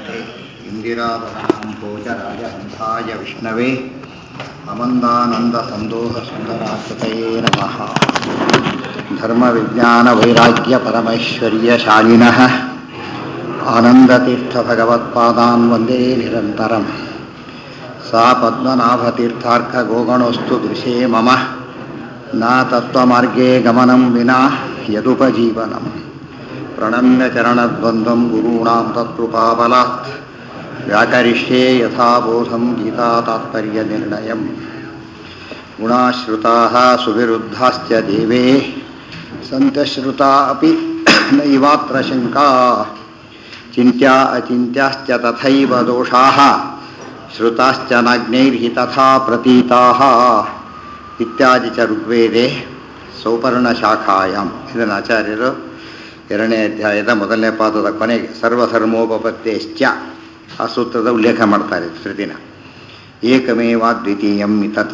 नमस्ते इन्दिराभोजराजहंसाय विष्णवे अमन्दानन्दसन्दोहसुन्दराकृतये नमः धर्मविज्ञानवैराग्यपरमैश्वर्यशालिनः आनन्दतीर्थभगवत्पादान् वन्दे निरन्तरम् सा पद्मनाभतीर्थार्कगोगणोऽस्तु दृशे मम न तत्त्वमार्गे गमनं विना यदुपजीवनम् प्रणम्य चरणद्वन्द्वं गुरूणां तत्कृपाबलात् व्याकरिष्ये यथाबोधं गीतातात्पर्यनिर्णयम् गुणाश्रुताः सुविरुद्धाश्च देवे सन्त्यश्रुता अपि नैवात्र शङ्का चिन्त्या अचिन्त्याश्च तथैव दोषाः श्रुताश्च नाज्ञैर्हि तथा प्रतीताः ಇತ್ಯಾದಿ ಚ ಋಗ್ವೇದೆ ಸೌಪರ್ಣಶಾಖಾಯಾಮ್ ಇದನ್ನು ಆಚಾರ್ಯರು ಎರಡನೇ ಅಧ್ಯಾಯದ ಮೊದಲನೇ ಪಾದದ ಕೊನೆಗೆ ಸರ್ವಧರ್ಮೋಪತ್ತೆಶ್ಚ ಆ ಸೂತ್ರದ ಉಲ್ಲೇಖ ಮಾಡ್ತಾರೆ ಶ್ರುತಿನ ಏಕಮೇವಾದ್ವಿತೀಯಂ ತತ್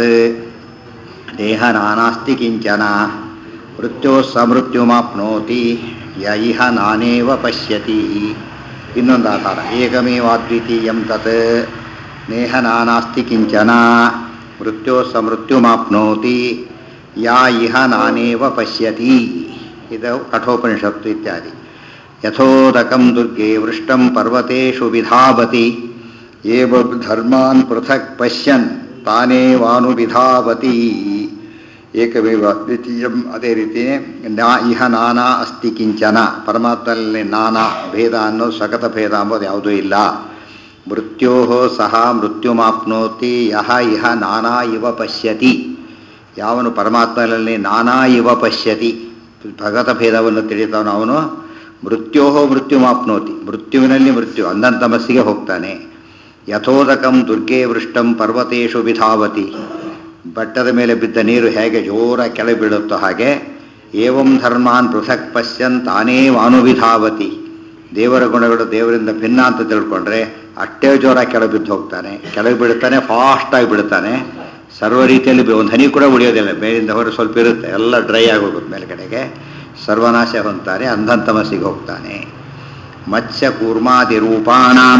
ದೇಹ ನಾನಾಸ್ತಿ ಕಿಂಚನ ಮೃತ್ಯೋ ಸಮೃತ್ಯುಮಾಪ್ನೋತಿ ಯ ಇಹ ನಾನೇವ ಪಶ್ಯತಿ ಇನ್ನೊಂದು ಆಧಾರ ಏಕಮೇವಾದ್ವಿತೀಯಂ ತತ್ ನೇಹ ನಾನಾಸ್ತಿ ಕಿಂಚನ ಮೃತ್ಯೋ ಸಮೃತ್ಯುಮಾಪ್ನೋತಿ ಯಾ ಇಹ ನಾನೇವ ಪಶ್ಯತಿ ಇದು ಕಠೋಪನಿಷತ್ತು ಇತ್ಯಾದಿ ಯಥೋದಕಂ ದುರ್ಗೆ ವೃಷ್ಟಂ ಪರ್ವತೇಷು ವಿಧಾವತಿ ಏವ ಧರ್ಮಾನ್ ಪೃಥಕ್ ಪಶ್ಯನ್ ತಾನೇವಾನುವಿಧಾವತಿ ಏಕಮೇವ ದ್ವಿತೀಯಂ ಅದೇ ರೀತಿ ನಾ ಇಹ ನಾನಾ ಅಸ್ತಿ ಕಿಂಚನ ಪರಮಾತ್ಮನಲ್ಲಿ ನಾನಾ ಭೇದ ಅನ್ನೋ ಸಗತ ಭೇದ ಅಂಬೋದು ಯಾವುದೂ ಇಲ್ಲ ಮೃತ್ಯೋ ಸಹ ಮೃತ್ಯುಮಾಪ್ನೋತಿ ಯಹ ಇಹ ನಾನಾ ಇವ ಪಶ್ಯತಿ ಯಾವನು ಪರಮಾತ್ಮನಲ್ಲಿ ನಾನಾ ಇವ ಪಶ್ಯತಿ ಭಗವತ ಭೇದವನ್ನು ತಿಳಿದವನು ಅವನು ಮೃತ್ಯೋ ಮೃತ್ಯುಮಾಪ್ನೋತಿ ಮೃತ್ಯುವಿನಲ್ಲಿ ಮೃತ್ಯು ಅಂಧಂತಮಸ್ಸಿಗೆ ಹೋಗ್ತಾನೆ ಯಥೋದಕಂ ದುರ್ಗೆ ವೃಷ್ಟಂ ಪರ್ವತೇಶು ವಿಧಾವತಿ ಬಟ್ಟದ ಮೇಲೆ ಬಿದ್ದ ನೀರು ಹೇಗೆ ಜೋರ ಕೆಳಗೆ ಬೀಳುತ್ತೋ ಹಾಗೆ ಏವಂ ಧರ್ಮಾನ್ ಪೃಥಕ್ ಪಶ್ಯನ್ ತಾನೇವ ಅನುವಿಧಾವತಿ ದೇವರ ಗುಣಗಳು ದೇವರಿಂದ ಭಿನ್ನ ಅಂತ ತಿಳ್ಕೊಂಡ್ರೆ ಅಷ್ಟೇ ಜೋರ ಕೆಳಗೆ ಬಿದ್ದು ಹೋಗ್ತಾನೆ ಕೆಳಗೆ ಬೀಳ್ತಾನೆ ಫಾಸ್ಟಾಗಿ ಬಿಡ್ತಾನೆ ಸರ್ವ ರೀತಿಯಲ್ಲಿ ಒಂದು ಹನಿ ಕೂಡ ಉಳಿಯೋದಿಲ್ಲ ಮೇಲಿಂದ ಹೊರ ಸ್ವಲ್ಪ ಇರುತ್ತೆ ಎಲ್ಲ ಡ್ರೈ ಆಗೋಗುತ್ತೆ ಮೇಲ್ಗಡೆಗೆ ಸರ್ವನಾಶ ಹೊಂದ್ತಾನೆ ಅಂಧಂತಮಸ್ಸಿಗೆ ಹೋಗ್ತಾನೆ ಮತ್ಸ್ಯ ಕೂರ್ಮಾದಿ ರೂಪಾಣಾಂ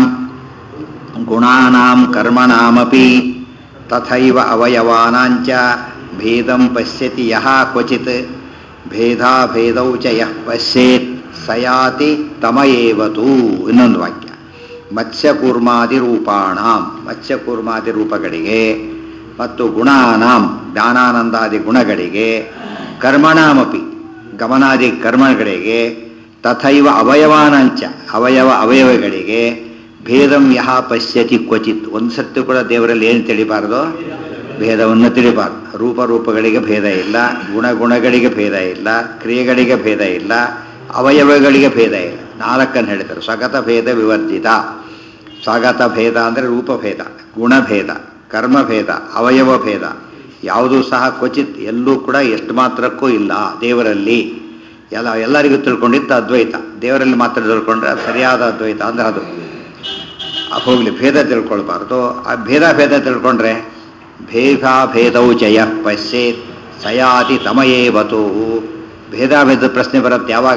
ಗುಣಾನಾಂ ಕರ್ಮಣಾಮಪಿ ತಥೈವ ಅವಯವಾನಾಂಚ ಭೇದಂ ಪಶ್ಯತಿ ಯಹ ಕ್ವಚಿತ್ ಭೇದಾಭೇದೌ ಚ ಯಃ ಪಶ್ಯೇತ್ ಸಯಾತಿ ತಮಯೇವತು ಇನ್ನೊಂದು ವಾಕ್ಯ ಮತ್ಸ್ಯಕೂರ್ಮಾದಿ ರೂಪಾಣಾಂ ಮತ್ಸ್ಯಕೂರ್ಮಾದಿ ರೂಪಗಳಿಗೆ ಮತ್ತು ಗುಣಾನಾಂ ಜ್ಞಾನಾನಂದಾದಿ ಗುಣಗಳಿಗೆ ಕರ್ಮಣಾಮಪಿ ಗಮನಾದಿ ಕರ್ಮಗಳಿಗೆ ತಥೈವ ಅವಯವಾನಂಚ ಅವಯವ ಅವಯವಗಳಿಗೆ ಭೇದಂ ಯಹ ಪಶ್ಯತಿ ಕ್ವಚಿತ್ ಒಂದು ಸತ್ತು ಕೂಡ ದೇವರಲ್ಲಿ ಏನು ತಿಳಿಬಾರ್ದು ಭೇದವನ್ನು ತಿಳಿಬಾರ್ದು ರೂಪರೂಪಗಳಿಗೆ ಭೇದ ಇಲ್ಲ ಗುಣಗುಣಗಳಿಗೆ ಭೇದ ಇಲ್ಲ ಕ್ರಿಯೆಗಳಿಗೆ ಭೇದ ಇಲ್ಲ ಅವಯವಗಳಿಗೆ ಭೇದ ಇಲ್ಲ ನಾಲ್ಕನ್ನು ಹೇಳ್ತಾರೆ ಸ್ವಗತ ಭೇದ ವಿವರ್ಜಿತ ಸ್ವಗತ ಭೇದ ಅಂದರೆ ರೂಪಭೇದ ಗುಣಭೇದ ಕರ್ಮಭೇದ ಅವಯವ ಭೇದ ಯಾವುದೂ ಸಹ ಕ್ವಚಿತ್ ಎಲ್ಲೂ ಕೂಡ ಎಷ್ಟು ಮಾತ್ರಕ್ಕೂ ಇಲ್ಲ ದೇವರಲ್ಲಿ ಎಲ್ಲ ಎಲ್ಲರಿಗೂ ತಿಳ್ಕೊಂಡಿತ್ತು ಅದ್ವೈತ ದೇವರಲ್ಲಿ ಮಾತ್ರ ತಿಳ್ಕೊಂಡ್ರೆ ಸರಿಯಾದ ಅದ್ವೈತ ಅಂದ್ರೆ ಅದು ಹೋಗ್ಲಿ ಭೇದ ತಿಳ್ಕೊಳ್ಬಾರ್ದು ಆ ಭೇದ ಭೇದ ತಿಳ್ಕೊಂಡ್ರೆ ಭೇದ ಭೇದೌ ಜಯ ಪಶ್ಯೇತ್ ಸಯಾತಿ ತಮಯೇವತು ಭೇದ ಭೇದ ಪ್ರಶ್ನೆ ಬರುತ್ತೆ ಯಾವಾಗ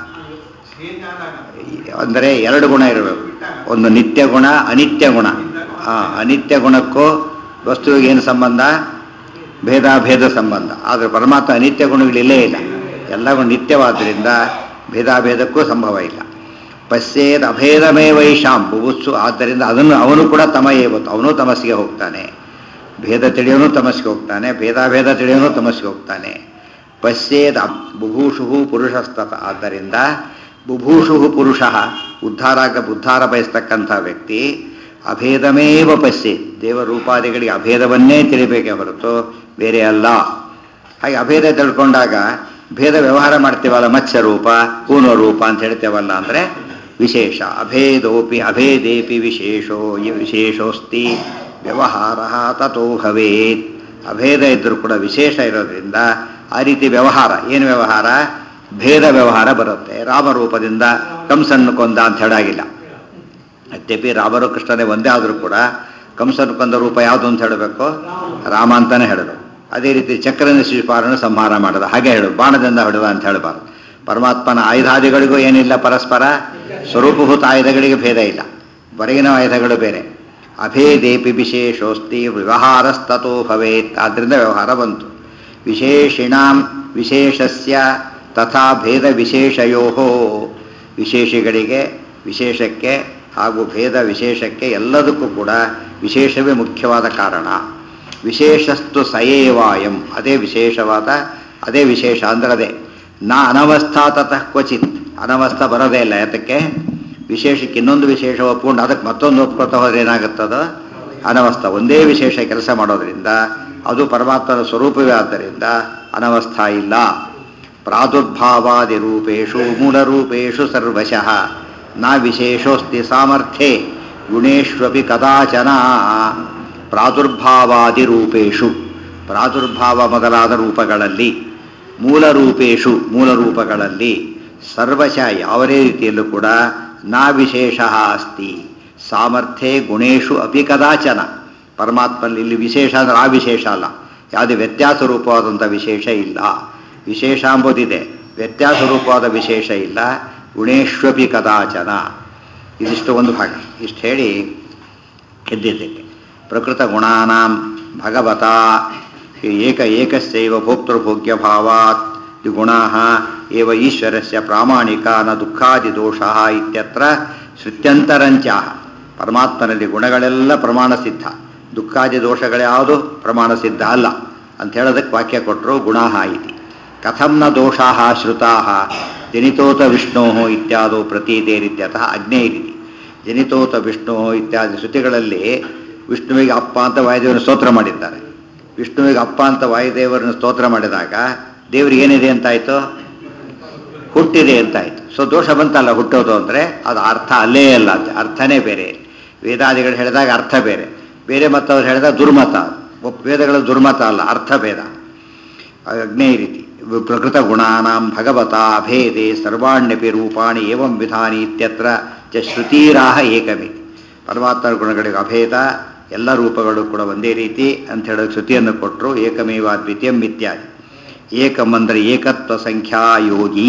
ಅಂದರೆ ಎರಡು ಗುಣ ಇರಬೇಕು ಒಂದು ನಿತ್ಯ ಗುಣ ಅನಿತ್ಯ ಗುಣ ಹಾಂ ಅನಿತ್ಯ ಗುಣಕ್ಕೂ ವಸ್ತುವಿಗೆ ಏನು ಸಂಬಂಧ ಭೇದ ಭೇದ ಸಂಬಂಧ ಆದರೆ ಪರಮಾತ್ಮ ಅನಿತ್ಯ ಗುಣಗಳಿಲ್ಲೇ ಇಲ್ಲ ಎಲ್ಲ ಗುಣ ನಿತ್ಯವಾದ್ದರಿಂದ ಭೇದಾಭೇದಕ್ಕೂ ಸಂಭವ ಇಲ್ಲ ಪಶ್ಯೇದ್ ಅಭೇದಮೇ ವೈಶಾಂ ಬುಭುತ್ಸು ಆದ್ದರಿಂದ ಅದನ್ನು ಅವನು ಕೂಡ ತಮ ಏವತ್ತು ಅವನು ತಮಸ್ಸಿಗೆ ಹೋಗ್ತಾನೆ ಭೇದ ತಿಳಿಯೋನು ತಮಸ್ಸಿಗೆ ಹೋಗ್ತಾನೆ ಭೇದಾಭೇದ ತಿಳಿಯೋನು ತಮಸ್ಸಿಗೆ ಹೋಗ್ತಾನೆ ಪಶ್ಯೇದ್ ಬುಭೂಷು ಪುರುಷಸ್ತತ ಆದ್ದರಿಂದ ಬುಭೂಷು ಪುರುಷ ಉದ್ಧಾರಾಗ ಉದ್ಧಾರ ಬಯಸ್ತಕ್ಕಂಥ ವ್ಯಕ್ತಿ ಅಭೇದಮೇವ ಪಶ್ಯೆ ದೇವರೂಪಾದಿಗಳಿಗೆ ಅಭೇದವನ್ನೇ ತಿಳಿಬೇಕೇ ಹೊರತು ಬೇರೆ ಅಲ್ಲ ಹಾಗೆ ಅಭೇದ ತಿಳ್ಕೊಂಡಾಗ ಭೇದ ವ್ಯವಹಾರ ಮಾಡ್ತೀವಲ್ಲ ಮತ್ಸ್ಯ ರೂಪ ಕೂನೋ ರೂಪ ಅಂತ ಹೇಳ್ತೇವಲ್ಲ ಅಂದರೆ ವಿಶೇಷ ಅಭೇದೋಪಿ ಅಭೇದೇಪಿ ವಿಶೇಷೋ ಈ ವಿಶೇಷೋಸ್ತಿ ವ್ಯವಹಾರ ತಥೋ ಭವೇತ್ ಅಭೇದ ಇದ್ದರೂ ಕೂಡ ವಿಶೇಷ ಇರೋದ್ರಿಂದ ಆ ರೀತಿ ವ್ಯವಹಾರ ಏನು ವ್ಯವಹಾರ ಭೇದ ವ್ಯವಹಾರ ಬರುತ್ತೆ ರಾಮರೂಪದಿಂದ ಕಂಸನ್ನು ಕೊಂದ ಅಂತ ಹೇಳಾಗಿಲ್ಲ ಅದ್ಯಪಿ ರಾಮರು ಕೃಷ್ಣನೇ ಒಂದೇ ಆದರೂ ಕೂಡ ಕಂಸನ್ನು ಕೊಂದ ರೂಪ ಯಾವುದು ಅಂತ ಹೇಳಬೇಕು ರಾಮ ಅಂತಾನೆ ಹೇಳಬೇಕು ಅದೇ ರೀತಿ ಚಕ್ರನ ಶಿಶುಪಾಲನ ಸಂಹಾರ ಮಾಡದ ಹಾಗೆ ಹೇಳು ಬಾಣದಿಂದ ಹೊಡೆದ ಅಂತ ಹೇಳಬಾರ್ದು ಪರಮಾತ್ಮನ ಆಯುಧಾದಿಗಳಿಗೂ ಏನಿಲ್ಲ ಪರಸ್ಪರ ಸ್ವರೂಪಭೂತ ಆಯುಧಗಳಿಗೆ ಭೇದ ಇಲ್ಲ ಹೊರಗಿನ ಆಯುಧಗಳು ಬೇರೆ ಅಭೇದೇಪಿ ವಿಶೇಷೋಸ್ತಿ ವ್ಯವಹಾರಸ್ತತೋ ಭವೇತ್ ಆದ್ದರಿಂದ ವ್ಯವಹಾರ ಬಂತು ವಿಶೇಷಿಣಾಂ ವಿಶೇಷಸ್ಯ ತಥಾ ಭೇದ ವಿಶೇಷಯೋ ವಿಶೇಷಗಳಿಗೆ ವಿಶೇಷಕ್ಕೆ ಹಾಗೂ ಭೇದ ವಿಶೇಷಕ್ಕೆ ಎಲ್ಲದಕ್ಕೂ ಕೂಡ ವಿಶೇಷವೇ ಮುಖ್ಯವಾದ ಕಾರಣ ವಿಶೇಷಸ್ತು ಸಯೇವಾಯಂ ಅದೇ ವಿಶೇಷವಾದ ಅದೇ ವಿಶೇಷ ಅಂದ್ರೆ ಅದೇ ನಾ ಅನವಸ್ಥಾ ತತಃ ಕ್ವಚಿತ್ ಅನವಸ್ಥಾ ಬರೋದೇ ಇಲ್ಲ ಯಾತಕ್ಕೆ ವಿಶೇಷಕ್ಕೆ ಇನ್ನೊಂದು ವಿಶೇಷ ಒಪ್ಕೊಂಡು ಅದಕ್ಕೆ ಮತ್ತೊಂದು ಒಪ್ಕೊಳ್ತಾ ಹೋದ್ರೆ ಏನಾಗುತ್ತದೋ ಅನವಸ್ಥಾ ಒಂದೇ ವಿಶೇಷ ಕೆಲಸ ಮಾಡೋದ್ರಿಂದ ಅದು ಪರಮಾತ್ಮನ ಸ್ವರೂಪವೇ ಆದ್ದರಿಂದ ಅನವಸ್ಥಾ ಇಲ್ಲ ಪ್ರಾದುರ್ಭಾವಾದಿ ರೂಪೇಶು ಮೂಲರೂಪೇಶು ಸರ್ವಶಃ ನ ವಿಶೇಷೋಸ್ತಿ ಸಾಮರ್ಥ್ಯೆ ಗುಣೇಶ್ವಪಿ ಕದಾಚನ ಪ್ರಾದುರ್ಭಾವಾದಿ ರೂಪೇಶು ಪ್ರಾದುರ್ಭಾವ ಮೊದಲಾದ ರೂಪಗಳಲ್ಲಿ ಮೂಲ ರೂಪೇಶು ಮೂಲ ರೂಪಗಳಲ್ಲಿ ಸರ್ವಶಃ ಯಾವುದೇ ರೀತಿಯಲ್ಲೂ ಕೂಡ ನಾ ವಿಶೇಷ ಅಸ್ತಿ ಸಾಮರ್ಥ್ಯೆ ಗುಣೇಶು ಅಪಿ ಕದಾಚನ ಪರಮಾತ್ಮನಲ್ಲಿ ಇಲ್ಲಿ ವಿಶೇಷ ಅಂದ್ರೆ ಆ ವಿಶೇಷ ಅಲ್ಲ ಯಾವುದೇ ವ್ಯತ್ಯಾಸ ರೂಪವಾದಂಥ ವಿಶೇಷ ಇಲ್ಲ ವಿಶೇಷ ಎಂಬುದಿದೆ ವ್ಯತ್ಯಾಸ ರೂಪವಾದ ವಿಶೇಷ ಇಲ್ಲ ಗುಣೇಶ್ವಪಿ ಕದಾಚನ ಇದಿಷ್ಟು ಒಂದು ಭಾಗ ಇಷ್ಟು ಹೇಳಿ ಎದ್ದಿದ್ದಕ್ಕೆ ಪ್ರಕೃತ ಗುಣಾನಾಂ ಭಗವತ ಏಕ ಏಕಸ್ಯೈವ ಭೋಕ್ತೃಭೋಗ್ಯ ಭಾವಾತ್ ಗುಣಾ ಏವ ಈಶ್ವರಸ್ಯ ಪ್ರಾಮಾಣಿಕ ನ ದುಃಖಾದಿ ದೋಷ ಇತ್ಯತ್ರ ಶ್ರುತ್ಯಂತರಂಚಾಹ ಪರಮಾತ್ಮನಲ್ಲಿ ಗುಣಗಳೆಲ್ಲ ಪ್ರಮಾಣ ಸಿದ್ಧ ದುಃಖಾದಿ ದೋಷಗಳ್ಯಾವುದು ಪ್ರಮಾಣ ಸಿದ್ಧ ಅಲ್ಲ ಅಂತ ಹೇಳೋದಕ್ಕೆ ವಾಕ್ಯ ಕೊಟ್ಟರು ಗುಣಾಹ ಇತಿ ಕಥಂ ನ ದೋಷಾ ಶ್ರುತಾ ಜನಿತೋತ ವಿಷ್ಣೋ ಇತ್ಯಾದೋ ಪ್ರತೀತೇರಿತ್ಯತಃ ಅಗ್ನೇರಿತಿ ಜನಿತೋತ ವಿಷ್ಣು ಇತ್ಯಾದಿ ಶ್ರುತಿಗಳಲ್ಲಿ ವಿಷ್ಣುವಿಗೆ ಅಪ್ಪ ಅಂತ ವಾಯುದೇವರನ್ನು ಸ್ತೋತ್ರ ಮಾಡಿದ್ದಾರೆ ವಿಷ್ಣುವಿಗೆ ಅಪ್ಪ ಅಂತ ವಾಯುದೇವರನ್ನು ಸ್ತೋತ್ರ ಮಾಡಿದಾಗ ದೇವರಿಗೆ ಏನಿದೆ ಅಂತಾಯ್ತು ಹುಟ್ಟಿದೆ ಅಂತಾಯ್ತು ಸೊ ದೋಷ ಬಂತಲ್ಲ ಹುಟ್ಟೋದು ಅಂದರೆ ಅದು ಅರ್ಥ ಅಲ್ಲೇ ಅಲ್ಲ ಅಂತ ಅರ್ಥನೇ ಬೇರೆ ವೇದಾದಿಗಳು ಹೇಳಿದಾಗ ಅರ್ಥ ಬೇರೆ ಬೇರೆ ಮತ್ತವ್ರು ಹೇಳಿದಾಗ ದುರ್ಮತ ಒಪ್ ವೇದಗಳ ದುರ್ಮತ ಅಲ್ಲ ಅರ್ಥ ಭೇದ ಅಗ್ನೇ ರೀತಿ ಪ್ರಕೃತ ಗುಣಾನಾಂ ಭಗವತ ಅಭೇದೆ ಸರ್ವಾಣ್ಯಪಿ ರೂಪಾಣಿ ಏವಂ ವಿಧಾನಿ ಇತ್ಯತ್ರ ಚ ಶ್ರುತೀರಾಹ ಏಕಮಿತಿ ಪರಮಾತ್ಮರ ಗುಣಗಳಿಗೆ ಅಭೇದ ಎಲ್ಲ ರೂಪಗಳು ಕೂಡ ಒಂದೇ ರೀತಿ ಅಂತ ಹೇಳೋ ಶ್ರುತಿಯನ್ನು ಕೊಟ್ಟರು ಏಕಮೇವ ದ್ವಿತೀಯಂ ಇತ್ಯಾದಿ ಏಕಂ ಅಂದರೆ ಏಕತ್ವ ಸಂಖ್ಯಾ ಯೋಗಿ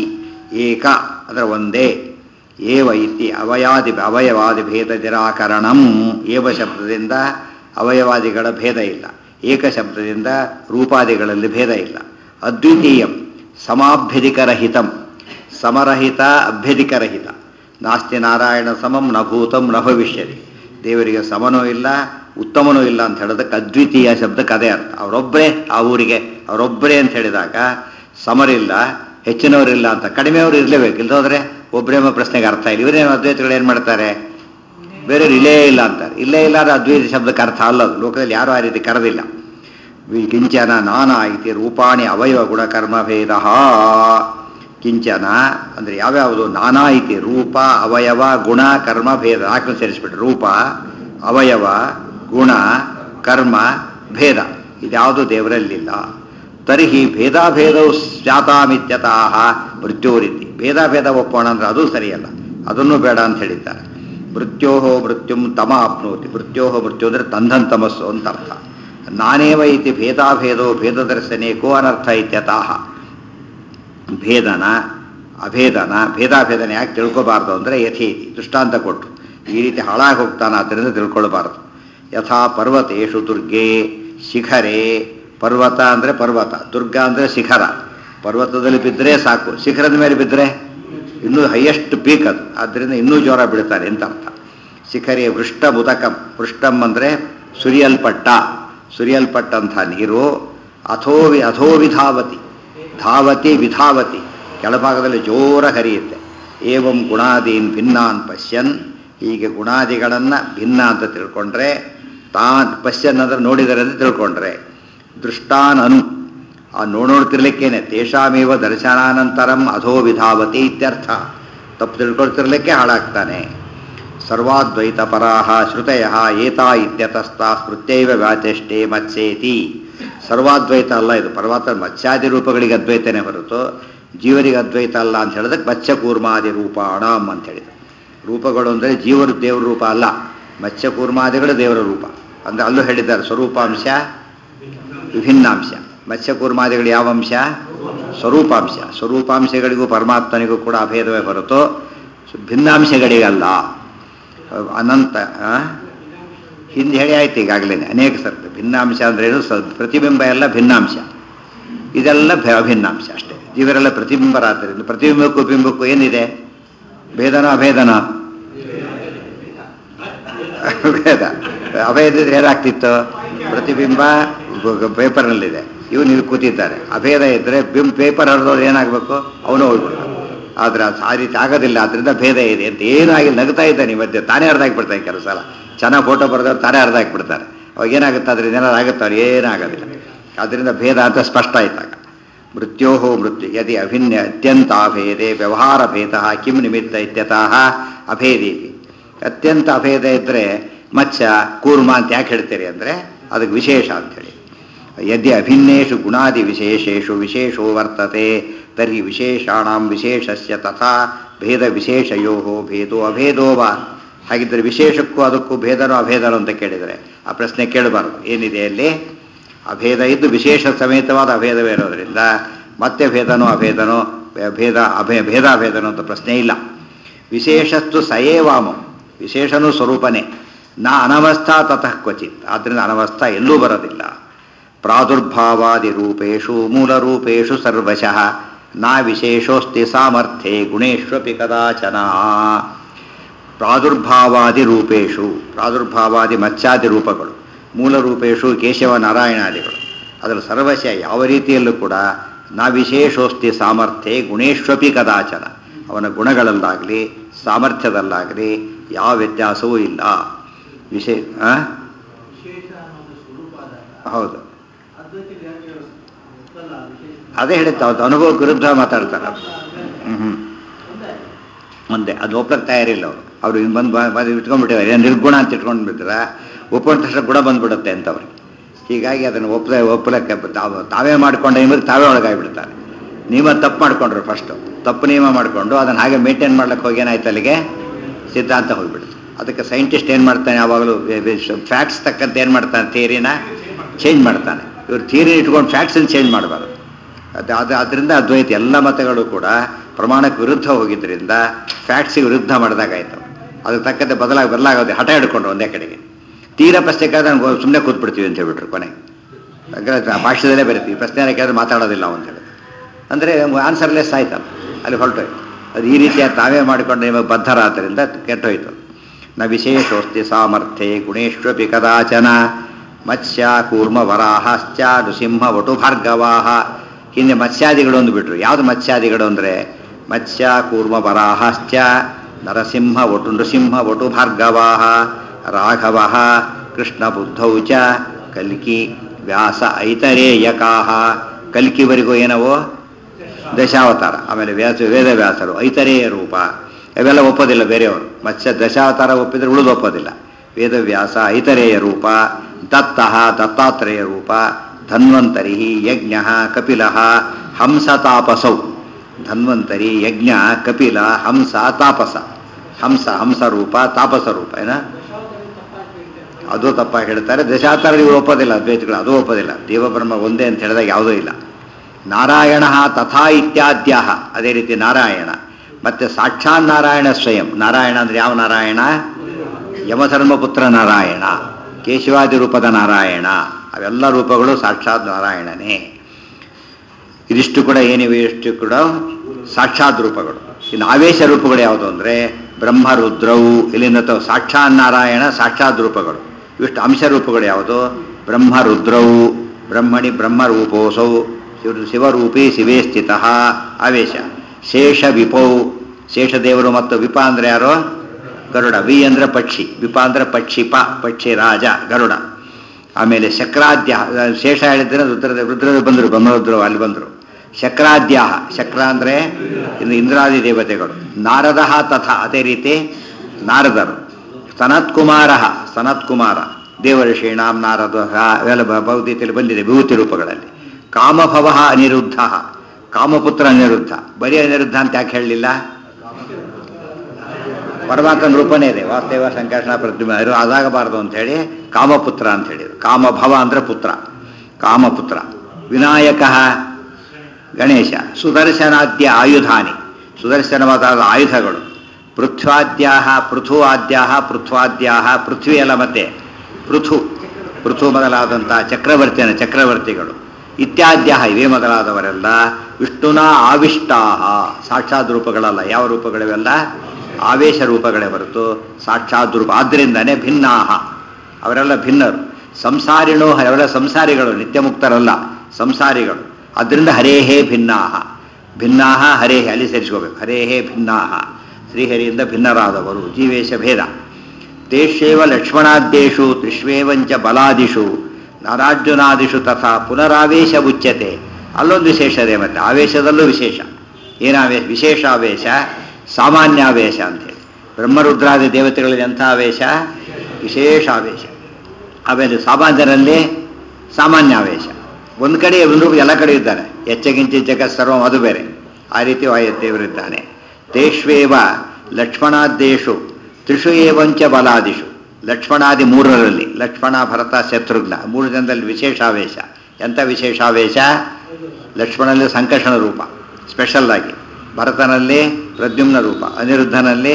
ಏಕ ಅಂದರೆ ಒಂದೇ ಏವ ಇತಿ ಅವಯಾದಿ ಅವಯವಾದಿ ಭೇದ ನಿರಾಕರಣಂ ಏವ ಶಬ್ದದಿಂದ ಅವಯವಾದಿಗಳ ಭೇದ ಇಲ್ಲ ಏಕ ಶಬ್ದದಿಂದ ರೂಪಾದಿಗಳಲ್ಲಿ ಭೇದ ಇಲ್ಲ ಅದ್ವಿತೀಯಂ ಸಮಾಭ್ಯಧಿಕರಹಿತಂ ಸಮರಹಿತ ಅಭ್ಯಧಿಕರಹಿತ ನಾಸ್ತಿ ನಾರಾಯಣ ಸಮಂ ನ ಭೂತಂ ನ ಭವಿಷ್ಯತಿ ದೇವರಿಗೆ ಸಮನೂ ಇಲ್ಲ ಉತ್ತಮನೂ ಇಲ್ಲ ಅಂತ ಹೇಳೋದಕ್ಕೆ ಅದ್ವಿತೀಯ ಶಬ್ದಕ್ಕೆ ಅದೇ ಅರ್ಥ ಅವರೊಬ್ಬರೇ ಆ ಊರಿಗೆ ಅವರೊಬ್ಬರೇ ಅಂತ ಹೇಳಿದಾಗ ಸಮರಿಲ್ಲ ಹೆಚ್ಚಿನವರಿಲ್ಲ ಅಂತ ಕಡಿಮೆಯವರು ಇರಲೇಬೇಕು ಇಲ್ಲದೋದ್ರೆ ಒಬ್ಬರೇ ಪ್ರಶ್ನೆಗೆ ಅರ್ಥ ಇಲ್ಲ ಇವರೇನು ಅದ್ವೈತಗಳು ಏನು ಮಾಡ್ತಾರೆ ಬೇರೆಯವ್ರು ಇಲ್ಲೇ ಇಲ್ಲ ಅಂತಾರೆ ಇಲ್ಲೇ ಇಲ್ಲ ಅಂದ್ರೆ ಅದ್ವೈತ ಶಬ್ದಕ್ಕೆ ಅರ್ಥ ಅಲ್ಲ ಅದು ಲೋಕದಲ್ಲಿ ಯಾರೂ ಆ ರೀತಿ ಕರೆದಿಲ್ಲ ಕಿಂಚನ ನಾನಾ ಇತಿ ರೂಪಾಣಿ ಅವಯವ ಗುಣಕರ್ಮಭೇದ ಕಿಂಚನ ಅಂದರೆ ಯಾವ್ಯಾವುದು ನಾನಾ ಇತಿ ರೂಪ ಅವಯವ ಗುಣ ಕರ್ಮ ಭೇದ ನಾಲ್ಕು ಸೇರಿಸ್ಬಿಟ್ರು ರೂಪ ಅವಯವ ಗುಣ ಕರ್ಮ ಭೇದ ಇದ್ಯಾವುದು ದೇವರಲ್ಲಿಲ್ಲ ತರ್ಹಿ ಭೇದಾಭೇದವು ಸ್ಯಾತಾಮಿತ್ಯತಃ ಮೃತ್ಯೋರಿತಿ ಭೇದಾಭೇದ ಒಪ್ಪೋಣ ಅಂದ್ರೆ ಅದು ಸರಿಯಲ್ಲ ಅದನ್ನು ಬೇಡ ಅಂತ ಹೇಳಿದ್ದಾರೆ ಮೃತ್ಯೋ ಮೃತ್ಯುಂ ತಮ ಆಪ್ನೋತಿ ಮೃತ್ಯೋ ಮೃತ್ಯು ಅಂದರೆ ತಂಧನ್ ತಮಸ್ಸು ಅಂತ ಅರ್ಥ ನಾನೇವ ಇತಿ ಭೇದಾಭೇದೋ ಭೇದದರ್ಶನೆ ಕೋ ಅನರ್ಥ ಇತ್ಯತಃ ಭೇದನ ಅಭೇದನ ಭೇದಾಭೇದನ ಯಾಕೆ ತಿಳ್ಕೋಬಾರ್ದು ಅಂದರೆ ಯಥೇತಿ ದೃಷ್ಟಾಂತ ಕೊಟ್ಟರು ಈ ರೀತಿ ಹಾಳಾಗಿ ಹೋಗ್ತಾನೆ ಆದ್ದರಿಂದ ತಿಳ್ಕೊಳ್ಬಾರ್ದು ಯಥಾ ಪರ್ವತೇಶು ದುರ್ಗೆ ಶಿಖರೇ ಪರ್ವತ ಅಂದರೆ ಪರ್ವತ ದುರ್ಗ ಅಂದರೆ ಶಿಖರ ಪರ್ವತದಲ್ಲಿ ಬಿದ್ದರೆ ಸಾಕು ಶಿಖರದ ಮೇಲೆ ಬಿದ್ದರೆ ಇನ್ನೂ ಹೈಯೆಸ್ಟ್ ಪೀಕ್ ಅದು ಆದ್ದರಿಂದ ಇನ್ನೂ ಜ್ವರ ಬೀಳ್ತಾರೆ ಅಂತ ಅರ್ಥ ಶಿಖರಿ ವೃಷ್ಟ ಮುದಕಂ ವೃಷ್ಟಂ ಅಂದರೆ ಸುರಿಯಲ್ಪಟ್ಟ ಸುರಿಯಲ್ಪಟ್ಟಂಥ ನೀರು ಅಥೋವಿ ಅಧೋ ವಿಧಾವತಿ ಧಾವತಿ ವಿಧಾವತಿ ಕೆಳಭಾಗದಲ್ಲಿ ಜೋರ ಹರಿಯುತ್ತೆ ಏವಂ ಗುಣಾದೀನ್ ಭಿನ್ನಾನ್ ಪಶ್ಯನ್ ಹೀಗೆ ಗುಣಾದಿಗಳನ್ನು ಭಿನ್ನ ಅಂತ ತಿಳ್ಕೊಂಡ್ರೆ ತಾನ್ ಪಶ್ಯನ್ ಅಂದ್ರೆ ನೋಡಿದರೆ ಅಂತ ತಿಳ್ಕೊಂಡ್ರೆ ದೃಷ್ಟಾನ್ ಅನು ಆ ನೋಡ್ ನೋಡ್ತಿರ್ಲಿಕ್ಕೇನೆ ತೇಷಾಮೇವ ದರ್ಶನಾನಂತರಂ ಅಧೋ ವಿಧಾವತಿ ಇತ್ಯರ್ಥ ತಪ್ಪು ತಿಳ್ಕೊಳ್ತಿರ್ಲಿಕ್ಕೆ ಹಾಳಾಗ್ತಾನೆ ಸರ್ವಾದ್ವೈತ ಪರಾಹ ಶ್ರುತಯ ಏತಾ ಇತ್ಯತಸ್ಥ ಸ್ಮೃತ್ಯೈವ ವ್ಯಾಚಷ್ಟೇ ಮತ್ಸ್ಯೇತಿ ಸರ್ವಾದ್ವೈತ ಅಲ್ಲ ಇದು ಪರಮಾತ್ಮ ಮತ್ಸ್ಯಾದಿ ರೂಪಗಳಿಗೆ ಅದ್ವೈತನೇ ಹೊರತು ಜೀವರಿಗೆ ಅದ್ವೈತ ಅಲ್ಲ ಅಂತ ಹೇಳಿದಕ್ಕೆ ಮತ್ಸ್ಯ ಕೂರ್ಮಾದಿ ರೂಪಾಣಂ ಅಂತ ಹೇಳಿದ್ರು ರೂಪಗಳು ಅಂದರೆ ಜೀವರು ದೇವರ ರೂಪ ಅಲ್ಲ ಮತ್ಸ್ಯ ಕೂರ್ಮಾದಿಗಳು ದೇವರ ರೂಪ ಅಂದರೆ ಅಲ್ಲೂ ಹೇಳಿದ್ದಾರೆ ಸ್ವರೂಪಾಂಶ ವಿಭಿನ್ನಾಂಶ ಮತ್ಸ್ಯ ಕೂರ್ಮಾದಿಗಳು ಯಾವ ಅಂಶ ಸ್ವರೂಪಾಂಶ ಸ್ವರೂಪಾಂಶಗಳಿಗೂ ಪರಮಾತ್ಮನಿಗೂ ಕೂಡ ಅಭೇದವೇ ಹೊರತು ಭಿನ್ನಾಂಶಗಳಿಗಲ್ಲ ಅನಂತ ಆ? ಹಿಂದೆ ಹೇಳಿ ಆಯ್ತು ಈಗಾಗಲೇ ಅನೇಕ ಸರ್ತಿ ಭಿನ್ನಾಂಶ ಅಂದ್ರೆ ಏನು ಸ ಪ್ರತಿಬಿಂಬ ಎಲ್ಲ ಭಿನ್ನಾಂಶ ಇದೆಲ್ಲ ಭ- ಅಭಿನ್ನಾಂಶ ಅಷ್ಟೇ ಇವರೆಲ್ಲ ಪ್ರತಿಬಿಂಬರಾದ್ದರಿಂದ ಪ್ರತಿಬಿಂಬಕ್ಕೂ ಬಿಂಬಕ್ಕೂ ಏನಿದೆ ಭೇದನ ಅಭೇದನ ಭೇದ ಅಭೇದಿದ್ರೆ ಏನಾಗ್ತಿತ್ತು ಪ್ರತಿಬಿಂಬ ಪೇಪರ್ನಲ್ಲಿದೆ ಇವನು ಇಲ್ಲಿ ಕೂತಿದ್ದಾರೆ ಅಭೇದ ಇದ್ರೆ ಬಿಂಬ ಪೇಪರ್ ಹರಿದವ್ರು ಏನಾಗಬೇಕು ಅವನು ಹೋಗ್ಬಿಡ್ತಾನೆ ಆದ್ರೆ ಅದು ಆ ರೀತಿ ಆಗೋದಿಲ್ಲ ಅದರಿಂದ ಭೇದ ಇದೆ ಅಂತ ಏನಾಗಿ ನಗ್ತಾ ಇದ್ದಾನೆ ಈ ಮಧ್ಯೆ ತಾನೇ ಅರ್ಧಾಕ್ಬಿಡ್ತಾನೆ ಕೆಲವು ಸಲ ಚೆನ್ನಾಗಿ ಫೋಟೋ ಬರೆದವ್ರು ತಾನೇ ಅರ್ಧಾಕ್ಬಿಡ್ತಾರೆ ಅವಾಗ ಏನಾಗುತ್ತೆ ಅದ್ರಿಂದ ಏನಾದ್ರು ಆಗುತ್ತೆ ಅವ್ರು ಏನಾಗೋದಿಲ್ಲ ಅದರಿಂದ ಭೇದ ಅಂತ ಸ್ಪಷ್ಟ ಆಯ್ತಾಗ ಮೃತ್ಯೋ ಮೃತ್ಯು ಯದಿ ಅಭಿನ್ಯ ಅತ್ಯಂತ ಅಭೇದೆ ವ್ಯವಹಾರ ಭೇದ ಕಿಂ ನಿಮಿತ್ತ ಇತ್ಯತಃ ಅಭೇದೀತಿ ಅತ್ಯಂತ ಅಭೇದ ಇದ್ರೆ ಮಚ್ಚ ಕೂರ್ಮ ಅಂತ ಯಾಕೆ ಹೇಳ್ತೀರಿ ಅಂದರೆ ಅದಕ್ಕೆ ವಿಶೇಷ ಅಂಥೇಳಿ ಯದ್ಯ ಅಭಿನ್ನೇಷು ಗುಣಾದಿ ವಿಶೇಷೇಷು ವಿಶೇಷೋ ವರ್ತತೆ ತರ್ಹಿ ವಿಶೇಷಾಣಾಂ ವಿಶೇಷಸ್ಯ ತಥಾ ಭೇದ ವಿಶೇಷಯೋ ಭೇದೋ ಅಭೇದೋ ವಾ ಹಾಗಿದ್ದರೆ ವಿಶೇಷಕ್ಕೂ ಅದಕ್ಕೂ ಭೇದನೋ ಅಭೇದನೋ ಅಂತ ಕೇಳಿದರೆ ಆ ಪ್ರಶ್ನೆ ಕೇಳಬಾರದು ಏನಿದೆ ಅಲ್ಲಿ ಅಭೇದ ಇದ್ದು ವಿಶೇಷ ಸಮೇತವಾದ ಅಭೇದವೇ ಇರೋದ್ರಿಂದ ಮತ್ತೆ ಭೇದನೋ ಅಭೇದನೋ ಭೇದ ಅಭೇ ಭೇದಾಭೇದನೋ ಅಂತ ಪ್ರಶ್ನೆ ಇಲ್ಲ ವಿಶೇಷಸ್ತು ಸಯೇವಾಮ ವಿಶೇಷನೂ ಸ್ವರೂಪನೇ ನಾ ಅನವಸ್ಥಾ ತತಃ ಕ್ವಚಿತ್ ಆದ್ದರಿಂದ ಅನವಸ್ಥಾ ಎಲ್ಲೂ ಬರೋದಿಲ್ಲ ಪ್ರಾದುರ್ಭಾವಾದಿ ರೂಪೇಶು ಮೂಲರೂಪೇಶು ಸರ್ವಶಃ ನಾ ವಿಶೇಷೋಸ್ತಿ ಸಾಮರ್ಥ್ಯೆ ಗುಣೇಶ್ವಪಿ ಕದಾಚನ ಪ್ರಾದುರ್ಭಾವಾದಿ ರೂಪೇಶು ಪ್ರಾದುರ್ಭಾವಾದಿ ಮತ್ಸ್ಯಾದಿ ರೂಪಗಳು ಮೂಲ ರೂಪೇಶು ಕೇಶವ ನಾರಾಯಣಾದಿಗಳು ಅದರ ಸರ್ವಶ ಯಾವ ರೀತಿಯಲ್ಲೂ ಕೂಡ ನಾ ವಿಶೇಷೋಸ್ತಿ ಸಾಮರ್ಥ್ಯೆ ಗುಣೇಶ್ವಪಿ ಕದಾಚನ ಅವನ ಗುಣಗಳಲ್ಲಾಗಲಿ ಸಾಮರ್ಥ್ಯದಲ್ಲಾಗಲಿ ಯಾವ ವ್ಯತ್ಯಾಸವೂ ಇಲ್ಲ ವಿಶೇ ಆ? ವಿಶೇಷ ಅನ್ನೋದು ಸ್ವರೂಪ ಆದಾಗ ಹೌದು ಅದ್ವೈತಿಗಳು ಯಾಕೆ ಒಪ್ಪಲ್ಲ ವಿಶೇಷ ಅದೇ ಹೇಳಿತ್ತು ಅವ್ರದ್ದು ಅನುಭವಕ್ಕೆ ವಿರುದ್ಧ ಮಾತಾಡ್ತಾರೆ ಹ್ಮ್ ಹ್ಮ್ ಒಂದೇ ಒಂದೇ ಅದು ಒಪ್ಲಕ್ಕೆ ತಯಾರಿಲ್ಲ ಅವರು ಅವ್ರು ಹಿಂಗೆ ಬಂದು ಬಂದು ಇಟ್ಕೊಂಡ್ಬಿಟ್ಟಿದ್ದಾರೆ ಏನು ನಿರ್ಗುಣ ಅಂತ ಇಟ್ಕೊಂಡು ಬಿಟ್ಟಿದ್ರೆ ಒಪ್ಕೊಂಡ ತಕ್ಷಣ ಗುಣ ಬಂದ್ಬಿಡುತ್ತೆ ಅಂತ ಅವ್ರಿಗೆ ಹೀಗಾಗಿ ಅದನ್ನು ಒಪ್ಪಲ ಒಪ್ಪಲಕ್ಕೆ ತಾವು ತಾವೇ ಮಾಡ್ಕೊಂಡ ನಿಮಗೆ ತಾವೇ ಒಳಗಾಗಿಬಿಡ್ತಾರೆ ನಿಯಮ ತಪ್ಪು ಮಾಡ್ಕೊಂಡ್ರು ಫಸ್ಟು ತಪ್ಪು ನಿಯಮ ಮಾಡಿಕೊಂಡು ಅದನ್ನು ಹಾಗೆ ಮೇಂಟೈನ್ ಮಾಡ್ಲಿಕ್ಕೆ ಹೋಗಿ ಏನಾಯ್ತು ಅಲ್ಲಿಗೆ ಸಿದ್ಧಾಂತ ಹೋಗ್ಬಿಡ್ತು ಅದಕ್ಕೆ ಸೈಂಟಿಸ್ಟ್ ಏನು ಮಾಡ್ತಾನೆ ಯಾವಾಗಲೂ ಫ್ಯಾಕ್ಟ್ಸ್ ತಕ್ಕಂತೆ ಏನು ಮಾಡ್ತಾನೆ ಥಿಯರಿನ ಚೇಂಜ್ ಮಾಡ್ತಾನೆ ಇವ್ರು ಥಿಯರಿ ಇಟ್ಕೊಂಡು ಫ್ಯಾಕ್ಟ್ಸನ್ನು ಚೇಂಜ್ ಮಾಡಬಾರ್ದು ಅದು ಅದು ಅದರಿಂದ ಅದ್ವೈತ ಎಲ್ಲ ಮತಗಳು ಕೂಡ ಪ್ರಮಾಣಕ್ಕೆ ವಿರುದ್ಧ ಹೋಗಿದ್ದರಿಂದ ಫ್ಯಾಕ್ಟ್ಸಿಗೆ ವಿರುದ್ಧ ಮಾಡಿದಾಗಾಯ್ತು ಅದಕ್ಕೆ ತಕ್ಕಂತೆ ಬದಲಾಗಿ ಬದಲಾಗೋದು ಹಠ ಹಿಡ್ಕೊಂಡ್ರು ಒಂದೇ ಕಡೆಗೆ ತೀರಾ ಪ್ರಶ್ನೆ ಕೇಳಿದ್ರೆ ನಾವು ಸುಮ್ಮನೆ ಕೂತ್ಬಿಡ್ತೀವಿ ಅಂತ ಹೇಳ್ಬಿಟ್ರು ಕೊನೆಗೆ ಯಾಕಂದ್ರೆ ಆ ಭಾಷೆದಲ್ಲೇ ಬರೀತೀವಿ ಪ್ರಶ್ನೆ ಕೇಳಿದ್ರೆ ಮಾತಾಡೋದಿಲ್ಲ ಅಂತ ಹೇಳಿ ಅಂದರೆ ಆನ್ಸರ್ಲೆಸ್ ಆಯ್ತಲ್ಲ ಅಲ್ಲಿ ಹೊರಟೋಯ್ತು ಅದು ಈ ರೀತಿಯ ತಾವೇ ಮಾಡಿಕೊಂಡು ನಿಮಗೆ ಬದ್ಧರಾದ್ದರಿಂದ ಕೆಟ್ಟೋಯ್ತು ನ ವಿಶೇಷೋಸ್ತಿ ಸಾಮರ್ಥ್ಯೆ ಗುಣೇಶ್ವಪಿ ಕದಾಚನ ಮತ್ಸ್ಯ ಕೂರ್ಮ ವರಾಹಶ್ಚ ನೃಸಿಂಹ ವಟು ಭಾರ್ಗವಾಹ ಹಿಂದೆ ಮತ್ಸ್ಯಾದಿಗಳು ಒಂದು ಬಿಟ್ರು ಯಾವುದು ಮತ್ಸ್ಯಾದಿಗಳು ಅಂದರೆ ಮತ್ಸ್ಯ ಕೂರ್ಮ ವರಾಹಶ್ಚ ನರಸಿಂಹ ವಟು ನೃಸಿಂಹ ವಟು ಭಾರ್ಗವಾಹ ರಾಘವ ಕೃಷ್ಣ ಬುದ್ಧೌ ಚ ಕಲ್ಕಿ ವ್ಯಾಸ ಐತರೇಯಕಾಹ ಕಲ್ಕಿವರೆಗೂ ಏನವೋ ದಶಾವತಾರ ಆಮೇಲೆ ವ್ಯಾಸ ವೇದವ್ಯಾಸರು ಐತರೇಯ ರೂಪ ಇವೆಲ್ಲ ಒಪ್ಪೋದಿಲ್ಲ ಬೇರೆಯವರು ಮತ್ಸ್ಯ ದಶಾವತಾರ ಒಪ್ಪಿದ್ರೆ ಉಳಿದು ಒಪ್ಪೋದಿಲ್ಲ ವೇದವ್ಯಾಸ ಐತರೇಯ ರೂಪ ದತ್ತಃ ದತ್ತಾತ್ರೇಯ ರೂಪ ಧನ್ವಂತರಿ ಯಜ್ಞ ಕಪಿಲ ಹಂಸ ತಾಪಸೌ ಧನ್ವಂತರಿ ಯಜ್ಞ ಕಪಿಲ ಹಂಸ ತಾಪಸ ಹಂಸ ಹಂಸ ರೂಪ ತಾಪಸ ರೂಪ ಏನ ಅದು ತಪ್ಪಾಗಿ ಹೇಳ್ತಾರೆ ದಶಾವತಾರ ಇವರು ಒಪ್ಪೋದಿಲ್ಲ ಅದ್ವೈತಗಳು ಅದು ಒಪ್ಪೋದಿಲ್ಲ ದೇವಬ್ರಹ್ಮ ಒಂದೇ ಅಂತ ಹೇಳಿದಾಗ ಯಾವುದೂ ಇಲ್ಲ ನಾರಾಯಣ ತಥಾ ಇತ್ಯಾದ್ಯ ಅದೇ ರೀತಿ ನಾರಾಯಣ ಮತ್ತೆ ಸಾಕ್ಷಾತ್ ನಾರಾಯಣ ಸ್ವಯಂ ನಾರಾಯಣ ಅಂದ್ರೆ ಯಾವ ನಾರಾಯಣ ಯಮಧರ್ಮಪುತ್ರ ನಾರಾಯಣ ಕೇಶವಾದಿ ರೂಪದ ನಾರಾಯಣ ಅವೆಲ್ಲ ರೂಪಗಳು ಸಾಕ್ಷಾತ್ ನಾರಾಯಣನೇ ಇದಿಷ್ಟು ಕೂಡ ಏನಿವೆ ಇಷ್ಟು ಕೂಡ ಸಾಕ್ಷಾತ್ ರೂಪಗಳು ಇನ್ನು ಆವೇಶ ರೂಪಗಳು ಯಾವುದು ಅಂದರೆ ಬ್ರಹ್ಮ ರುದ್ರವು ಇಲ್ಲಿಂದ ತ- ಸಾಕ್ಷಾತ್ ನಾರಾಯಣ ಸಾಕ್ಷಾತ್ ರೂಪಗಳು ಇವಿಷ್ಟು ಅಂಶ ರೂಪಗಳು ಯಾವುದು ಬ್ರಹ್ಮ ರುದ್ರವು ಬ್ರಹ್ಮಣಿ ಬ್ರಹ್ಮರೂಪೋಸೌ ಶಿವ ಶಿವರೂಪಿ ಶಿವೇ ಸ್ಥಿತ ಆವೇಶ ಶೇಷ ವಿಪೌ ಶೇಷದೇವರು ಮತ್ತು ವಿಪ ಅಂದ್ರೆ ಯಾರು ಗರುಡ ವಿ ಅಂದ್ರೆ ಪಕ್ಷಿ ವಿಪ ಅಂದ್ರೆ ಪಕ್ಷಿ ಪ ಪಕ್ಷಿ ರಾಜ ಗರುಡ ಆಮೇಲೆ ಶಕ್ರಾದ್ಯ ಶೇಷ ಹೇಳಿದ್ರೆ ರುದ್ರ ರುದ್ರ ಬಂದರು ಬ್ರಹ್ಮರುದ್ರು ಅಲ್ಲಿ ಬಂದರು ಶಕ್ರಾದ್ಯ ಶಕ್ರ ಅಂದ್ರೆ ಇನ್ನು ಇಂದ್ರಾದಿ ದೇವತೆಗಳು ನಾರದ ತಥ ಅದೇ ರೀತಿ ನಾರದರು ಸನತ್ಕುಮಾರ ಸನತ್ಕುಮಾರ ದೇವರ್ಷೀಣಾಂ ನಾರದ ಇವೆಲ್ಲ ಭ- ಭಗವದ್ಗೀತೆಯಲ್ಲಿ ಬಂದಿದೆ ವಿಭೂತಿ ರೂಪಗಳಲ್ಲಿ ಕಾಮಭವ ಅನಿರುದ್ಧ ಕಾಮಪುತ್ರ ಅನಿರುದ್ಧ ಬರೀ ಅನಿರುದ್ಧ ಅಂತ ಯಾಕೆ ಹೇಳಲಿಲ್ಲ ಪರಮಾತ್ಮನ ರೂಪನೇ ಇದೆ ವಾಸ್ತವ ಸಂಕರ್ಷಣ ಪ್ರತಿಮೆ ಅದು ಅದಾಗಬಾರದು ಅಂತ ಹೇಳಿ ಕಾಮಪುತ್ರ ಅಂತ ಹೇಳಿದ್ರು ಕಾಮಭವ ಅಂದ್ರೆ ಪುತ್ರ ಕಾಮಪುತ್ರ ವಿನಾಯಕ ಗಣೇಶ ಸುದರ್ಶನಾದ್ಯ ಆಯುಧಾನಿ ಸುದರ್ಶನವಾದ ಆಯುಧಗಳು ಪೃಥ್ವಾದ್ಯಾ ಪೃಥು ಆದ್ಯಾ ಪೃಥ್ವಾದ್ಯಾ ಪೃಥ್ವಿ ಅಲ್ಲ ಮತ್ತೆ ಪೃಥು ಪೃಥು ಮೊದಲಾದಂಥ ಚಕ್ರವರ್ತಿನ ಚಕ್ರವರ್ತಿಗಳು ಇತ್ಯಾದ್ಯ ಇವೇ ಮೊದಲಾದವರೆಲ್ಲ ವಿಷ್ಣುನ ಆವಿಷ್ಟಾ ಸಾಕ್ಷಾತ್ ರೂಪಗಳಲ್ಲ ಯಾವ ರೂಪಗಳಿವೆಲ್ಲ ಆವೇಶ ರೂಪಗಳೇ ಹೊರತು ಸಾಕ್ಷಾತ್ ರೂಪ ಆದ್ದರಿಂದನೇ ಭಿನ್ನಾಹ ಅವರೆಲ್ಲ ಭಿನ್ನರು ಸಂಸಾರಿಣೋ ಅವರೆಲ್ಲ ಸಂಸಾರಿಗಳು ನಿತ್ಯ ಮುಕ್ತರಲ್ಲ ಸಂಸಾರಿಗಳು ಅದರಿಂದ ಹರೇಹೇ ಭಿನ್ನಾಹ ಭಿನ್ನಾಹ ಹರೇಹೇ ಅಲ್ಲಿ ಸೇರಿಸ್ಕೋಬೇಕು ಹರೇಹೇ ಭಿನ್ನಾಹ ಶ್ರೀಹರಿಯಿಂದ ಭಿನ್ನರಾದವರು ಜೀವೇಶ ಭೇದ ತೇಷೇವ ಲಕ್ಷ್ಮಣಾದ್ದೇಶು ತ್ರಿಷ್ವೇವಂಚ ಬಲಾದಿಷು ನಾರಾರ್ಜುನಾದಿಷು ತಥಾ ಪುನರಾವೇಶ ಉಚ್ಯತೆ ಅಲ್ಲೊಂದು ವಿಶೇಷ ಇದೆ ಮತ್ತೆ ಆವೇಶದಲ್ಲೂ ವಿಶೇಷ ಏನಾವೇಶ ವಿಶೇಷ ಆವೇಶ ಸಾಮಾನ್ಯಾವೇಶ ಅಂತೇಳಿ ಬ್ರಹ್ಮರುದ್ರಾದಿ ದೇವತೆಗಳಲ್ಲಿ ಎಂಥ ಆವೇಶ ವಿಶೇಷ ಆವೇಶ ಆಮೇಲೆ ಸಾಮಾನ್ಯರಲ್ಲಿ ಸಾಮಾನ್ಯಾವೇಶ ಒಂದು ಕಡೆ ಒಂದು ಎಲ್ಲ ಕಡೆ ಇದ್ದಾನೆ ಎಚ್ಚಗಿಂಚ ಜಗತ್ ಸರ್ವಂ ಅದು ಬೇರೆ ಆ ರೀತಿ ವಾಯು ದೇವರಿದ್ದಾನೆ ತೇಷ್ವೇವ ಲಕ್ಷ್ಮಣಾದ್ದೇಶು ತ್ರಿಷು ಏವಂಚ ಬಲಾದಿಷು ಲಕ್ಷ್ಮಣಾದಿ ಮೂರರಲ್ಲಿ ಲಕ್ಷ್ಮಣ ಭರತ ಶತ್ರುಘ್ನ ಮೂರು ಜನದಲ್ಲಿ ವಿಶೇಷಾವೇಶ ಎಂಥ ವಿಶೇಷಾವೇಶ ಲಕ್ಷ್ಮಣನಲ್ಲಿ ಸಂಕರ್ಷಣ ರೂಪ ಸ್ಪೆಷಲ್ ಆಗಿ ಭರತನಲ್ಲಿ ಪ್ರದ್ಯುಮ್ನ ರೂಪ ಅನಿರುದ್ಧನಲ್ಲಿ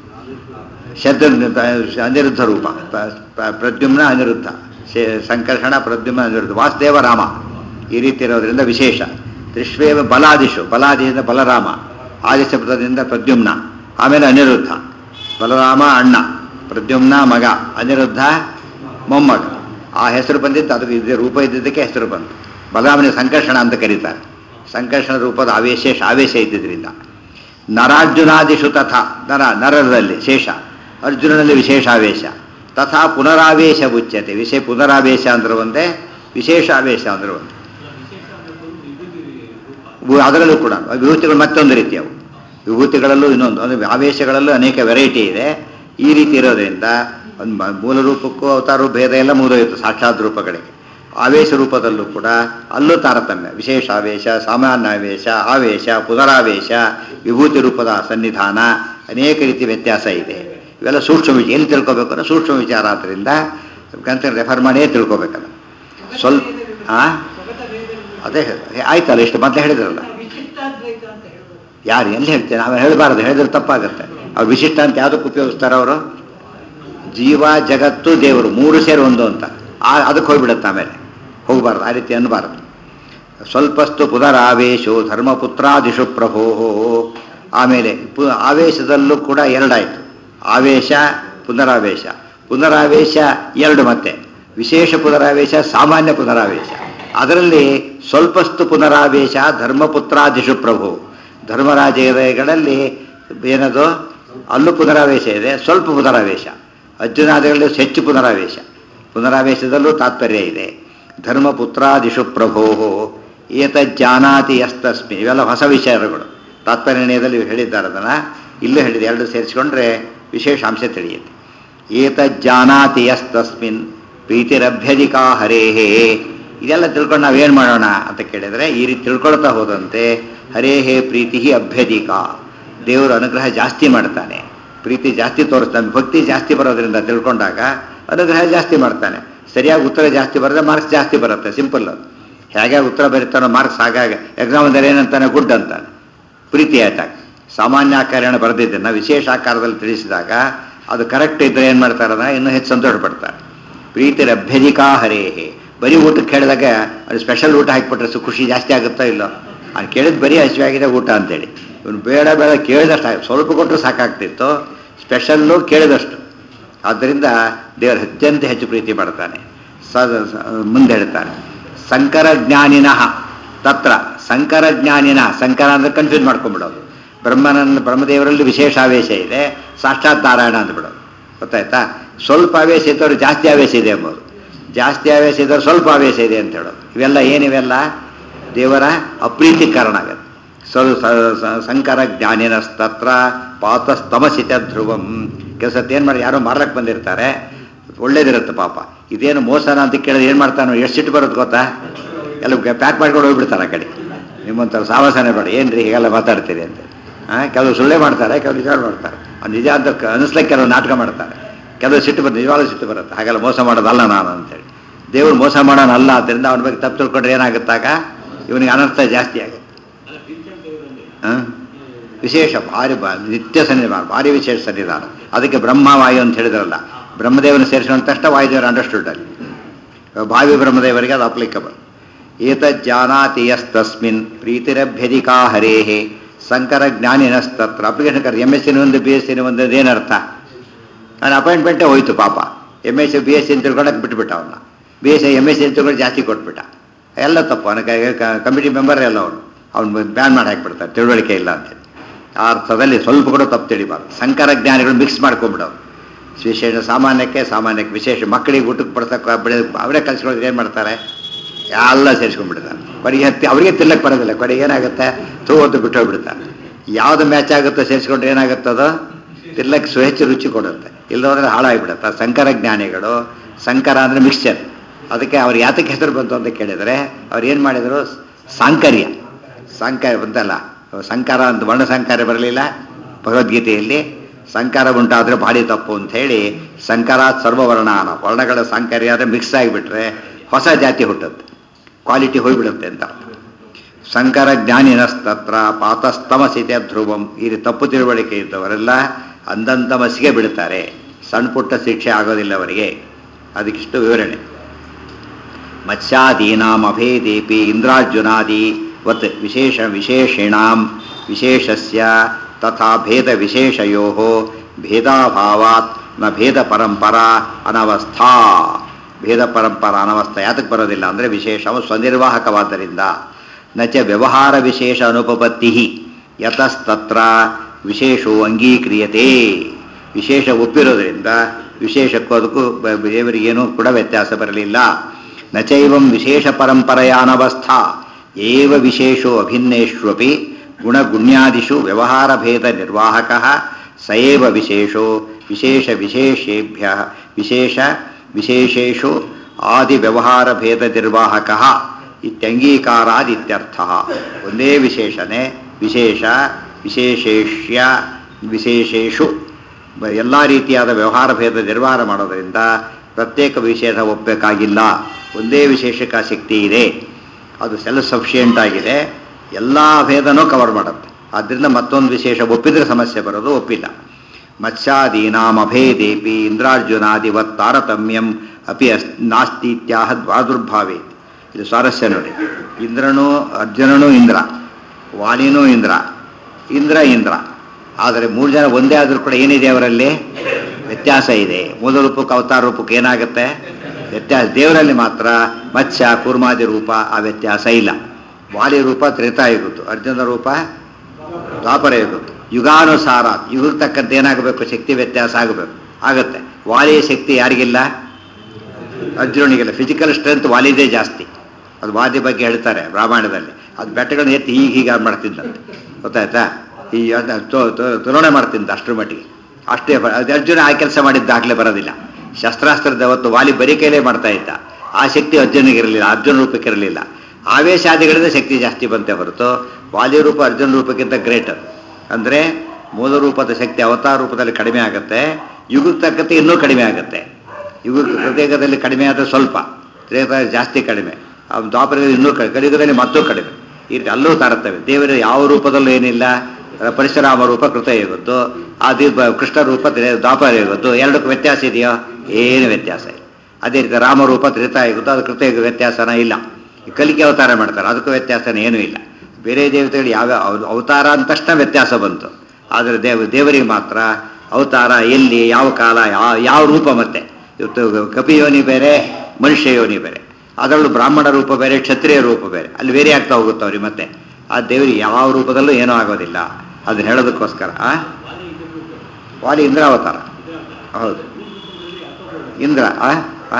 ಶತ್ರುಘ್ನ ಅನಿರುದ್ಧ ರೂಪ ಪ- ಪ- ಪ್ರದ್ಯುಮ್ನ ಅನಿರುದ್ಧ ಶೇ- ಸಂಕರ್ಷಣ ಪ್ರದ್ಯುಮ್ನ ಅನಿರುದ್ಧ ವಾಸುದೇವ ರಾಮ ಈ ರೀತಿ ಇರೋದ್ರಿಂದ ವಿಶೇಷ ತ್ರಿಶ್ವೇವ ಬಲಾದಿಶು ಬಲಾದಿಯಿಂದ ಬಲರಾಮ ಆದಿಶಬ್ದದಿಂದ ಪ್ರದ್ಯುಮ್ನ ಆಮೇಲೆ ಅನಿರುದ್ಧ ಬಲರಾಮ ಅಣ್ಣ ಪ್ರದ್ಯುಮ್ನ ಮಗ ಅನಿರುದ್ಧ ಮೊಮ್ಮಗ ಆ ಹೆಸರು ಬಂದಿತ್ತು ಅದಕ್ಕೆ ಇದು ರೂಪ ಇದ್ದಿದ್ದಕ್ಕೆ ಹೆಸರು ಬಂತು ಬಲರಾಮನಿಗೆ ಸಂಕರ್ಷಣ ಅಂತ ಕರೀತಾರೆ ಸಂಕರ್ಷಣ ರೂಪದ ಆವೇಶೇಷ ಆವೇಶ ಇದ್ದಿದ್ರಿಂದ ನರಾರ್ಜುನಾದಿಷು ತಥಾ ನರ ನರರಲ್ಲಿ ಶೇಷ ಅರ್ಜುನನಲ್ಲಿ ವಿಶೇಷಾವೇಶ ತಥಾ ಪುನರಾವೇಶ ಉಚ್ಯತೆ ವಿಶೇ ಪುನರಾವೇಶ ಅಂದ್ರೆ ಒಂದೇ ವಿಶೇಷಾವೇಶ ಅಂದ್ರೆ ಒಂದೇ ವಿಶೇಷ ಅನ್ನೋದು ವಿಭೂತಿ ರೂಪ ವು- ಅದರಲ್ಲೂ ಕೂಡ ವಿಭೂತಿಗಳು ಮತ್ತೊಂದು ರೀತಿ ಅವು ವಿಭೂತಿಗಳಲ್ಲೂ ಇನ್ನೊಂದು ಅಂದರೆ ಆವೇಶಗಳಲ್ಲೂ ಅನೇಕ ವೆರೈಟಿ ಇದೆ ಈ ರೀತಿ ಇರೋದ್ರಿಂದ ಒಂದು ಮ- ಮೂಲ ರೂಪಕ್ಕೂ ಅವತಾರ ಭೇದ ಎಲ್ಲ ಮುಗಿದೋಯ್ತು ಸಾಕ್ಷಾತ್ ರೂಪಗಳಿಗೆ ಆವೇಶ ರೂಪದಲ್ಲೂ ಕೂಡ ಅಲ್ಲೂ ತಾರತಮ್ಯ ವಿಶೇಷ ಆವೇಶ ಸಾಮಾನ್ಯ ಆವೇಶ ಆವೇಶ ಪುನರಾವೇಶ ವಿಭೂತಿ ರೂಪದ ಸನ್ನಿಧಾನ ಅನೇಕ ರೀತಿ ವ್ಯತ್ಯಾಸ ಇದೆ ಇವೆಲ್ಲ ಸೂಕ್ಷ್ಮ ವಿಚಾರ ಎಲ್ಲಿ ತಿಳ್ಕೊಬೇಕು ಅಂದ್ರೆ ಸೂಕ್ಷ್ಮ ವಿಚಾರ ಆದ್ದರಿಂದ ಗ್ರಂಥ ರೆಫರ್ ಮಾಡಿಯೇ ತಿಳ್ಕೊಬೇಕಲ್ಲ ಸ್ವಲ್ಪ ಆ ಸಗಟ ವೇದದಲ್ಲಿ ಅದೇ ಆಯ್ತಲ್ಲ ಇಷ್ಟು ಮೊದಲೇ ಹೇಳಿದ್ರಲ್ಲ ವಿಶಿಷ್ಟಾದ್ವೈತ ಅಂತ ಹೇಳ್ಬೋದು ಯಾರು ಎಲ್ಲಿ ಹೇಳ್ತೇನೆ ನಾವು ಹೇಳಬಾರ್ದು ಹೇಳಿದ್ರೆ ತಪ್ಪಾಗುತ್ತೆ ಅವ್ರು ವಿಶಿಷ್ಟ ಅಂತ ಯಾವುದಕ್ಕೆ ಉಪಯೋಗಿಸ್ತಾರೆ ಅವರು ಜೀವ ಜಗತ್ತು ದೇವರು ಮೂರು ಸೇರಿ ಒಂದು ಅಂತ ಆ ಅದಕ್ಕೆ ಹೋಗ್ಬಿಡುತ್ತೆ ಆಮೇಲೆ ಹೋಗಬಾರ್ದು ಆ ರೀತಿ ಅನ್ನಬಾರ್ದು ಸ್ವಲ್ಪಸ್ತು ಪುನರಾವೇಶೋ ಧರ್ಮಪುತ್ರಾದಿಷು ಪ್ರಭೋ ಆಮೇಲೆ ಪು ಆವೇಶದಲ್ಲೂ ಕೂಡ ಎರಡಾಯಿತು ಆವೇಶ ಪುನರಾವೇಶ ಪುನರಾವೇಶ ಎರಡು ಮತ್ತೆ ವಿಶೇಷ ಪುನರಾವೇಶ ಸಾಮಾನ್ಯ ಪುನರಾವೇಶ ಅದರಲ್ಲಿ ಸ್ವಲ್ಪಸ್ತು ಪುನರಾವೇಶ ಧರ್ಮಪುತ್ರಾದಿಷು ಪ್ರಭು ಧರ್ಮರಾಜಗಳಲ್ಲಿ ಏನದು ಅಲ್ಲೂ ಪುನರಾವೇಶ ಇದೆ ಸ್ವಲ್ಪ ಪುನರಾವೇಶ ಅರ್ಜುನಾದಿಗಳಲ್ಲಿ ಹೆಚ್ಚು ಪುನರಾವೇಶ ಪುನರಾವೇಶದಲ್ಲೂ ತಾತ್ಪರ್ಯ ಇದೆ ಧರ್ಮಪುತ್ರಾದಿಷು ಪ್ರಭೋ ಏತಜ್ಜಾನಾತಿ ಯಸ್ತಸ್ಮಿ ಇವೆಲ್ಲ ಹೊಸ ವಿಚಾರಗಳು ತಾತ್ಪರ್ಯ ನಿರ್ಣಯದಲ್ಲಿ ಹೇಳಿದ್ದಾರೆ ಅದನ್ನು ಇಲ್ಲೂ ಹೇಳಿದೆ ಎರಡು ಸೇರಿಸಿಕೊಂಡ್ರೆ ವಿಶೇಷ ಅಂಶ ತಿಳಿಯುತ್ತೆ ಏತಜ್ಜಾನಾತಿ ಯಸ್ತಸ್ಮಿನ್ ಪ್ರೀತಿರಭ್ಯಧಿಕಾ ಹರೇಹೇ ಇದೆಲ್ಲ ತಿಳ್ಕೊಂಡು ನಾವೇನು ಮಾಡೋಣ ಅಂತ ಕೇಳಿದರೆ ಈ ರೀತಿ ತಿಳ್ಕೊಳ್ತಾ ಹೋದಂತೆ ಹರೇಹೇ ಪ್ರೀತಿ ಅಭ್ಯಧಿಕ ದೇವರು ಅನುಗ್ರಹ ಜಾಸ್ತಿ ಮಾಡ್ತಾನೆ ಪ್ರೀತಿ ಜಾಸ್ತಿ ತೋರಿಸ್ತಾನೆ ಭಕ್ತಿ ಜಾಸ್ತಿ ಬರೋದ್ರಿಂದ ತಿಳ್ಕೊಂಡಾಗ ಅನುಗ್ರಹ ಜಾಸ್ತಿ ಮಾಡ್ತಾನೆ ಸರಿಯಾಗಿ ಉತ್ತರ ಜಾಸ್ತಿ ಬರೋದ್ರೆ ಮಾರ್ಕ್ಸ್ ಜಾಸ್ತಿ ಬರುತ್ತೆ ಸಿಂಪಲ್ ಅದು ಹೇಗೆ ಉತ್ತರ ಬರೀತಾನೋ ಮಾರ್ಕ್ಸ್ ಹಾಗಾಗಿ ಎಕ್ಸಾಮದಲ್ಲಿ ಏನಂತಾನೆ ಗುಡ್ ಅಂತಾನೆ ಪ್ರೀತಿ ಆಯ್ತಾಗ ಸಾಮಾನ್ಯ ಆಕಾರಣ ಬರೆದಿದ್ದನ್ನು ವಿಶೇಷ ಆಕಾರದಲ್ಲಿ ತಿಳಿಸಿದಾಗ ಅದು ಕರೆಕ್ಟ್ ಇದ್ರೆ ಏನು ಮಾಡ್ತಾರೆ ಅಂದ್ರೆ ಇನ್ನೂ ಹೆಚ್ಚು ಸಂತೋಷ ಪಡ್ತಾರೆ ಪ್ರೀತಿ ಅಭ್ಯಧಿಕಾ ಹರೇಹೇ ಬರೀ ಊಟಕ್ಕೆ ಕೇಳಿದಾಗ ಅದು ಸ್ಪೆಷಲ್ ಊಟ ಹಾಕಿಬಿಟ್ರೆ ಸು ಖುಷಿ ಜಾಸ್ತಿ ಆಗುತ್ತೋ ಇಲ್ಲೋ ಅವ್ನು ಕೇಳಿದ್ ಬರೀ ಹಸಿವಾಗಿದೆ ಊಟ ಅಂತೇಳಿ ಇವನು ಬೇಡ ಬೇಡ ಕೇಳಿದಷ್ಟು ಆಗ್- ಸ್ವಲ್ಪ ಕೊಟ್ಟರು ಸಾಕಾಗ್ತಿತ್ತು ಸ್ಪೆಷಲ್ಲು ಕೇಳಿದಷ್ಟು ಆದ್ದರಿಂದ ದೇವರು ಅತ್ಯಂತ ಹೆಚ್ಚು ಪ್ರೀತಿ ಮಾಡ್ತಾನೆ ಸ ಸ- ಮುಂದೆ ಹೇಳ್ತಾನೆ ಸಂಕರ ಜ್ಞಾನಿನಃ ತತ್ರ ಸಂಕರ ಜ್ಞಾನಿನ ಸಂಕರ ಅಂದ್ರೆ ಕನ್ಫ್ಯೂಸ್ ಮಾಡ್ಕೊಂಡ್ಬಿಡೋದು ಬ್ರಹ್ಮನನ್ನ ಬ್ರಹ್ಮದೇವರಲ್ಲಿ ವಿಶೇಷ ಆವೇಶ ಇದೆ ಸಾಕ್ಷಾತ್ ನಾರಾಯಣ ಅಂದ್ಬಿಡೋದು ಗೊತ್ತಾಯ್ತಾ ಸ್ವಲ್ಪ ಆವೇಶ ಇದ್ದವ್ರು ಜಾಸ್ತಿ ಆವೇಶ ಇದೆ ಎಂಬುದು ಜಾಸ್ತಿ ಆವೇಶ ಇದ್ದವ್ರು ಸ್ವಲ್ಪ ಆವೇಶ ಇದೆ ಅಂತ ಹೇಳೋದು ಇವೆಲ್ಲ ಏನಿವೆಲ್ಲ ದೇವರ ಅಪ್ರೀತಿ ಕಾರಣ ಆಗುತ್ತೆ ಸ್ವಲ್ಪ ಸ- ಸ- ಸಂಕರ ಜ್ಞಾನಿನಸ್ತತ್ರ ಪಾತಸ್ತಮಸಿತ ಧ್ರುವಂ ಕೆಲಸ ಏನು ಮಾಡಿ ಯಾರೋ ಮಾರ್ಲಕ್ಕೆ ಬಂದಿರ್ತಾರೆ ಒಳ್ಳೇದಿರುತ್ತೆ ಪಾಪ ಇದೇನು ಮೋಸನ ಅಂತ ಕೇಳಿದ್ರೆ ಏನು ಮಾಡ್ತಾನೋ ಎಷ್ಟು ಸಿಟ್ಟು ಬರುತ್ತೆ ಗೊತ್ತಾ ಎಲ್ಲ ಪ್ಯಾಕ್ ಮಾಡ್ಕೊಂಡು ಹೋಗ್ಬಿಡ್ತಾರೆ ಆ ಕಡೆ ನಿಮ್ಮಂಥವ್ರು ಸಾವಾಸನೆ ಬೇಡ ಏನ್ರಿ ಹೀಗೆಲ್ಲ ಮಾತಾಡ್ತೀರಿ ಅಂತ ಹಾಂ ಕೆಲವು ಸುಳ್ಳೆ ಮಾಡ್ತಾರೆ ಕೆಲವು ನಿಜ ಮಾಡ್ತಾರೆ ಅವ್ನು ನಿಜ ಅಂತ ಕ- ಅನಿಸ್ಲಿಕ್ಕೆ ಕೆಲವು ನಾಟಕ ಮಾಡ್ತಾರೆ ಕೆಲವು ಸಿಟ್ಟು ಬರುತ್ತೆ ನಿಜವಾಗ್ಲೂ ಸಿಟ್ಟು ಬರುತ್ತೆ ಹಾಗೆಲ್ಲ ಮೋಸ ಮಾಡೋದಲ್ಲ ನಾನು ಅಂತೇಳಿ ದೇವ್ರು ಮೋಸ ಮಾಡೋನಲ್ಲ ಆದ್ದರಿಂದ ಅವನ ಬಗ್ಗೆ ತಪ್ಪು ತಿಳ್ಕೊಂಡ್ರೆ ಏನಾಗುತ್ತಾಗ ಇವನಿಗೆ ಅನರ್ಥ ಜಾಸ್ತಿ ಆಗುತ್ತೆ ಅಲ್ಲ ಭೀಮಸೇನ ದೇವರಲ್ಲಿ ಹಾಂ ವಿಶೇಷ ಭಾರಿ ಬ- ನಿತ್ಯ ಸನ್ನಿಧಾನ ಭಾರಿ ವಿಶೇಷ ಸನ್ನಿಧಾನ ಅದಕ್ಕೆ ಬ್ರಹ್ಮವಾಯು ಅಂತ ಹೇಳಿದ್ರಲ್ಲ ಬ್ರಹ್ಮದೇವನ ಸೇರಿಸಿಕೊಂಡ ತಕ್ಷಣ ವಾಯುದೇವರು ಅಂಡರ್ಸ್ಟುಡ್ ಅಲ್ಲಿ ಭಾವಿ ಬ್ರಹ್ಮದೇವರಿಗೆ ಅದು ಅಪ್ಲಿಕಬಲ್ ಏತಜ್ಜಾನಾತಿ ಯಸ್ತಸ್ಮಿನ್ ಪ್ರೀತಿರಭ್ಯಧಿಕಾ ಹರೇಹೇ ಸಂಕರ ಜ್ಞಾನಿನಸ್ತತ್ರ ಅಪ್ಲಿಕೇಶನ್ ಎಮ್ ಎಸ್ ಸಿನ ಒಂದು ಬಿ ಎಸ್ ಸಿನ ಒಂದು ಏನರ್ಥ ನಾನು ಅಪಾಯಿಂಟ್ಮೆಂಟೇ ಹೋಯ್ತು ಪಾಪ M S C B S C ಅಂತ ತಿಳ್ಕೊಳಕ್ಕೆ ಬಿಟ್ಬಿಟ್ಟ ಅವನ್ನ B S C M S C ಅಂತ ತಿಳ್ಕೊಂಡು ಜಾಸ್ತಿ ಕೊಟ್ಬಿಟ್ಟ ಎಲ್ಲ ತಪ್ಪು ಅವನ ಕಮಿಟಿ ಮೆಂಬರ್ ಎಲ್ಲ ಅವನು ಅವ್ನು ಬ್ಯಾನ್ ಮಾಡಿ ಹಾಕ್ಬಿಡ್ತಾರೆ ತಿಳುವಳಿಕೆ ಇಲ್ಲ ಅಂತೇಳಿ ಆ ಅರ್ಥದಲ್ಲಿ ಸ್ವಲ್ಪ ಕೂಡ ತಪ್ಪು ತಿಳಿಬಾರ್ದು ಸಂಕರ ಜ್ಞಾನಿಗಳು ಮಿಕ್ಸ್ ಮಾಡ್ಕೊಂಡ್ಬಿಡೋರು ವಿಶೇಷ ಸಾಮಾನ್ಯಕ್ಕೆ ಸಾಮಾನ್ಯಕ್ಕೆ ವಿಶೇಷ ಮಕ್ಕಳಿಗೆ ಊಟಕ್ಕೆ ಬಡ್ಸಕ್ಕೆ ಬೆಳೆ ಅವರೇ ಕಲ್ಸ್ಕೊಳ್ಳೋದು ಏನು ಮಾಡ್ತಾರೆ ಎಲ್ಲ ಸೇರಿಸ್ಕೊಂಡ್ಬಿಡ್ತಾರೆ ಕೊನೆಗೆ ಹತ್ತಿ ಅವರಿಗೆ ತಿನ್ನಕ್ಕೆ ಬರೋದಿಲ್ಲ ಕೊನೆಗೆ ಏನಾಗುತ್ತೆ ಥೂ ಅಂತ ಬಿಟ್ಟೋಗ್ಬಿಡ್ತಾರೆ ಯಾವ್ದು ಮ್ಯಾಚ್ ಆಗುತ್ತೋ ಸೇರಿಸ್ಕೊಂಡ್ರೆ ಏನಾಗುತ್ತದೋ ತಿನ್ನಕ್ಕೆ ಸ್ವೇಚ್ಛ ರುಚಿ ಕೊಡುತ್ತೆ ಇಲ್ಲದ್ರೆ ಹಾಳಾಗಿಬಿಡುತ್ತೆ ಆ ಸಂಕರ ಜ್ಞಾನಿಗಳು ಸಂಕರ ಅಂದರೆ ಮಿಕ್ಸ್ಚರ್ ಅದಕ್ಕೆ ಅವ್ರು ಯಾತಕ್ಕೆ ಹೆಸರು ಬಂತು ಅಂತ ಕೇಳಿದರೆ ಅವ್ರು ಏನು ಮಾಡಿದರು ಸಾಂಕರ್ಯ ಸಾಂಕರ್ಯ ಬಂತಲ್ಲ ಸಂಕಾರ ಅಂತ ವರ್ಣ ಸಂಕಾರ ಬರಲಿಲ್ಲ ಭಗವದ್ಗೀತೆಯಲ್ಲಿ ಸಂಕಾರ ಉಂಟಾದರೆ ಭಾರಿ ತಪ್ಪು ಅಂತ ಹೇಳಿ ಸಂಕರಾತ್ ಸರ್ವವರ್ಣಾನ ವರ್ಣಗಳ ಸಾಂಕರ್ಯ ಆದರೆ ಮಿಕ್ಸ್ ಆಗಿಬಿಟ್ರೆ ಹೊಸ ಜಾತಿ ಹುಟ್ಟುತ್ತೆ ಕ್ವಾಲಿಟಿ ಹೋಗ್ಬಿಡುತ್ತೆ ಅಂತ ಸಂಕರ ಜ್ಞಾನಿನಸ್ತತ್ರ ಪಾತಸ್ತಮಸಿತೆ ಧ್ರುವಂ ಈ ರೀತಿ ತಪ್ಪು ತಿಳುವಳಿಕೆ ಇದ್ದವರೆಲ್ಲ ಅಂದಂತಮಸಿಗೆ ಬಿಡುತ್ತಾರೆ ಸಣ್ಣ ಪುಟ್ಟ ಶಿಕ್ಷೆ ಆಗೋದಿಲ್ಲ ಅವರಿಗೆ ಅದಕ್ಕಿಷ್ಟು ವಿವರಣೆ ಮತ್ಸ್ಯಾದೀನಾಂ ಅಭೇದೇಪಿ ಇಂದ್ರಾರ್ಜುನಾದಿ ವತ್ ವಿಶೇಷ ವಿಶೇಷಿಣಾಂ ವಿಶೇಷಸ್ಯ ತಥಾ ಭೇದ ವಿಶೇಷಯೋ ಭೇದಾಭಾವಾತ್ ನ ಭೇದ ಪರಂಪರಾ ಅನವಸ್ಥಾ ಭೇದ ಪರಂಪರಾ ಅನವಸ್ಥಾ ಯಾತಕ್ಕೆ ಬರೋದಿಲ್ಲ ಅಂದರೆ ವಿಶೇಷವು ಸ್ವನಿರ್ವಾಹಕವಾದ್ದರಿಂದ ನಚ ವ್ಯವಹಾರ ವಿಶೇಷ ಅನುಪಪತ್ತಿ ಯತಸ್ತತ್ರ ವಿಶೇಷವು ಅಂಗೀಕ್ರಿಯತೆ ವಿಶೇಷ ಒಪ್ಪಿರೋದ್ರಿಂದ ವಿಶೇಷಕ್ಕೂ ಅದಕ್ಕೂ ಬ- ದೇವರಿಗೇನೂ ಕೂಡ ವ್ಯತ್ಯಾಸ ಬರಲಿಲ್ಲ ನಚೈವಂ ವಿಶೇಷ ಪರಂಪರೆಯಾನವಸ್ಥಾ ಏವ ವಿಶೇಷೋ ಅಭಿನ್ನೇಷ್ವಪಿ ಗುಣಗುಣ್ಯಾದಿಷು ವ್ಯವಹಾರಭೇದ ನಿರ್ವಾಹಕ ಸ ಏವ ವಿಶೇಷೋ ವಿಶೇಷ ವಿಶೇಷೇಭ್ಯ ವಿಶೇಷ ವಿಶೇಷೇಷು ಆದಿ ವ್ಯವಹಾರಭೇದ ನಿರ್ವಾಹಕ ಇತ್ಯಂಗೀಕಾರಾದಿತ್ಯರ್ಥ ಒಂದೇ ವಿಶೇಷಣೆ ವಿಶೇಷ ವಿಶೇಷೇಷ್ಯ ವಿಶೇಷೇಷು ಎಲ್ಲ ರೀತಿಯಾದ ವ್ಯವಹಾರ ಭೇದ ನಿರ್ವಹಣೆ ಮಾಡೋದರಿಂದ ಪ್ರತ್ಯೇಕ ವಿಷಯದ ಒಪ್ಪಬೇಕಾಗಿಲ್ಲ ಒಂದೇ ವಿಶೇಷಕ ಶಕ್ತಿ ಇದೆ ಅದು ಸೆಲ್ಫ್ ಸಫಿಷಿಯೆಂಟ್ ಆಗಿದೆ ಎಲ್ಲ ಭೇದನೂ ಕವರ್ ಮಾಡುತ್ತೆ ಆದ್ದರಿಂದ ಮತ್ತೊಂದು ವಿಶೇಷ ಒಪ್ಪಿದ್ರೆ ಸಮಸ್ಯೆ ಬರೋದು ಒಪ್ಪಿಲ್ಲ ಮತ್ಸ್ಯಾದೀನಾಂ ಅಭೇದೇಪಿ ಇಂದ್ರಾರ್ಜುನಾದಿವತ್ ತಾರತಮ್ಯಂ ಅಪಿ ಅಸ್ ನಾಸ್ತಿ ಇತ್ಯಾಹ ದ್ವಾದುರ್ಭಾವೇ ಇದು ಸ್ವಾರಸ್ಯ ನೋಡಿ ಇಂದ್ರನೂ ಅರ್ಜುನನೂ ಇಂದ್ರ ವಾಲಿನೂ ಇಂದ್ರ ಇಂದ್ರ ಇಂದ್ರ ಆದರೆ ಮೂರು ಜನ ಒಂದೇ ಆದರೂ ಕೂಡ ಏನಿದೆ ಅವರಲ್ಲಿ ವ್ಯತ್ಯಾಸ ಇದೆ ಮೂಲ ರೂಪಕ್ಕೆ ಅವತಾರ ರೂಪಕ್ಕೆ ಏನಾಗುತ್ತೆ ವ್ಯತ್ಯಾಸ ದೇವರಲ್ಲಿ ಮಾತ್ರ ಮತ್ಸ್ಯ ಕೂರ್ಮಾದಿ ರೂಪ ಆ ವ್ಯತ್ಯಾಸ ಇಲ್ಲ ವಾಲಿ ರೂಪ ತ್ರೇತಾಯುಗದ್ದು ಅರ್ಜುನ ರೂಪ ದ್ವಾಪರ ಯುಗದ್ದು ಯುಗಾನುಸಾರ ಯುಗಕ್ಕೆ ತಕ್ಕಂತೆ ಏನಾಗಬೇಕು ಶಕ್ತಿ ವ್ಯತ್ಯಾಸ ಆಗಬೇಕು ಆಗುತ್ತೆ ವಾಲಿಯ ಶಕ್ತಿ ಯಾರಿಗಿಲ್ಲ ಅರ್ಜುನನಿಗೆಲ್ಲ ಫಿಸಿಕಲ್ ಸ್ಟ್ರೆಂತ್ ವಾಲಿದೇ ಜಾಸ್ತಿ ಅದು ವಾದಿ ಬಗ್ಗೆ ಹೇಳ್ತಾರೆ ರಾಮಾಯಣದಲ್ಲಿ ಅದು ಬೆಟ್ಟಗಳನ್ನ ಎತ್ತಿ ಹೀಗೆ ಹೀಗೆ ಮಾಡ್ತಿದ್ದಂತೆ ಗೊತ್ತಾಯ್ತಾ ಈ ಅದ್- ತೋ- ತೋ- ತುಲನೆ ಮಾಡ್ತಿದ್ದ ಅಷ್ಟರ ಮಟ್ಟಿಗೆ ಅಷ್ಟೇ ಬ- ಅದು ಅರ್ಜುನ ಆ ಕೆಲಸ ಮಾಡಿದ್ದಾಗಲೇ ಬರೋದಿಲ್ಲ ಶಸ್ತ್ರಾಸ್ತ್ರದ ಹೊತ್ತು ವಾಲಿ ಬರೀ ಕೈಲೇ ಮಾಡ್ತಾ ಇದ್ದ ಆ ಶಕ್ತಿ ಅರ್ಜುನಿಗೆ ಇರಲಿಲ್ಲ ಅರ್ಜುನ ರೂಪಕ್ಕೆ ಇರಲಿಲ್ಲ ಆವೇಶಾದಿಗಳಿಂದ ಶಕ್ತಿ ಜಾಸ್ತಿ ಬಂತೆ ಹೊರತು ವಾಲಿ ರೂಪ ಅರ್ಜುನ ರೂಪಕ್ಕಿಂತ ಗ್ರೇಟರ್ ಅಂದರೆ ಮೂಲ ರೂಪದ ಶಕ್ತಿ ಅವತಾರ ರೂಪದಲ್ಲಿ ಕಡಿಮೆ ಆಗುತ್ತೆ ಯುಗಕ್ಕೆ ತಕ್ಕಂತೆ ಇನ್ನೂ ಕಡಿಮೆ ಆಗುತ್ತೆ ಯುಗ ಪ್ರತ್ಯೇಕದಲ್ಲಿ ಕಡಿಮೆ ಆದರೆ ಸ್ವಲ್ಪ ತ್ರೇತ ಜಾಸ್ತಿ ಕಡಿಮೆ ಆ ದ್ವಾಪರದಲ್ಲಿ ಇನ್ನೂ ಕಡಿಮೆ ಕಲಿಯುಗದಲ್ಲಿ ಮತ್ತೂ ಕಡಿಮೆ ಈ ರೀತಿ ಅಲ್ಲೂ ತಾರತವೆ ದೇವರ ಯಾವ ರೂಪದಲ್ಲೂ ಏನಿಲ್ಲ ಪರಶುರಾಮ ರೂಪ ಕೃತಯುಗದ್ದು ಆ ದೀಪ ಕೃಷ್ಣ ರೂಪ ತ್ರೇ- ದ್ವಾಪರ ಯುಗದ್ದು ಎರಡಕ್ಕೂ ವ್ಯತ್ಯಾಸ ಇದೆಯೋ ಏನು ವ್ಯತ್ಯಾಸ ಇಲ್ಲ ಅದೇ ರೀತಿ ರಾಮರೂಪ ತ್ರೇತಾಯುಗದ್ದು ಅದು ಕೃತಯುಗ ವ್ಯತ್ಯಾಸನ ಇಲ್ಲ ಈ ಕಲಿಕೆ ಅವತಾರ ಮಾಡ್ತಾರೆ ಅದಕ್ಕೂ ವ್ಯತ್ಯಾಸನ ಏನೂ ಇಲ್ಲ ಬೇರೆ ದೇವತೆಗಳು ಯಾವ ಅವ- ಅವತಾರ ಅಂದ ತಕ್ಷಣ ವ್ಯತ್ಯಾಸ ಬಂತು ಆದರೆ ದೇವ ದೇವರಿಗೆ ಮಾತ್ರ ಅವತಾರ ಎಲ್ಲಿ ಯಾವ ಕಾಲ ಯಾವ ಯಾವ ರೂಪ ಮತ್ತೆ ಇವತ್ತು ಕಪಿಯೋನಿ ಬೇರೆ ಮನುಷ್ಯ ಯೋನಿ ಬೇರೆ ಅದರಲ್ಲೂ ಬ್ರಾಹ್ಮಣ ರೂಪ ಬೇರೆ ಕ್ಷತ್ರಿಯ ರೂಪ ಬೇರೆ ಅಲ್ಲಿ ಬೇರೆ ಆಗ್ತಾ ಹೋಗುತ್ತೆ ಅವ್ರಿಗೆ ಮತ್ತೆ ಆ ದೇವರಿಗೆ ಯಾವ ರೂಪದಲ್ಲೂ ಏನೂ ಆಗೋದಿಲ್ಲ ಅದನ್ನ ಹೇಳೋದಕ್ಕೋಸ್ಕರ ಆ? ವಾಲಿ ಇಂದ್ರ ಅವತಾರ ಹೌದು ಇಂದ್ರ ಆ? ಆ?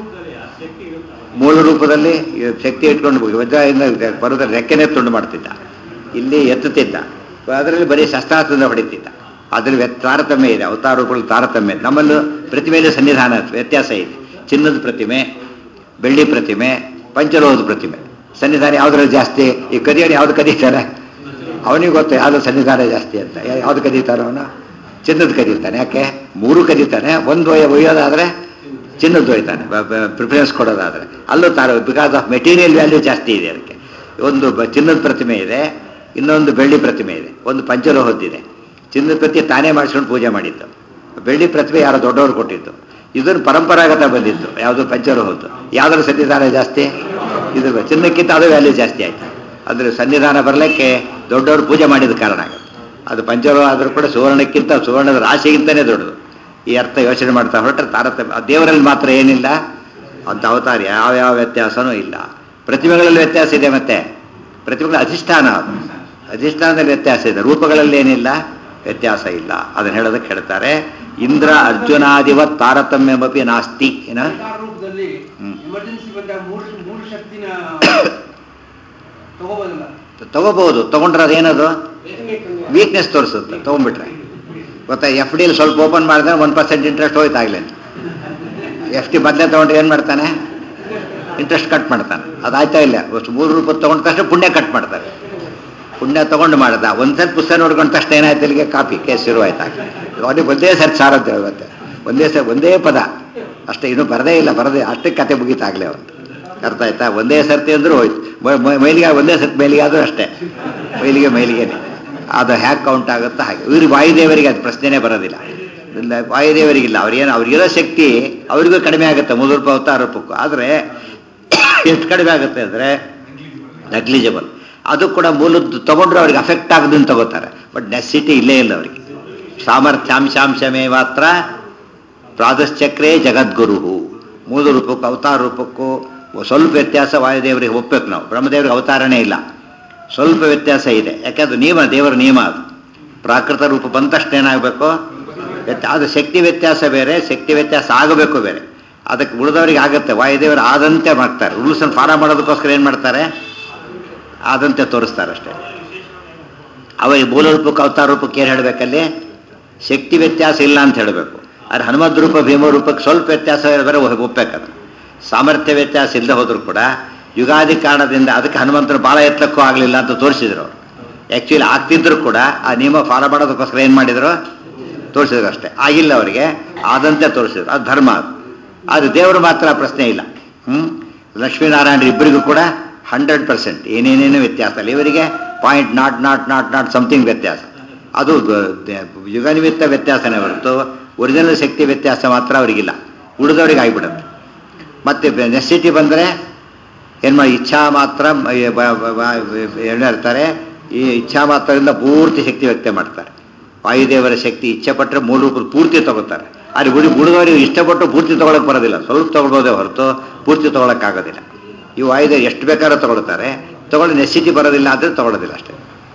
ಮೂಲ ರೂಪದಲ್ಲಿ ಶಕ್ತಿ ಇಟ್ಕೊಂಡು ವಜ್ರದಿಂದ ಪರ್ವತ ರೆಕ್ಕೆನೇ ತುಂಡು ಮಾಡ್ತಿದ್ದ ಇಲ್ಲಿ ಎತ್ತುತ್ತಿದ್ದ ಅದರಲ್ಲಿ ಬರೀ ಶಸ್ತ್ರಾಸ್ತ್ರದಿಂದ ಹೊಡಿತಿದ್ದ ಅದ್ರಲ್ಲಿ ವ್ಯತ್- ತಾರತಮ್ಯ ಇದೆ ಅವತಾರ ರೂಪಗಳು ತಾರತಮ್ಯ ಇದೆ. ನಮ್ಮಲ್ಲೂ ಪ್ರತಿಮೆಯಲ್ಲಿ ಸನ್ನಿಧಾನ ವ್ಯತ್ಯಾಸ ಇದೆ ಚಿನ್ನದ ಪ್ರತಿಮೆ ಬೆಳ್ಳಿ ಪ್ರತಿಮೆ ಪಂಚಲೋಹದ ಪ್ರತಿಮೆ ಸನ್ನಿಧಾನ ಯಾವ್ದ್ರಲ್ಲಿ ಜಾಸ್ತಿ ಈ ಕದಿಯೋನು ಯಾವ್ದು ಕದೀತಾರೆ ಅವನಿಗೆ ಗೊತ್ತು ಯಾವ್ದು ಸನ್ನಿಧಾನ ಜಾಸ್ತಿ ಅಂತ ಯಾ- ಯಾವ್ದು ಕದೀತಾರೋ ಅವನು ಚಿನ್ನದ ಕದೀತಾನೆ ಯಾಕೆ ಮೂರು ಕದೀತಾನೆ ಒಂದು ಒಯ್ಯ ಒಯ್ಯೋದಾದ್ರೆ ಚಿನ್ನದ್ದು ಒಯ್ತಾನೆ ಪ್ರಿಫರೆನ್ಸ್ ಕೊಡೋದಾದ್ರೆ ಅಲ್ಲೂ ತಾರ ಬಿಕಾಸ್ ಆಫ್ ಮೆಟೀರಿಯಲ್ ವ್ಯಾಲ್ಯೂ ಜಾಸ್ತಿ ಇದೆ ಅದಕ್ಕೆ ಒಂದು ಬ- ಚಿನ್ನದ ಪ್ರತಿಮೆ ಇದೆ ಇನ್ನೊಂದು ಬೆಳ್ಳಿ ಪ್ರತಿಮೆ ಇದೆ ಒಂದು ಪಂಚಲೋಹದ್ದಿದೆ ಚಿನ್ನದ ಪ್ರತಿ ತಾನೇ ಮಾಡಿಸ್ಕೊಂಡು ಪೂಜೆ ಮಾಡಿದ್ದು ಬೆಳ್ಳಿ ಪ್ರತಿಮೆ ಯಾರೋ ದೊಡ್ಡವರು ಕೊಟ್ಟಿದ್ದು ಇದನ್ನು ಪರಂಪರಾಗತ ಬಂದಿತ್ತು ಯಾವುದು ಪಂಚಲೋಹದ್ದು ಯಾವ್ದ್ರ ಸನ್ನಿಧಾನ ಜಾಸ್ತಿ ಇದು ಚಿನ್ನಕ್ಕಿಂತ ಅದು ವ್ಯಾಲ್ಯೂ ಜಾಸ್ತಿ ಆಯ್ತು ಅಂದ್ರೆ ಸನ್ನಿಧಾನ ಬರಲಿಕ್ಕೆ ದೊಡ್ಡವರು ಪೂಜೆ ಮಾಡಿದ ಕಾರಣ ಆಗುತ್ತೆ ಅದು ಪಂಚಲೋಹ ಆದರೂ ಕೂಡ ಸುವರ್ಣಕ್ಕಿಂತ ಸುವರ್ಣದ ರಾಶಿಗಿಂತನೇ ದೊಡ್ಡದು ಈ ಅರ್ಥ ಯೋಚನೆ ಮಾಡ್ತಾ ಹೊರಟ್ರೆ ತಾರತಮ್ಯ ಆ ದೇವರಲ್ಲಿ ಮಾತ್ರ ಏನಿಲ್ಲ ಅಂತ ಅವತಾರ ಯಾವ ಯಾವ ವ್ಯತ್ಯಾಸನೂ ಇಲ್ಲ ಪ್ರತಿಮೆಗಳಲ್ಲಿ ವ್ಯತ್ಯಾಸ ಇದೆ ಮತ್ತೆ ಪ್ರತಿಮೆಗಳ ಅಧಿಷ್ಠಾನ ಅದು ಅಧಿಷ್ಠಾನದಲ್ಲಿ ವ್ಯತ್ಯಾಸ ಇದೆ ರೂಪಗಳಲ್ಲಿ ಏನಿಲ್ಲ ವ್ಯತ್ಯಾಸ ಇಲ್ಲ ಅದನ್ನ ಹೇಳೋದಕ್ಕೆ ಹೇಳ್ತಾರೆ ಇಂದ್ರ ಅರ್ಜುನಾದಿವ ತಾರತಮ್ಯಮಪಿ ನಾಸ್ತಿ ಏನ ಅವತಾರ ರೂಪದಲ್ಲಿ ಹ್ಮ್. ಎಮರ್ಜೆನ್ಸಿ ಬಂದಾಗ ಮೂರು ಮೂರು ಶಕ್ತಿನ ತಗೋಬೋದಲ್ಲ ತಗೋಬಹುದು ತಗೊಂಡ್ರೆ ಅದೇನದು ವೀಕ್ನೆಸ್ ತೋರಿಸುತ್ತೆ ತಗೊಂಡ್ಬಿಟ್ರೆ ಗೊತ್ತಾ ಎಫ್ ಡಿಲಿ ಸ್ವಲ್ಪ ಓಪನ್ ಮಾಡಿದ್ರೆ ಒನ್ ಪರ್ಸೆಂಟ್ ಇಂಟ್ರೆಸ್ಟ್ ಹೋಯ್ತು ಆಗ್ಲೇ ಎಫ್ ಡಿ ಬದಲೇ ತೊಗೊಂಡ್ರೆ ಏನು ಮಾಡ್ತಾನೆ ಇಂಟ್ರೆಸ್ಟ್ ಕಟ್ ಮಾಡ್ತಾನೆ ಅದಾಯ್ತಾ ಇಲ್ಲ ಅಷ್ಟು ಮೂರು ರೂಪಾಯಿ ತೊಗೊಂಡ ತಕ್ಷಣ ಪುಣ್ಯ ಕಟ್ ಮಾಡ್ತಾರೆ ಪುಣ್ಯ ತೊಗೊಂಡು ಮಾಡ್ದ ಒಂದ್ಸರಿ ಪುಸ್ತಕ ನೋಡ್ಕೊಂಡ ತಕ್ಷಣ ಏನಾಯ್ತು ಇಲ್ಲಿಗೆ ಕಾಪಿ ಕೇಸ್ ಶುರು ಆಯ್ತು ಅವನಿಗೆ ಒಂದೇ ಸರಿ ಸಾರ ಅಂತ ಹೇಳುತ್ತೆ ಒಂದೇ ಸರಿ ಒಂದೇ ಪದ ಅಷ್ಟೇ ಇನ್ನೂ ಬರದೇ ಇಲ್ಲ ಬರದೇ ಅಷ್ಟೇ ಕತೆ ಮುಗೀತಾಗಲೇ ಅವನು ಅರ್ಥ ಆಯ್ತಾ ಒಂದೇ ಸರ್ತಿ ಅಂದ್ರೂ ಹೋಯ್ತು ಮ- ಮ- ಮೈಲಿಗೆ ಒಂದೇ ಸರ್ತಿ ಮೈಲಿಗೆ ಆದರೂ ಅಷ್ಟೇ ಮೈಲಿಗೆ ಮೈಲಿಗೆನೆ ಅದು ಹ್ಯಾಕ್ ಕೌಂಟ್ ಆಗುತ್ತಾ ಹಾಗೆ ಇವ್ರಿಗೆ ವಾಯುದೇವರಿಗೆ ಅದು ಪ್ರಶ್ನೆನೇ ಬರೋದಿಲ್ಲ ಇಲ್ಲ ವಾಯುದೇವರಿಗಿಲ್ಲ ಅವ್ರಿಗೇನು ಅವ್ರಿಗಿರೋ ಶಕ್ತಿ ಅವರಿಗೂ ಕಡಿಮೆ ಆಗುತ್ತೆ ಮೂರು ರೂಪಾಯಿ ಅವತಾರ ರೂಪಕ್ಕೂ ಆದರೆ ಎಷ್ಟು ಕಡಿಮೆ ಆಗುತ್ತೆ ಅಂದರೆ ನೆಗ್ಲಿಜಿಬಲ್ ಅದು ಕೂಡ ಮೂಲದ್ದು ತಗೊಂಡ್ರೆ ಅವ್ರಿಗೆ ಅಫೆಕ್ಟ್ ಆಗದನ್ನು ತಗೋತಾರೆ ಬಟ್ ನೆಸಿಟಿ ಇಲ್ಲೇ ಇಲ್ಲ ಅವರಿಗೆ ಸಾಮರ್ಥ್ಯಾಂಶಾಂಶಮೇ ಮಾತ್ರ ಪ್ರಾದಶ್ಚಕ್ರೇ ಜಗದ್ಗುರು ಮೂಲ ರೂಪಕ್ಕೂ ಅವತಾರ ರೂಪಕ್ಕೂ ಸ್ವಲ್ಪ ವ್ಯತ್ಯಾಸ ವಾಯುದೇವರಿಗೆ ಒಪ್ಪಬೇಕು ನಾವು ಬ್ರಹ್ಮದೇವರಿಗೆ ಅವತಾರನೇ ಇಲ್ಲ ಸ್ವಲ್ಪ ವ್ಯತ್ಯಾಸ ಇದೆ ಯಾಕೆಂದ್ರೆ ನಿಯಮ ದೇವರ ನಿಯಮ ಅದು ಪ್ರಾಕೃತ ರೂಪ ಬಂದ ತಕ್ಷಣ ಏನಾಗಬೇಕು ವ್ಯತ್ಯ- ಅದು ಶಕ್ತಿ ವ್ಯತ್ಯಾಸ ಬೇರೆ ಶಕ್ತಿ ವ್ಯತ್ಯಾಸ ಆಗಬೇಕು ಬೇರೆ ಅದಕ್ಕೆ ಉಳಿದವರಿಗೆ ಆಗುತ್ತೆ ವಾಯುದೇವರು ಆದಂತೆ ಮಾಡ್ತಾರೆ ರೂಲ್ಸನ್ನು ಫಾಲೋ ಮಾಡೋದಕ್ಕೋಸ್ಕರ ಏನು ಮಾಡ್ತಾರೆ ಆದಂತೆ ತೋರಿಸ್ತಾರೆ ಅಷ್ಟೇ ಅವ ಈ ಮೂಲ ರೂಪಕ್ಕೆ ಅವತಾರ ರೂಪಕ್ಕೆ ಏನು ಹೇಳಬೇಕಲ್ಲಿ ಶಕ್ತಿ ವ್ಯತ್ಯಾಸ ಇಲ್ಲ ಅಂತ ಹೇಳಬೇಕು ಆದರೆ ಹನುಮದ್ ರೂಪ ಭೀಮ ರೂಪಕ್ಕೆ ಸ್ವಲ್ಪ ವ್ಯತ್ಯಾಸ ಬೇರೆ ಒಪ್ಪಬೇಕದು ಸಾಮರ್ಥ್ಯ ವ್ಯತ್ಯಾಸ ಇಲ್ಲದೆ ಹೋದ್ರು ಕೂಡ ಯುಗಾದಿ ಕಾರಣದಿಂದ ಅದಕ್ಕೆ ಹನುಮಂತರು ಭಾಳ ಎತ್ತಕ್ಕೂ ಆಗಲಿಲ್ಲ ಅಂತ ತೋರಿಸಿದ್ರು ಅವರು ಆ್ಯಕ್ಚುಲಿ ಆಗ್ತಿದ್ರು ಕೂಡ ಆ ನಿಯಮ ಫಾಲೋ ಮಾಡೋದಕ್ಕೋಸ್ಕರ ಏನು ಮಾಡಿದ್ರು ತೋರಿಸಿದ್ರು ಅಷ್ಟೇ ಆಗಿಲ್ಲ ಅವರಿಗೆ ಆದಂತೆ ತೋರಿಸಿದ್ರು ಅದು ಧರ್ಮ ಅದು ಆದರೆ ದೇವರು ಮಾತ್ರ ಆ ಪ್ರಶ್ನೆ ಇಲ್ಲ ಹ್ಞೂ ಲಕ್ಷ್ಮೀನಾರಾಯಣ ಇಬ್ಬರಿಗೂ ಕೂಡ ಹಂಡ್ರೆಡ್ ಪರ್ಸೆಂಟ್ ಏನೇನೇನು ವ್ಯತ್ಯಾಸ ಇಲ್ಲ ಇವರಿಗೆ point not not not not something ವ್ಯತ್ಯಾಸ ಅದು ಗ- ದ- ಯುಗನಿಮಿತ್ತ ವ್ಯತ್ಯಾಸನೇ ಹೊರತು ಒರಿಜಿನಲ್ ಶಕ್ತಿ ವ್ಯತ್ಯಾಸ ಮಾತ್ರ ಅವರಿಗಿಲ್ಲ ಉಳಿದವರಿಗೆ ಆಗಿಬಿಡುತ್ತೆ ಮತ್ತೆ ನೆಸಿಟಿ ಬಂದರೆ ಏನು ಮಾಡಿ ಇಚ್ಛಾ ಮಾತ್ರ ಮ- ಏ ಬ- ಬ- ಬ- ಏನು ಹೇಳ್ತಾರೆ ಈ ಇಚ್ಛಾ ಮಾತ್ರದಿಂದ ಪೂರ್ತಿ ಶಕ್ತಿ ವ್ಯಕ್ತ ಮಾಡ್ತಾರೆ ವಾಯುದೇವರ ಶಕ್ತಿ ಇಚ್ಛೆ ಪಟ್ಟರೆ ಮೂಲ ರೂಪದ ಪೂರ್ತಿ ತಗೋತಾರೆ ಆದರೆ ಉಳಿ ಉಳಿದವರಿಗೆ ಇಷ್ಟಪಟ್ಟು ಪೂರ್ತಿ ತಗೊಳಕ್ ಬರೋದಿಲ್ಲ ಸ್ವಲ್ಪ ತಗೊಳ್ಬೋದೇ ಹೊರತು ಪೂರ್ತಿ ತಗೊಳಕ್ಕಾಗೋದಿಲ್ಲ ಈ ವಾಯುದೇವ ಎಷ್ಟು ಬೇಕಾದ್ರೂ ತಗೊಳ್ತಾರೆ ತಗೊಳ್ಳಿ ನೆಸಿಟಿ ಬರೋದಿಲ್ಲ ಆದರೆ ತಗೊಳ್ಳೋದಿಲ್ಲ ಅಷ್ಟೇ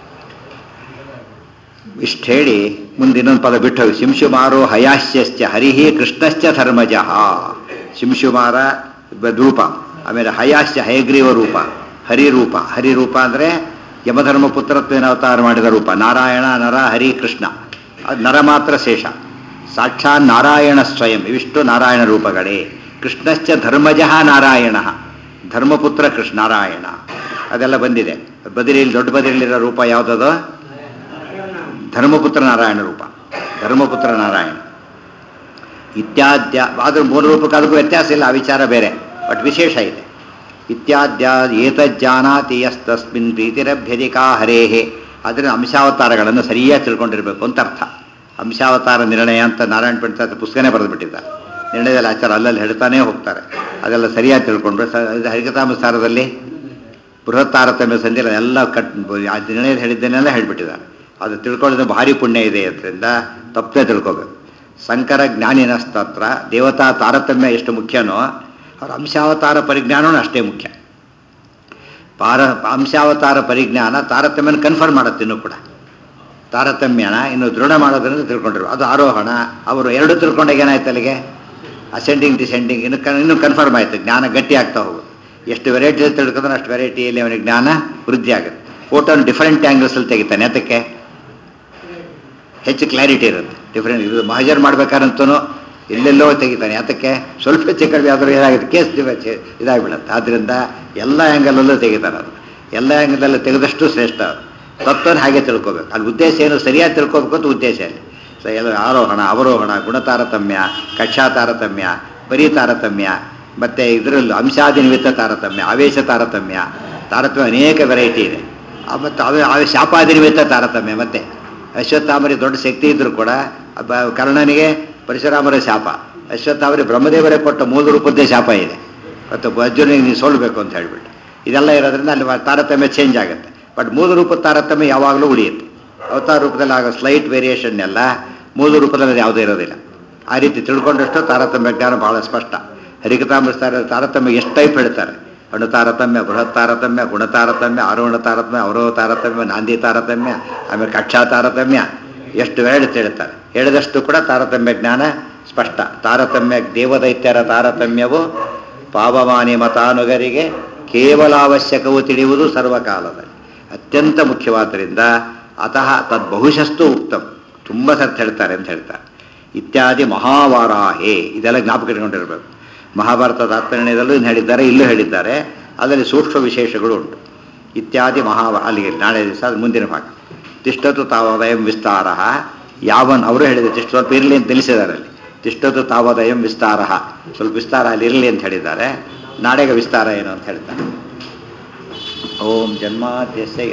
ಇಷ್ಟು ಹೇಳಿ ಮುಂದೆ ಇನ್ನೊಂದು ಪದ ಬಿಟ್ಟು ಹೋಗಿ ಶಿಂಶುಮಾರೋ ಹಯಾಶ್ಯಶ್ಚ ಹರಿಹಿ ಕೃಷ್ಣಶ್ಚ ಧರ್ಮಜಃ ಶಿಂಶುಮಾರ ಬ- ರೂಪ ಆಮೇಲೆ ಹಯಾಶ್ಚ ಹಯಗ್ರೀವ ರೂಪ ಹರಿರೂಪ ಹರಿರೂಪ ಅಂದರೆ ಯಮಧರ್ಮ ಪುತ್ರತ್ವೇನ ಅವತಾರ ಮಾಡಿದ ರೂಪ ನಾರಾಯಣ ನರ ಹರಿ ಕೃಷ್ಣ ಅದು ನರ ಮಾತ್ರ ಶೇಷ ಸಾಕ್ಷಾತ್ ನಾರಾಯಣ ಸ್ವಯಂ ಇವಿಷ್ಟು ನಾರಾಯಣ ರೂಪಗಳೇ ಕೃಷ್ಣಶ್ಚ ಧರ್ಮಜಃ ನಾರಾಯಣ ಧರ್ಮಪುತ್ರ ಕೃಷ್ಣ ನಾರಾಯಣ ಅದೆಲ್ಲ ಬಂದಿದೆ ಬದಿರಿಯಲ್ಲಿ ದೊಡ್ಡ ಬದಿರಿಯಲ್ಲಿರೋ ರೂಪ ಯಾವುದದು ಧರ್ಮಪುತ್ರ ನಾರಾಯಣ ರೂಪ ಧರ್ಮಪುತ್ರ ನಾರಾಯಣ ಇತ್ಯಾದ್ಯ ಆದ್ರೂ ಮೂಲ ರೂಪಕ್ಕೆ ಅದಕ್ಕೂ ವ್ಯತ್ಯಾಸ ಇಲ್ಲ ಆ ವಿಚಾರ ಬೇರೆ ಬಟ್ ವಿಶೇಷ ಇದೆ ಇತ್ಯಾದ್ಯ ಏತಜ್ಜಾನಾತಿ ಯಸ್ತಸ್ಮಿನ್ ಪ್ರೀತಿರಭ್ಯಧಿಕಾ ಹರೇಹೇ ಅದರ ಅಂಶಾವತಾರಗಳನ್ನು ಸರಿಯಾಗಿ ತಿಳ್ಕೊಂಡಿರಬೇಕು ಅಂತ ಅರ್ಥ ಅಂಶಾವತಾರ ನಿರ್ಣಯ ಅಂತ ನಾರಾಯಣ ಪಂಡಿತ ಪುಸ್ತಕನೇ ಬರೆದುಬಿಟ್ಟಿದ್ದಾರೆ ನಿರ್ಣಯದಲ್ಲಿ ಆಚಾರ ಅಲ್ಲಲ್ಲಿ ಹೇಳ್ತಾನೇ ಹೋಗ್ತಾರೆ ಅದೆಲ್ಲ ಸರಿಯಾಗಿ ತಿಳ್ಕೊಂಡ್ರೆ ಸ ಇದು ಹರಿಕತಾಮಸಾರದಲ್ಲಿ ಬೃಹತ್ ತಾರತಮ್ಯ ಸಂಧಿಯಲ್ಲಿ ಎಲ್ಲ ಕಟ್ ಆ ನಿರ್ಣಯ ಹೇಳಿದ್ದೇನೆಲ್ಲ ಹೇಳ್ಬಿಟ್ಟಿದ್ದಾರೆ ಅದು ತಿಳ್ಕೊಳ್ಳೋದು ಭಾರಿ ಪುಣ್ಯ ಇದೆ ಅದರಿಂದ ತಪ್ಪೇ ತಿಳ್ಕೊಬೇಕು ಸಂಕರ ಜ್ಞಾನಿನಸ್ತತ್ರ ದೇವತಾ ತಾರತಮ್ಯ ಎಷ್ಟು ಮುಖ್ಯನೋ ಅವ್ರ ಅಂಶಾವತಾರ ಪರಿಜ್ಞಾನವೂ ಅಷ್ಟೇ ಮುಖ್ಯ ಪಾರ ಅಂಶಾವತಾರ ಪರಿಜ್ಞಾನ ತಾರತಮ್ಯನ ಕನ್ಫರ್ಮ್ ಮಾಡುತ್ತೆ ಇನ್ನೂ ಕೂಡ ತಾರತಮ್ಯನ ಇನ್ನು ದೃಢ ಮಾಡೋದ್ರಿಂದ ತಿಳ್ಕೊಂಡಿರು ಅದು ಆರೋಹಣ ಅವರು ಎರಡು ತಿಳ್ಕೊಂಡಾಗ ಏನಾಯ್ತು ಅಲ್ಲಿಗೆ ಅಸೆಂಡಿಂಗ್ ಡಿಸೆಂಡಿಂಗ್ ಇನ್ನು ಕನ್ ಇನ್ನೂ ಕನ್ಫರ್ಮ್ ಆಯಿತು ಜ್ಞಾನ ಗಟ್ಟಿ ಆಗ್ತಾ ಹೋಗುತ್ತೆ ಎಷ್ಟು ವೆರೈಟಿ ತಿಳ್ಕೊಂಡ್ರೆ ಅಷ್ಟು ವೆರೈಟಿಯಲ್ಲಿ ಅವನಿಗೆ ಜ್ಞಾನ ವೃದ್ಧಿ ಆಗುತ್ತೆ ಫೋಟೋನ ಡಿಫರೆಂಟ್ ಆ್ಯಂಗಲ್ಸಲ್ಲಿ ತೆಗಿತಾನೆ ಅದಕ್ಕೆ ಹೆಚ್ಚು ಕ್ಲಾರಿಟಿ ಇರುತ್ತೆ ಡಿಫ್ರೆಂಟ್ ಇದು ಮಹಜರ್ ಮಾಡ್ಬೇಕಾದಂತೂ ಎಲ್ಲೆಲ್ಲೋ ತೆಗಿತಾನೆ ಅದಕ್ಕೆ ಸ್ವಲ್ಪ ಹೆಚ್ಚು ಕಡಿಮೆ ಆದರೂ ಏನಾಗುತ್ತೆ ಕೇಸ್ ಇದಾಗಿಬಿಡುತ್ತೆ ಆದ್ದರಿಂದ ಎಲ್ಲ ಆ್ಯಂಗಲಲ್ಲೂ ತೆಗಿತಾನೆ ಅದು ಎಲ್ಲ ಆ್ಯಂಗಲಲ್ಲೂ ತೆಗೆದಷ್ಟು ಶ್ರೇಷ್ಠ ಅದು ತತ್ವನ ಹಾಗೆ ತಿಳ್ಕೊಬೇಕು ಅಲ್ಲಿ ಉದ್ದೇಶ ಏನು ಸರಿಯಾಗಿ ತಿಳ್ಕೊಬೇಕು ಅಂತ ಉದ್ದೇಶ ಅಲ್ಲಿ ಸೊ ಎಲ್ಲ ಆರೋಹಣ ಅವರೋಹಣ ಗುಣತಾರತಮ್ಯ ಕಕ್ಷಾ ತಾರತಮ್ಯ ಬರೀ ತಾರತಮ್ಯ ಮತ್ತು ಇದರಲ್ಲೂ ಅಂಶಾದಿ ನಿಮಿತ್ತ ತಾರತಮ್ಯ ಆವೇಶ ತಾರತಮ್ಯ ತಾರತಮ್ಯ ಅನೇಕ ವೆರೈಟಿ ಇದೆ ಆ ಮತ್ತು ಅವೇ ಅವೇ ಶಾಪಾದಿನಿಮಿತ್ತ ತಾರತಮ್ಯ ಮತ್ತೆ ಅಶ್ವತ್ಥಾಮರಿ ದೊಡ್ಡ ಶಕ್ತಿ ಇದ್ರೂ ಕೂಡ ಬ- ಕರ್ಣನಿಗೆ ಪರಶುರಾಮರ ಶಾಪ ಅಶ್ವತ್ಥಾಮರಿ ಬ್ರಹ್ಮದೇವರೇ ಕೊಟ್ಟ ಮೂಲ ರೂಪದ್ದೇ ಶಾಪ ಇದೆ ಮತ್ತು ಅರ್ಜುನಿಗೆ ನೀವು ಸೋಲ್ಬೇಕು ಅಂತ ಹೇಳ್ಬಿಟ್ಟು ಇದೆಲ್ಲ ಇರೋದ್ರಿಂದ ಅಲ್ಲಿ ತಾರತಮ್ಯ ಚೇಂಜ್ ಆಗುತ್ತೆ ಬಟ್ ಮೂಲ ರೂಪದ ತಾರತಮ್ಯ ಯಾವಾಗಲೂ ಉಳಿಯುತ್ತೆ ಅವತಾರ ರೂಪದಲ್ಲಿ ಆಗೋ ಸ್ಲೈಟ್ ವೇರಿಯೇಷನ್ ಎಲ್ಲ ಮೂಲ ರೂಪದಲ್ಲಿ ಯಾವುದೂ ಇರೋದಿಲ್ಲ ಆ ರೀತಿ ತಿಳ್ಕೊಂಡಷ್ಟು ತಾರತಮ್ಯ ಜ್ಞಾನ ಬಹಳ ಸ್ಪಷ್ಟ ಹರಿಕತಾಂಬಸ್ತಾರ ತಾರತಮ್ಯ ಎಷ್ಟು ಟೈಪ್ ಹೇಳ್ತಾರೆ ಅಣು ತಾರತಮ್ಯ ಬೃಹತ್ ತಾರತಮ್ಯ ಗುಣ ತಾರತಮ್ಯ ಆರೋಹಣ ತಾರತಮ್ಯ ಅವರೋಹ ತಾರತಮ್ಯ ನಾಂದಿ ತಾರತಮ್ಯ ಆಮೇಲೆ ಕಕ್ಷಾ ತಾರತಮ್ಯ ಎಷ್ಟು ವೇಳೆ ಹೇಳ್ತಾರೆ ಹೇಳಿದಷ್ಟು ಕೂಡ ತಾರತಮ್ಯ ಜ್ಞಾನ ಸ್ಪಷ್ಟ ತಾರತಮ್ಯ ದೇವದೈತ್ಯರ ತಾರತಮ್ಯವು ಪಾವಮಾನಿ ಮತಾನುಗರಿಗೆ ಕೇವಲ ಅವಶ್ಯಕವು ತಿಳಿಯುವುದು ಸರ್ವಕಾಲದಲ್ಲಿ ಅತ್ಯಂತ ಮುಖ್ಯವಾದ್ದರಿಂದ ಅತಃ ತದ್ಬಹುಶಸ್ತು ಉಕ್ತಂ ತುಂಬ ಸರ್ತಿ ಹೇಳ್ತಾರೆ ಅಂತ ಹೇಳ್ತಾರೆ ಇತ್ಯಾದಿ ಮಹಾವಾರಾಹೇ ಇದೆಲ್ಲ ಜ್ಞಾಪಕ ಇಟ್ಕೊಂಡಿರ್ಬೇಕು ಮಹಾಭಾರತ ತಾತ್ಪರ್ಯದಲ್ಲೂ ಇನ್ನು ಹೇಳಿದ್ದಾರೆ ಇಲ್ಲೂ ಹೇಳಿದ್ದಾರೆ ಅದರಲ್ಲಿ ಸೂಕ್ಷ್ಮ ವಿಶೇಷಗಳು ಉಂಟು ಇತ್ಯಾದಿ ಮಹಾ ಅಲ್ಲಿಗೆ ನಾಳೆ ದಿವಸ ಅದು ಮುಂದಿನ ಭಾಗ ತಿಷ್ಟತು ತಾವದಯಂ ವಿಸ್ತಾರ ಯಾವನ್ ಅವರು ಹೇಳಿದ್ರು ತಿಷ್ಟು ಸ್ವಲ್ಪ ಇರಲಿ ಅಂತ ತಿಳಿಸಿದ್ದಾರೆ ಅಲ್ಲಿ ತಿಷ್ಟತು ತಾವದಯಂ ವಿಸ್ತಾರ ಸ್ವಲ್ಪ ವಿಸ್ತಾರ ಅಲ್ಲಿ ಇರಲಿ ಅಂತ ಹೇಳಿದ್ದಾರೆ ನಾಳೆಗೆ ವಿಸ್ತಾರ ಏನು ಅಂತ ಹೇಳ್ತಾರೆ ಓಂ ಜನ್ಮಾದ್ಯಸ್ಯ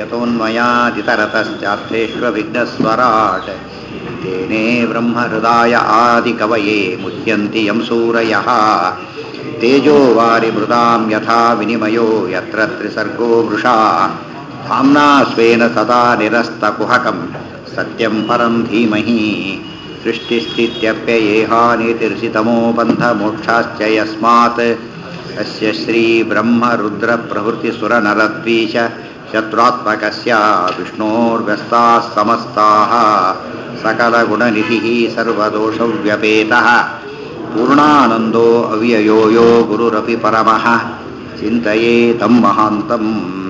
ಯತೋನ್ಮಯಾದಿತರತಶ್ಚಾರ್ಥೇಷ್ವವಿಘ್ನಸ್ವರಾಟ್ ತೇನೇ ಬ್ರಹ್ಮಹೃದಾಯ ಆದಿಕವಯೇ ಮುಹ್ಯಂತಿ ಯಂ ಸೂರಯಃ ತೇಜೋ ವಾರಿ ಮೃದಾಂ ಯಥಾ ವಿನಿಮಯೋ ಯತ್ರ ತ್ರಿಸರ್ಗೋ ವೃಷಾ ಧಾಮ್ನಾ ಸ್ವೇನ ಸದಾ ನಿರಸ್ತಕುಹಕಂ ಸತ್ಯಂ ಪರಂ ಧೀಮಹಿ ಸೃಷ್ಟಿಸ್ಥಿತ್ಯಪ್ಯಯೇಹಾನಿತಿರ್ಷಿತಮೋ ಬಂಧಮೋಕ್ಷಾಶ್ಚ ಯಸ್ಮಾತ್ ಅಸ್ಯ ಶ್ರೀ ಬ್ರಹ್ಮ ರುದ್ರ ಪ್ರಭೃತಿ ಸುರ ನರದ್ವೀಶ ಶತ್ರುತ್ಮಕಸ್ಯ ವಿಷ್ಣೋರ್ವ್ಯಸ್ತಾಃ ಸಮಸ್ತಾಃ ಸಕಲ ಗುಣನಿಧಿಃ ಸರ್ವದೋಷವ್ಯಪೇತಃ ಪೂರ್ಣಾನಂದೋ ಅವ್ಯಯೋ ಯೋ ಗುರುರಪಿ ಪರಮಃ ಚಿಂತೆಯೇ ತಂ ಮಹಾಂತಂ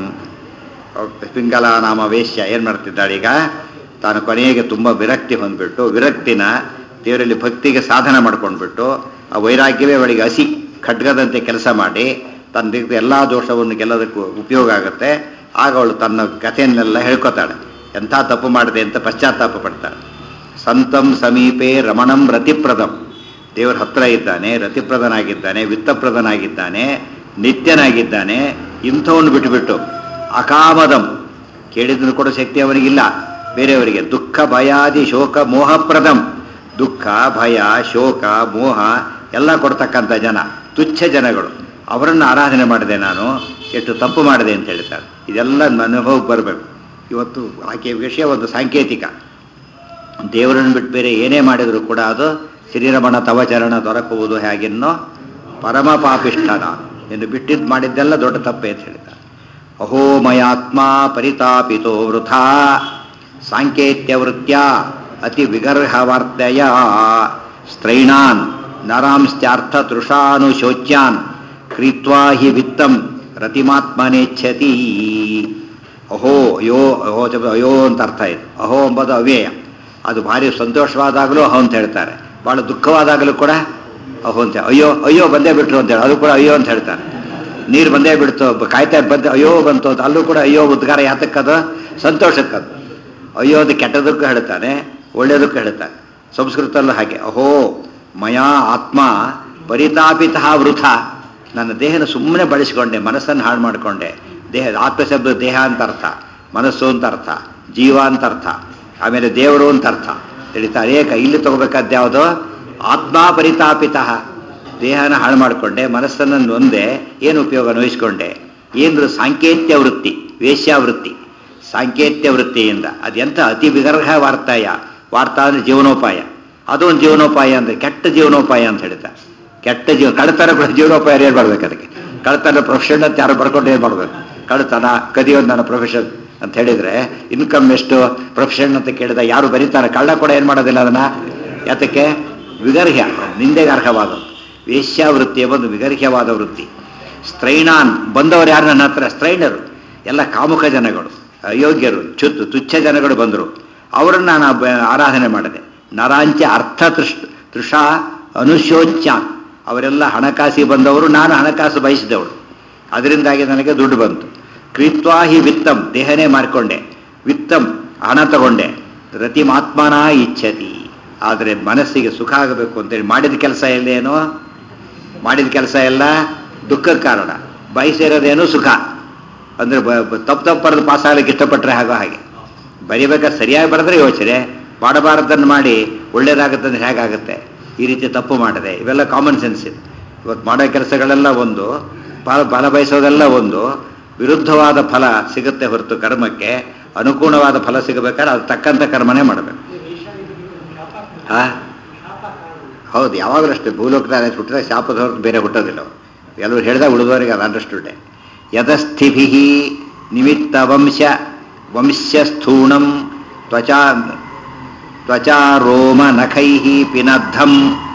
ಪಿಂಗಲ ನಾಮ ವೇಶ್ಯ ಏನು ಮಾಡ್ತಿದ್ದಾಳೆ ಈಗ ತಾನು ಕೊನೆಗೆ ತುಂಬ ವಿರಕ್ತಿ ಹೊಂದ್ಬಿಟ್ಟು ವಿರಕ್ತಿನ ದೇವರಲ್ಲಿ ಭಕ್ತಿಗೆ ಸಾಧನ ಮಾಡ್ಕೊಂಡ್ಬಿಟ್ಟು ಆ ವೈರಾಗ್ಯವೇ ಅವಳಿಗೆ ಹಸಿ ಖಡ್ಗದಂತೆ ಕೆಲಸ ಮಾಡಿ ತನ್ನ ದಿಗ್ಗ ಎಲ್ಲ ದೋಷವನ್ನು ಗೆಲ್ಲೋದಕ್ಕೂ ಉಪಯೋಗ ಆಗುತ್ತೆ ಆಗ ಅವಳು ತನ್ನ ಕಥೆಯನ್ನೆಲ್ಲ ಹೇಳ್ಕೊತಾಳೆ ಎಂಥ ತಪ್ಪು ಮಾಡಿದೆ ಅಂತ ಪಶ್ಚಾತ್ತಾಪ ಪಡ್ತಾಳೆ ಸಂತಂ ಸಮೀಪೆ ರಮಣಂ ರತಿಪ್ರದಂ ದೇವರ ಹತ್ರ ಇದ್ದಾನೆ ರತಿಪ್ರದನಾಗಿದ್ದಾನೆ ವಿತ್ತಪ್ರದನಾಗಿದ್ದಾನೆ ನಿತ್ಯನಾಗಿದ್ದಾನೆ ಇಂಥವನ್ನು ಬಿಟ್ಟುಬಿಟ್ಟು ಅಕಾಮದಂ ಕೇಳಿದ್ರು ಕೂಡ ಶಕ್ತಿ ಅವನಿಗಿಲ್ಲ ಬೇರೆಯವರಿಗೆ ದುಃಖ ಭಯಾದಿ ಶೋಕ ಮೋಹಪ್ರದಂ ದುಃಖ ಭಯ ಶೋಕ ಮೋಹ ಎಲ್ಲ ಕೊಡ್ತಕ್ಕಂಥ ಜನ ತುಚ್ಛ ಜನಗಳು ಅವರನ್ನು ಆರಾಧನೆ ಮಾಡಿದೆ ನಾನು ಎಷ್ಟು ತಪ್ಪು ಮಾಡಿದೆ ಅಂತ ಹೇಳ್ತಾರೆ ಇದೆಲ್ಲ ನನ್ನ ಅನುಭವಕ್ಕೆ ಬರಬೇಕು ಇವತ್ತು ಆಕೆಯ ವಿಷಯ ಒಂದು ಸಾಂಕೇತಿಕ ದೇವರನ್ನು ಬಿಟ್ಟು ಬೇರೆ ಏನೇ ಮಾಡಿದರೂ ಕೂಡ ಅದು ಶ್ರೀರಮಣ ತವಚರಣ ದೊರಕುವುದು ಹೇಗೆನ್ನೋ ಪರಮ ಪಾಪಿಷ್ಠನ ಎಂದು ಬಿಟ್ಟಿದ್ದು ಮಾಡಿದ್ದೆಲ್ಲ ದೊಡ್ಡ ತಪ್ಪೆ ಅಂತ ಹೇಳ್ತಾರೆ ಅಹೋ ಮಯಾತ್ಮ ಪರಿತಾಪಿತೋ ವೃಥಾ ಸಾಂಕೇತ್ಯ ವೃತ್ಯ ಅತಿ ವಿಗರ್ಹವಾರ್ತೆಯ ಸ್ತ್ರೈಣಾನ್ ನರಾಂಶ್ಚಾರ್ಥ ತೃಷಾನುಶೋಚ್ಯಾನ್ ಕ್ರೀತ್ವಾ ಹಿ ವಿತ್ತಂ ರತಿಮಾತ್ಮನೇಚ್ಛತಿ ಅಹೋ ಅಯೋ ಅಹೋ ಶಬ್ದ ಅಯೋ ಅಂತ ಅರ್ಥ ಇದೆ ಅಹೋ ಎಂಬುದು ಅವ್ಯಯ ಅದು ಭಾರಿ ಸಂತೋಷವಾದಾಗಲೂ ಅಹೋ ಅಂತ ಹೇಳ್ತಾರೆ ಭಾಳ ದುಃಖವಾದಾಗಲೂ ಕೂಡ ಅಹೋ ಅಂತ ಅಯ್ಯೋ ಅಯ್ಯೋ ಬಂದೇ ಬಿಟ್ರು ಅಂತೇಳಿ ಅದು ಕೂಡ ಅಯ್ಯೋ ಅಂತ ಹೇಳ್ತಾರೆ ನೀರು ಬಂದೇ ಬಿಡ್ತು ಬ- ಕಾಯ್ತಾ ಬಂದು ಅಯ್ಯೋ ಬಂತು ಅಂತ ಅಲ್ಲೂ ಕೂಡ ಅಯ್ಯೋ ಉದ್ಗಾರ ಯಾತಕ್ಕದು ಸಂತೋಷಕ್ಕದು ಅಯ್ಯೋ ಅದು ಕೆಟ್ಟದಕ್ಕೂ ಹೇಳ್ತಾನೆ ಒಳ್ಳೆಯದಕ್ಕೂ ಹೇಳ್ತಾನೆ ಸಂಸ್ಕೃತಲ್ಲೂ ಹಾಗೆ ಅಹೋ ಮಯಾ ಆತ್ಮ ಪರಿತಾಪಿತ ವೃಥ ನನ್ನ ದೇಹನ ಸುಮ್ಮನೆ ಬಳಸಿಕೊಂಡೆ ಮನಸ್ಸನ್ನು ಹಾಳು ಮಾಡಿಕೊಂಡೆ ದೇಹ ಆತ್ಮಶಬ್ದ ದೇಹ ಅಂತ ಅರ್ಥ ಮನಸ್ಸು ಅಂತ ಅರ್ಥ ಜೀವ ಅಂತ ಅರ್ಥ ಆಮೇಲೆ ದೇವರು ಅಂತ ಅರ್ಥ ತಿಳಿತಾ ಅನೇಕ ಇಲ್ಲಿ ತಗೋಬೇಕಾದ ಯಾವುದು ಆತ್ಮ ಪರಿತಾಪಿತ ದೇಹನ ಹಾಳು ಮಾಡಿಕೊಂಡೆ ಮನಸ್ಸನ್ನು ನೊಂದೆ ಏನು ಉಪಯೋಗ ನೋಯಿಸ್ಕೊಂಡೆ ಏನು ಸಾಂಕೇತ್ಯ ವೃತ್ತಿ ವೇಶ್ಯಾವೃತ್ತಿ ಸಾಂಕೇತ್ಯ ವೃತ್ತಿಯಿಂದ ಅದೆಂಥ ಅತಿ ವಿಗರ್ಹ ವಾರ್ತಾಯ ವಾರ್ತಾ ಅಂದರೆ ಜೀವನೋಪಾಯ ಅದು ಒಂದು ಜೀವನೋಪಾಯ ಅಂದರೆ ಕೆಟ್ಟ ಜೀವನೋಪಾಯ ಅಂತ ಹೇಳ್ತಾರೆ ಕೆಟ್ಟ ಜೀವ ಕಳ್ತನ ಕೂಡ ಜೀವನೋಪಾಯ ಏನು ಮಾಡ್ಬೇಕು ಅದಕ್ಕೆ ಕಳ್ತನ ಪ್ರೊಫೆಷನ್ ಅಂತ ಯಾರು ಬರ್ಕೊಂಡು ಏನು ಮಾಡ್ಬೇಕು ಕಳ್ತನ ಕದಿಯೋದು ನನ್ನ ಪ್ರೊಫೆಷನ್ ಅಂತ ಹೇಳಿದ್ರೆ ಇನ್ಕಮ್ ಎಷ್ಟು ಪ್ರೊಫೆಷನ್ ಅಂತ ಕೇಳಿದ ಯಾರು ಬರೀತಾರೆ ಕಳ್ಳ ಕೂಡ ಏನು ಮಾಡೋದಿಲ್ಲ ಅದನ್ನ ಯಾತಕ್ಕೆ ವಿಗರ್ಹ್ಯ ನಿಂದೆಗೆ ಅರ್ಹವಾದದ್ದು ವೇಶ್ಯಾವೃತ್ತಿ ಎಂಬುದು ವಿಗರ್ಹ್ಯವಾದ ವೃತ್ತಿ ಸ್ತ್ರೈಣಾನ್ ಬಂದವರು ಯಾರು ನನ್ನ ಹತ್ರ ಸ್ತ್ರೈಣರು ಎಲ್ಲ ಕಾಮುಕ ಜನಗಳು ಅಯೋಗ್ಯರು ಚುತ್ತು ತುಚ್ಛ ಜನಗಳು ಬಂದರು ಅವರನ್ನು ನಾನು ಬ- ಆರಾಧನೆ ಮಾಡಿದೆ ನರಾಂಚ ಅರ್ಥ ತೃಷ್ ತೃಷಾ ಅನುಶೋಚ್ಯಾನ್ ಅವರೆಲ್ಲ ಹಣಕಾಸಿ ಬಂದವರು ನಾನು ಹಣಕಾಸು ಬಯಸಿದವಳು ಅದರಿಂದಾಗಿ ನನಗೆ ದುಡ್ಡು ಬಂತು ಕ್ರೀತ್ವಾ ಹಿ ವಿತ್ತಂ ದೇಹನೇ ಮಾರ್ಕೊಂಡೆ ವಿತ್ತಂ ಹಣ ತಗೊಂಡೆ ರತಿಮಾತ್ಮನ ಇಚ್ಛತಿ ಆದರೆ ಮನಸ್ಸಿಗೆ ಸುಖ ಆಗಬೇಕು ಅಂತೇಳಿ ಮಾಡಿದ ಕೆಲಸ ಎಲ್ಲೇನೋ ಮಾಡಿದ ಕೆಲಸ ಎಲ್ಲ ದುಃಖಕ್ಕೆ ಕಾರಣ ಬಯಸಿರೋದೇನು ಸುಖ ಅಂದರೆ ತಪ್ಪು ತಪ್ಪು ಬರೆದು ಪಾಸ್ ಆಗ್ಲಿಕ್ಕೆ ಇಷ್ಟಪಟ್ಟರೆ ಹಾಗೋ ಹಾಗೆ ಬರೀಬೇಕಾದ್ರೆ ಸರಿಯಾಗಿ ಬರೆದ್ರೆ ಯೋಚನೆ ಮಾಡಬಾರದನ್ನು ಮಾಡಿ ಒಳ್ಳೇದಾಗುತ್ತಂದ್ರೆ ಹೇಗಾಗುತ್ತೆ ಈ ರೀತಿ ತಪ್ಪು ಮಾಡದೆ ಇವೆಲ್ಲ ಕಾಮನ್ ಸೆನ್ಸ್ ಇದೆ ಇವತ್ತು ಮಾಡೋ ಕೆಲಸಗಳೆಲ್ಲ ಒಂದು ಫಲ ಫಲ ಬಯಸೋದೆಲ್ಲ ಒಂದು ವಿರುದ್ಧವಾದ ಫಲ ಸಿಗುತ್ತೆ ಹೊರತು ಕರ್ಮಕ್ಕೆ ಅನುಗುಣವಾದ ಫಲ ಸಿಗಬೇಕಾದ್ರೆ ಅದು ತಕ್ಕಂಥ ಕರ್ಮನೇ ಮಾಡಬೇಕು ಆ ಹೌದು ಯಾವಾಗಲೂ ಅಷ್ಟೇ ಭೂಲೋಕದಾಗ ಹುಟ್ಟಿದಾಗ ಶಾಪದ ಹೊರತು ಬೇರೆ ಹುಟ್ಟೋದಿಲ್ಲ ಅವ್ರು. ಎಲ್ಲರೂ ಹೇಳಿದಾಗ ಉಳಿದವರಿಗೆ ಅದು ಅಂಡರ್ಸ್ಟುಡೆ ಯದಸ್ಥಿಭಿ ನಿಮಿತ್ತ ವಂಶ ವಂಶ್ಯಸ್ಥೂಣಂ ತ್ವಚಾ ತ್ವಚಾರೋಮ ನಖೈ ಪಿನದ್ಧಂ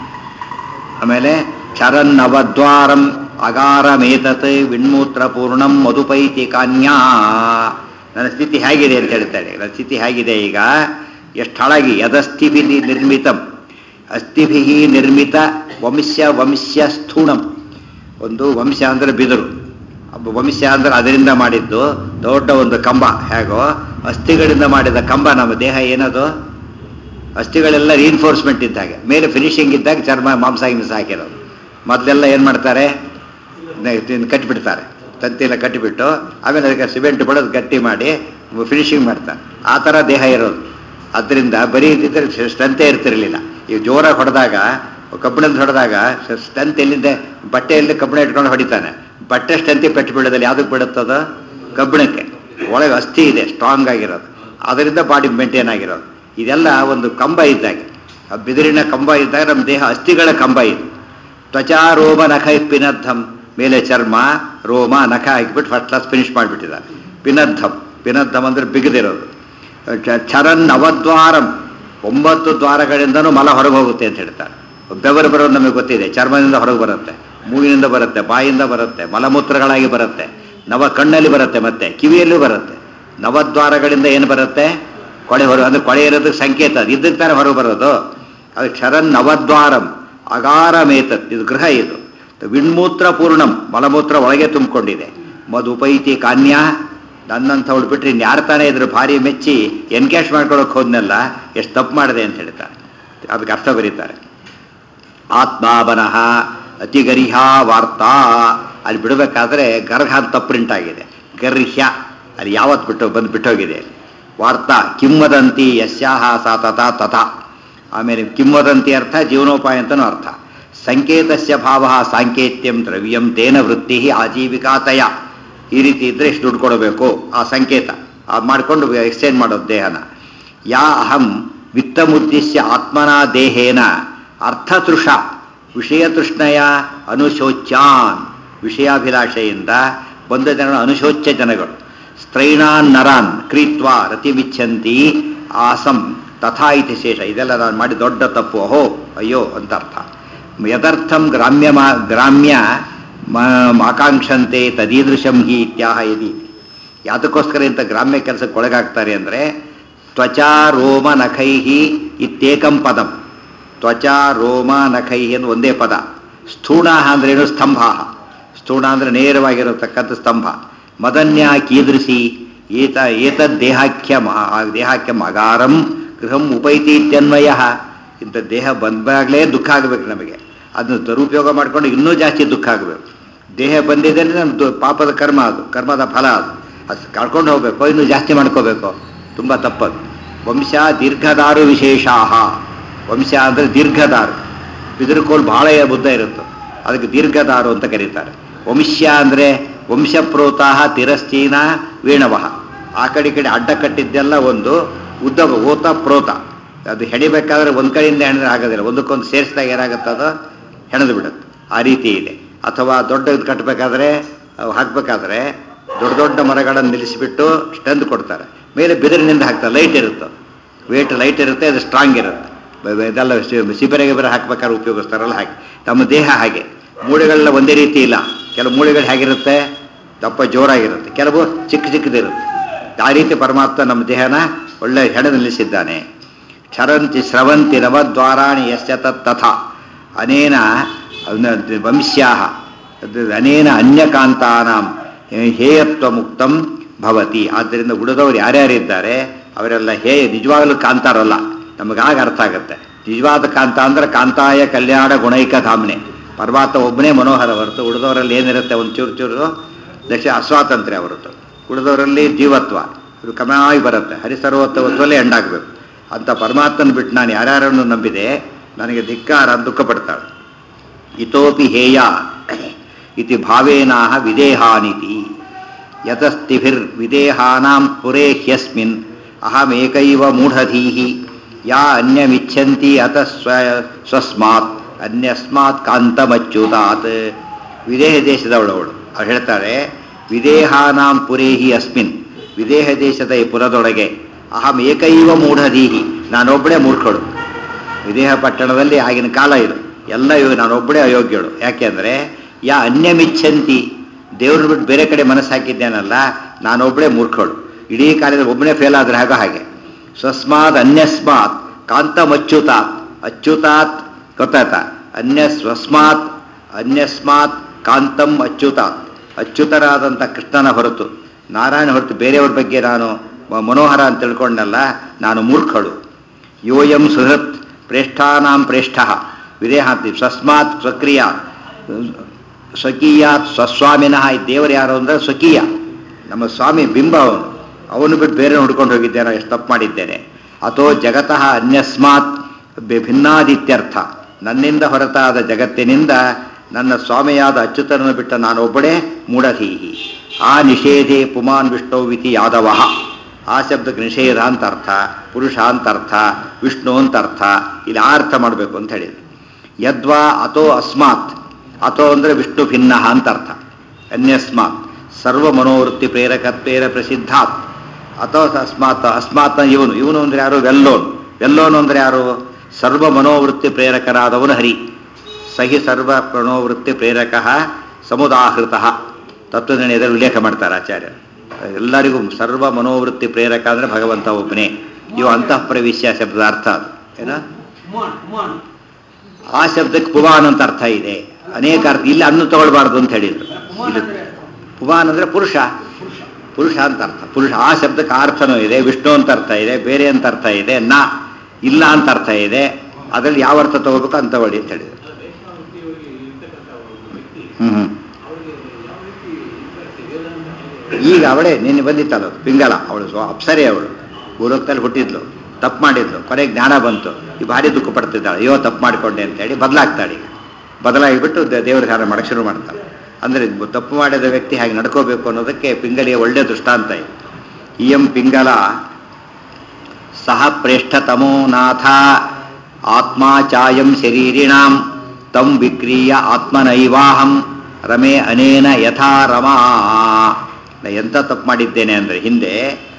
ಆಮೇಲೆ ಚರನ್ನವದ್ವಾರಂ ಅಗಾರಮೇತತ್ ವಿಣ್ಮೂತ್ರ ಪೂರ್ಣಂ ಮಧುಪೈತಿ ಕಾನ್ಯಾ ನನ್ನ ಸ್ಥಿತಿ ಹೇಗಿದೆ ಅಂತ ಹೇಳ್ತಾಳೆ ನನ್ನ ಸ್ಥಿತಿ ಹೇಗಿದೆ ಈಗ ಎಷ್ಟು ಹಾಳಾಗಿ ಯದಸ್ಥಿಭಿ ನಿರ್ಮಿತಂ ಅಸ್ಥಿಭಿ ನಿರ್ಮಿತ ವಂಶ ವಂಶ್ಯ ಸ್ಥೂಣಂ ಒಂದು ವಂಶ ಅಂದ್ರೆ ಬಿದರು ಒಬ್ಬ ವಂಶ ಅಂದ್ರೆ ಅದರಿಂದ ಮಾಡಿದ್ದು ದೊಡ್ಡ ಒಂದು ಕಂಬ ಹೇಗೋ ಅಸ್ಥಿಗಳಿಂದ ಮಾಡಿದ ಕಂಬ ನಮ್ಮ ದೇಹ ಏನದು ಅಸ್ಥಿಗಳೆಲ್ಲ ರೀನ್ಫೋರ್ಸ್ಮೆಂಟ್ ಇದ್ದಾಗ ಮೇಲೆ ಫಿನಿಶಿಂಗ್ ಇದ್ದಾಗ ಚರ್ಮ ಮಾಂಸ ಗಿಂಸ ಹಾಕಿರೋದು ಮೊದಲೆಲ್ಲ ಏನು ಮಾಡ್ತಾರೆ ನ- ಇದನ್ನ ಕಟ್ಟಿಬಿಡ್ತಾರೆ ತಂತಿಯೆಲ್ಲ ಕಟ್ಟಿಬಿಟ್ಟು ಆಮೇಲೆ ಅದಕ್ಕೆ ಸಿಮೆಂಟ್ ಬಡೋದು ಗಟ್ಟಿ ಮಾಡಿ ಫಿನಿಶಿಂಗ್ ಮಾಡ್ತಾರೆ ಆ ಥರ ದೇಹ ಇರೋದು ಅದರಿಂದ ಬರೀ ಇದ್ದಿದ್ರೆ ಸ್ಟ್ರೆಂತೇ ಇರ್ತಿರ್ಲಿಲ್ಲ ಈಗ ಜೋರಾಗಿ ಹೊಡೆದಾಗ ಕಬ್ಬಿಣದ ಹೊಡೆದಾಗ ಸ್ಟ್ರೆಂತ್ ಎಲ್ಲಿಂದ ಬಟ್ಟೆಯಲ್ಲಿ ಕಬ್ಬಿಣ ಇಟ್ಕೊಂಡು ಹೊಡಿತಾನೆ ಬಟ್ಟೆ ಸ್ಟ್ರೆಂತಿಗೆ ಪೆಟ್ಟು ಬೀಳೋದಲ್ಲಿ ಯಾವುದಕ್ಕೆ ಬೀಳುತ್ತದ ಕಬ್ಬಿಣಕ್ಕೆ ಒಳಗೆ ಅಸ್ಥಿ ಇದೆ ಸ್ಟ್ರಾಂಗ್ ಆಗಿರೋದು ಅದರಿಂದ ಬಾಡಿ ಮೇಂಟೈನ್ ಆಗಿರೋದು ಇದೆಲ್ಲ ಒಂದು ಕಂಬ ಇದ್ದಾಗ ಆ ಬಿದಿರಿನ ಕಂಬ ಇದ್ದಾಗ ನಮ್ಮ ದೇಹ ಅಸ್ಥಿಗಳ ಕಂಬ ಇದು ತ್ವಚಾ ರೋಮ ನಖ ಪಿನದ್ಧಂ ಮೇಲೆ ಚರ್ಮ ರೋಮ ನಖ ಹಾಕಿಬಿಟ್ಟು ಫಸ್ಟ್ ಕ್ಲಾಸ್ ಫಿನಿಶ್ ಮಾಡಿಬಿಟ್ಟಿದ್ದಾರೆ ಪಿನದ್ಧಂ ಪಿನದ್ಧಂ ಅಂದ್ರೆ ಬಿಗದಿರೋದು ಚ- ಚರನ್ ನವದ್ವಾರಂ ಒಂಬತ್ತು ದ್ವಾರಗಳಿಂದನೂ ಮಲ ಹೊರಗೆ ಹೋಗುತ್ತೆ ಅಂತ ಹೇಳ್ತಾರೆ ಬೆವರು ಬರೋದು ನಮಗೆ ಗೊತ್ತಿದೆ ಚರ್ಮದಿಂದ ಹೊರಗೆ ಬರುತ್ತೆ ಮೂಗಿನಿಂದ ಬರುತ್ತೆ ಬಾಯಿಂದ ಬರುತ್ತೆ ಮಲಮೂತ್ರಗಳಾಗಿ ಬರುತ್ತೆ ನವ ಕಣ್ಣಲ್ಲಿ ಬರುತ್ತೆ ಮತ್ತೆ ಕಿವಿಯಲ್ಲೂ ಬರುತ್ತೆ ನವದ್ವಾರಗಳಿಂದ ಏನು ಬರುತ್ತೆ ಕೊಳೆ ಹೊರ ಅಂದ್ರೆ ಕೊಳೆ ಇರೋದಕ್ಕೆ ಸಂಕೇತ ಅದು ಇದ್ದಕ್ಕೆ ತಾನೇ ಹೊರಗೆ ಬರೋದು ಅದು ಕ್ಷರನ್ ನವದ್ವಾರಂ ಅಗಾರಮೇತತ್ ಇದು ಗೃಹ ಇದು ವಿಣ್ಮೂತ್ರ ಪೂರ್ಣಂ ಮಲಮೂತ್ರ ಒಳಗೆ ತುಂಬಿಕೊಂಡಿದೆ ಮಧುಪೈತಿ ಕಾನ್ಯಾ ನನ್ನಂಥವಳು ಬಿಟ್ರೆ ಇನ್ಯಾರು ತಾನೇ ಇದ್ರು ಭಾರಿ ಮೆಚ್ಚಿ ಎನ್ಕ್ಯಾಶ್ ಮಾಡ್ಕೊಳಕ್ ಹೋದ್ನೆಲ್ಲ ಎಷ್ಟು ತಪ್ಪು ಮಾಡಿದೆ ಅಂತ ಹೇಳ್ತಾರೆ ಅದಕ್ಕೆ ಅರ್ಥ ಬರೀತಾರೆ ಆತ್ಮಾವನಃ ಅತಿಗರಿಹಾ ವಾರ್ತಾ ಅಲ್ಲಿ ಬಿಡಬೇಕಾದ್ರೆ ಗರ್ಹ ಅಂತ ತಪ್ಪು ಪ್ರಿಂಟ್ ಆಗಿದೆ ಗರ್ಹ್ಯ ಅಲ್ಲಿ ಯಾವತ್ತು ಬಿಟ್ಟು ಬಂದು ಬಿಟ್ಟೋಗಿದೆ ವಾರ್ತಾ ಕಿಂವದಂತಿ ಯಸ್ಯಾಹ ಸಾ ತಥಾ ತಥಾ ಆಮೇಲೆ ಕಿಂವದಂತಿ ಅರ್ಥ ಜೀವನೋಪಾಯ ಅಂತನೂ ಅರ್ಥ ಸಂಕೇತಸ್ಯ ಭಾವ ಸಾಂಕೇತ್ಯಂ ದ್ರವ್ಯಂ ತೇನ ವೃತ್ತಿ ಆಜೀವಿಕಾತಯ ಈ ರೀತಿ ಇದ್ರೆ ಇಷ್ಟು ದುಡ್ಡು ಕೊಡಬೇಕು ಆ ಸಂಕೇತ ಅದು ಮಾಡಿಕೊಂಡು ಎಕ್ಸ್ಚೇಂಜ್ ಮಾಡೋದು ದೇಹನ ಯಾ ಅಹಂ ವಿತ್ತಮುದ್ದೇಶ್ಯ ಆತ್ಮನ ದೇಹೇನ ಅರ್ಥತೃಷ ವಿಷಯತೃಷ್ಣಯ ಅನುಶೋಚ್ಯಾನ್ ವಿಷಯಾಭಿಲಾಷೆಯಿಂದ ಬಂದ ಜನಗಳು ಅನುಶೋಚ್ಯ ಜನಗಳು ಸ್ತ್ರೈಣಾನ್ ನರಾನ್ ಕ್ರೀತ್ವಾ ರತಿಮಿಚ್ಛಂತಿ ಆಸಂ ತಥಾ ಇತಿ ಶೇಷ ಇದೆಲ್ಲ ನಾನು ಮಾಡಿ ದೊಡ್ಡ ತಪ್ಪು ಅಹೋ ಅಯ್ಯೋ ಅಂತ ಅರ್ಥ ಯದರ್ಥಂ ಗ್ರಾಮ್ಯ ಮಾ- ಗ್ರಾಮ್ಯ ಮ- ಆಕಾಂಕ್ಷಂತೆ ತದೀದೃಶಂ ಹಿ ಇತ್ಯಾಹ ಯದಿ ಯಾತಕ್ಕೋಸ್ಕರ ಇಂಥ ಗ್ರಾಮ್ಯ ಕೆಲಸಕ್ಕೆ ಒಳಗಾಗ್ತಾರೆ ಅಂದರೆ ತ್ವಚಾ ರೋಮ ನಖೈಹಿ ಇತ್ಯೇಕಂ ಪದಂ ತ್ವಚಾ ರೋಮ ನಖೈಹಿ ಎಂದು ಒಂದೇ ಪದ ಸ್ಥೂಣ ಅಂದ್ರೇನು ಸ್ತಂಭ ಸ್ಥೂಣ ಅಂದ್ರೆ ನೇರವಾಗಿರತಕ್ಕಂಥ ಸ್ತಂಭ ಮದನ್ಯ ಕೀದೃಶಿ ಏತ ಏತದ್ ದೇಹಾಖ್ಯಂ ಆ ದೇಹಾಖ್ಯಂ ಅಗಾರಂ ಗೃಹಂ ಉಪೈತಿ ಇತ್ಯನ್ವಯ ಇಂಥ ದೇಹ ಬಂದಾಗಲೇ ದುಃಖ ಆಗಬೇಕು ನಮಗೆ ಅದನ್ನು ದುರುಪಯೋಗ ಮಾಡಿಕೊಂಡು ಇನ್ನೂ ಜಾಸ್ತಿ ದುಃಖ ಆಗಬೇಕು ದೇಹ ಬಂದಿದೆ ಅಂದರೆ ನಮ್ದು ಪಾಪದ ಕರ್ಮ ಅದು ಕರ್ಮದ ಫಲ ಅದು ಅದು ಕಳ್ಕೊಂಡು ಹೋಗ್ಬೇಕು ಇನ್ನೂ ಜಾಸ್ತಿ ಮಾಡ್ಕೋಬೇಕು ತುಂಬ ತಪ್ಪದು ವಂಶ ದೀರ್ಘದಾರು ವಿಶೇಷಾಹ ವಂಶ ಅಂದರೆ ದೀರ್ಘದಾರು ಬಿದಿರುಕೋಲು ಬಹಳ ಬುದ್ಧ ಇರುತ್ತೆ ಅದಕ್ಕೆ ದೀರ್ಘದಾರು ಅಂತ ಕರೀತಾರೆ ವಂಶ್ಯ ಅಂದರೆ ವಂಶಪ್ರೋತಾಹ ತಿರಸ್ತೀನ ವೀಣವಹ ಆ ಕಡೆ ಈ ಕಡೆ ಅಡ್ಡ ಕಟ್ಟಿದ್ದೆಲ್ಲ ಒಂದು ಉದ್ದ ಓತ ಪ್ರೋತ ಅದು ಹೆಣಿಬೇಕಾದ್ರೆ ಒಂದು ಕಡೆಯಿಂದ ಹೆಣಿದ್ರೆ ಆಗೋದಿಲ್ಲ ಒಂದಕ್ಕೊಂದು ಸೇರಿಸಿದಾಗ ಏನಾಗುತ್ತೆ ಅದು ಹೆಣೆದು ಬಿಡುತ್ತೆ ಆ ರೀತಿ ಇದೆ ಅಥವಾ ದೊಡ್ಡ ಇದು ಕಟ್ಟಬೇಕಾದ್ರೆ ಅವು ಹಾಕಬೇಕಾದ್ರೆ ದೊಡ್ಡ ದೊಡ್ಡ ಮರಗಳನ್ನು ನಿಲ್ಲಿಸಿಬಿಟ್ಟು ಸ್ಟ್ರೆಂತ್ ಕೊಡ್ತಾರೆ ಮೇಲೆ ಬಿದಿರಿನಿಂದ ಹಾಕ್ತಾರೆ ಲೈಟ್ ಇರುತ್ತೆ ವೇಟ್ ಲೈಟ್ ಇರುತ್ತೆ ಅದು ಸ್ಟ್ರಾಂಗ್ ಇರುತ್ತೆ ಬ- ಬ- ಇದೆಲ್ಲ ಸಿ- ಸಿಬಿರೆ ಗಿಬಿರೆ ಹಾಕ್ಬೇಕಾದ್ರೆ ಉಪಯೋಗಿಸ್ತಾರಲ್ಲ ಹಾಗೆ ನಮ್ಮ ದೇಹ ಹಾಗೆ ಮೂಳೆಗಳೆಲ್ಲ ಒಂದೇ ರೀತಿ ಇಲ್ಲ ಕೆಲವು ಮೂಳೆಗಳು ಹೇಗಿರುತ್ತೆ ದಪ್ಪ ಜೋರಾಗಿರುತ್ತೆ ಕೆಲವು ಚಿಕ್ಕ ಚಿಕ್ಕದಿರುತ್ತೆ ಆ ರೀತಿ ಪರಮಾತ್ಮ ನಮ್ಮ ದೇಹನ ಒಳ್ಳೆ ಹೆಣೆ ನಿಲ್ಲಿಸಿದ್ದಾನೆ ಕ್ಷರಂತಿ ಸ್ರವಂತಿ ನವದ್ವಾರಾಣಿ ಯಶ್ಚ ತತ್ ತಥಾ ಅನೇನ ಅನ- ವಂಶ್ಯಾಹ ಅದು ಅನೇನ ಅನ್ಯಕಾಂತಾನಾಂ ಹೇಯತ್ವ ಮುಕ್ತಂ ಭವತಿ ಆದ್ದರಿಂದ ಉಳಿದವರು ಯಾರ್ಯಾರಿದ್ದಾರೆ ಅವರೆಲ್ಲ ಹೇಯ ನಿಜವಾಗಲೂ ಕಾಂತಾರಲ್ಲ ನಮಗಾಗ ಅರ್ಥ ಆಗುತ್ತೆ ನಿಜವಾದ ಕಾಂತ ಅಂದ್ರೆ ಕಾಂತಾಯ ಕಲ್ಯಾಣ ಗುಣೈಕ ಧಾಮ್ನೆ ಪರಮಾತ್ಮ ಒಬ್ಬನೇ ಮನೋಹರ ಹೊರತು ಉಳಿದವರಲ್ಲಿ ಏನಿರುತ್ತೆ ಒಂದು ಚೂರು ಚೂರು ದಶ ಅಸ್ವಾತಂತ್ರ್ಯ ಹೊರತು ಉಳಿದವರಲ್ಲಿ ಜೀವತ್ವ ಇದು ಕಮಾಯಿ ಬರುತ್ತೆ ಹರಿಸರ್ವತ್ವತ್ವಲ್ಲೇ ಎಂಡಾಗಬೇಕು ಅಂತ ಪರಮಾತ್ಮನ ಬಿಟ್ಟು ನಾನು ಯಾರ್ಯಾರನ್ನು ನಂಬಿದೆ ನನಗೆ ಧಿಕ್ಕಾರ ಅಂತ ದುಃಖ ಪಡ್ತಾಳೆ ಇತೋಪಿ ಹೇಯ ಇತಿ ಭಾವೇನಾಹ ವಿದೇಹಾನಿತಿ ಯತಸ್ತಿಭಿರ್ ವಿದೇಹಾನಾಂ ಪುರೇ ಹ್ಯಸ್ಮಿನ್ ಅಹಮೇಕೈವ ಮೂಢಧೀಹಿ ಯಾ ಅನ್ಯಮಿಚ್ಛಂತಿ ಅತ ಸ್ವ ಸ್ವಸ್ಮಾತ್ ಅನ್ಯಸ್ಮಾತ್ ಕಾಂತಮಚ್ಯುತಾತ್ ವಿದೇಹ ದೇಶದವಳವಳು ಅವ್ರು ಹೇಳ್ತಾರೆ ವಿದೇಹಾನಾಂ ಪುರೇಹಿ ಅಸ್ಮಿನ್ ವಿದೇಹ ದೇಶದ ಈ ಪುರದೊಳಗೆ ಅಹಂ ಏಕೈವ ಮೂಢಧೀಹಿ ನಾನೊಬ್ಬಳೇ ಮೂರ್ಖಳು ವಿದೇಹ ಪಟ್ಟಣದಲ್ಲಿ ಆಗಿನ ಕಾಲ ಇದು ಎಲ್ಲ ಇವು ನಾನೊಬ್ಬಳೇ ಅಯೋಗ್ಯಳು ಯಾಕೆಂದ್ರೆ ಯಾ ಅನ್ಯಮಿಚ್ಛಂತಿ ದೇವ್ರನ್ನ ಬಿಟ್ಟು ಬೇರೆ ಕಡೆ ಮನಸ್ಸು ಹಾಕಿದ್ದೇನಲ್ಲ ನಾನೊಬ್ಬಳೇ ಮೂರ್ಖಳು ಇಡೀ ಕಾಲದಲ್ಲಿ ಒಬ್ಬನೇ ಫೇಲ್ ಆದ್ರೆ ಆಗ ಹಾಗೆ ಸ್ವಸ್ಮಾತ್ ಅನ್ಯಸ್ಮಾತ್ ಕಾಂತಮಚ್ಯುತಾತ್ ಅಚ್ಯುತಾತ್ ಗೊತ್ತಾಯ್ತ ಅನ್ಯ ಸ್ವಸ್ಮಾತ್ ಅನ್ಯಸ್ಮಾತ್ ಕಾಂತಂ ಅಚ್ಯುತಾತ್ ಅಚ್ಯುತರಾದಂಥ ಕೃಷ್ಣನ ಹೊರತು ನಾರಾಯಣ ಹೊರತು ಬೇರೆಯವ್ರ ಬಗ್ಗೆ ನಾನು ಮ- ಮನೋಹರ ಅಂತ ತಿಳ್ಕೊಂಡಲ್ಲ ನಾನು ಮೂರ್ಖಳು ಯೋಯಂ ಸುಹೃತ್ ಪ್ರೇಷ್ಠಾನಾಂ ಪ್ರೇಷ್ಠ ವಿದೇಹಾಂತಿ ಸ್ವಸ್ಮಾತ್ ಸ್ವಕ್ರಿಯ ಸ್ವಕೀಯಾತ್ ಸ್ವಸ್ವಾಮಿನಃ ಈ ದೇವರು ಯಾರು ಅಂದರೆ ಸ್ವಕೀಯ ನಮ್ಮ ಸ್ವಾಮಿ ಬಿಂಬ ಅವನು ಅವನು ಬಿಟ್ಟು ಬೇರೆ ಹುಡ್ಕೊಂಡು ಹೋಗಿದ್ದೇನೆ ಎಷ್ಟು ತಪ್ಪು ಮಾಡಿದ್ದೇನೆ ಅಥೋ ಜಗತಃ ಅನ್ಯಸ್ಮಾತ್ ಬಿ- ಭಿನ್ನಾದಿತ್ಯರ್ಥ ನನ್ನಿಂದ ಹೊರತಾದ ಜಗತ್ತಿನಿಂದ ನನ್ನ ಸ್ವಾಮಿಯಾದ ಅಚ್ಯುತನನ್ನು ಬಿಟ್ಟ ನಾನೊಬ್ಬಳೇ ಮೂಢಧೀಹಿ ಆ ನಿಷೇಧೆ ಪುಮಾನ್ ವಿಷ್ಣುವಿತಿ ಯಾದವ ಆ ಶಬ್ದಕ್ಕೆ ನಿಷೇಧ ಅಂತ ಅರ್ಥ ಪುರುಷ ಅಂತ ಅರ್ಥ ವಿಷ್ಣು ಅಂತ ಅರ್ಥ ಇಲ್ಲಿ ಆ ಅರ್ಥ ಮಾಡಬೇಕು ಅಂತ ಹೇಳಿದ್ರು ಯದ್ವಾ ಅಥೋ ಅಸ್ಮಾತ್ ಅಥೋ ಅಂದರೆ ವಿಷ್ಣು ಭಿನ್ನ ಅಂತ ಅರ್ಥ ಅನ್ಯಸ್ಮಾತ್ ಸರ್ವ ಮನೋವೃತ್ತಿ ಪ್ರೇರಕತ್ವೇನ ಪ್ರಸಿದ್ಧಾತ್ ಅಥೋ ಅಸ್ಮಾತ್ ಅಸ್ಮಾತ್ನ ಇವನು ಇವನು ಅಂದ್ರೆ ಯಾರು ವೆಲ್ಲೋನ್ ವೆಲ್ಲೋನ್ ಅಂದ್ರೆ ಯಾರು ಸರ್ವ ಮನೋವೃತ್ತಿ ಪ್ರೇರಕರಾದವನು ಹರಿ ಸಹಿ ಸರ್ವ ಪ್ರಣೋವೃತ್ತಿ ಪ್ರೇರಕ ಸಮುದಾಹೃತ ತತ್ವನಿರ್ಣಯದಲ್ಲಿ ಉಲ್ಲೇಖ ಮಾಡ್ತಾರೆ ಆಚಾರ್ಯ ಎಲ್ಲರಿಗೂ ಸರ್ವ ಮನೋವೃತ್ತಿ ಪ್ರೇರಕ ಅಂದ್ರೆ ಭಗವಂತ ಒಬ್ಬನೇ ಇವು ಅಂತಃ ಪ್ರವೇಶ ಶಬ್ದದ ಅರ್ಥ ಅದು ಏನ ಮೋನ್ ಮೋನ್ ಆ ಶಬ್ದಕ್ಕೆ ಪುವಾನ್ ಅಂತ ಅರ್ಥ ಇದೆ ಅನೇಕ ಅರ್ಥ ಇಲ್ಲಿ ಅನ್ನು ತಗೊಳ್ಬಾರ್ದು ಅಂತ ಹೇಳಿದ್ರು ಮೋನ್ ಇಲ್ಲಿ ಅಂದ್ರೆ ಪುವಾನ್ ಅಂದ್ರೆ ಪುರುಷ ಪುರುಷ ಪುರುಷ ಅಂತ ಅರ್ಥ ಪುರುಷ ಆ ಶಬ್ದಕ್ಕೆ ಆ ಅರ್ಥನೂ ಇದೆ ವಿಷ್ಣು ಅಂತ ಅರ್ಥ ಇದೆ ಬೇರೆ ಅಂತ ಅರ್ಥ ಇದೆ ನ ಇಲ್ಲ ಅಂತ ಅರ್ಥ ಇದೆ ಅದರಲ್ಲಿ ಯಾವ ಅರ್ಥ ತಗೋಬೇಕು ಅಂತ ತಗೊಳ್ಳಿ ಅಂತ ಹೇಳಿದ್ರು ಅಲ್ಲ, ವೈಷ್ಣವೃತ್ತಿಯವರಿಗೆ ಇರ್ತಕ್ಕಂಥ ಒಬ್ಬ ವ್ಯಕ್ತಿ ಹ್ಮ್ ಹ್ಮ್ ಅವರಿಗೆ ಯಾವ ರೀತಿ ಇರುತ್ತೆ ವೇದಾಂತ ಹೇಗೆ ಈಗ ಅವಳೇ ನಿನ್ನೆ ಬಂದಿತ್ತಲ್ಲ ಅದು, ಪಿಂಗಲ ಅವಳು ಸ್ವ ಅಪ್ಸರೆ ಅವಳು ಭೂಲೋಕದಲ್ಲಿ ಹುಟ್ಟಿದ್ಲು ತಪ್ಪು ಮಾಡಿದ್ಲು ಕೊನೆಗೆ ಜ್ಞಾನ ಬಂತು ಈ ಭಾರಿ ದುಃಖ ಪಡ್ತಿದ್ದಾಳೆ ಅಯ್ಯೋ ತಪ್ಪು ಮಾಡಿಕೊಂಡೆ ಅಂತ ಹೇಳಿ ಬದಲಾಗ್ತಾಳೆ ಈಗ ಬದಲಾಗಿಬಿಟ್ಟು ದೇ- ದೇವರ ಧ್ಯಾನ ಮಾಡಕ್ಕೆ ಶುರು ಮಾಡ್ತಾಳೆ ಅಂದರೆ ತಪ್ಪು ಮಾಡಿದ ವ್ಯಕ್ತಿ ಹಾಗೆ ನಡ್ಕೋಬೇಕು ಅನ್ನೋದಕ್ಕೆ ಪಿಂಗಲಿಯ ಒಳ್ಳೆಯ ದೃಷ್ಟಾಂತ ಇದೆ ಇಯಂ ಪಿಂಗಲ ಸಹ ಪ್ರೇಷ್ಠತಮೋ ನಾಥ ಆತ್ಮಾ ಚಾಯಂ ಶರೀರಿಣಾಂ ತಂ ವಿಕ್ರೀಯ ಆತ್ಮನೈವಾಹಂ ರಮೆ ಅನೇನ ಯಥಾ ರಮಾ ನಾ ಎಂಥ ತಪ್ಪು ಮಾಡಿದ್ದೇನೆ ಅಂದರೆ ಹಿಂದೆ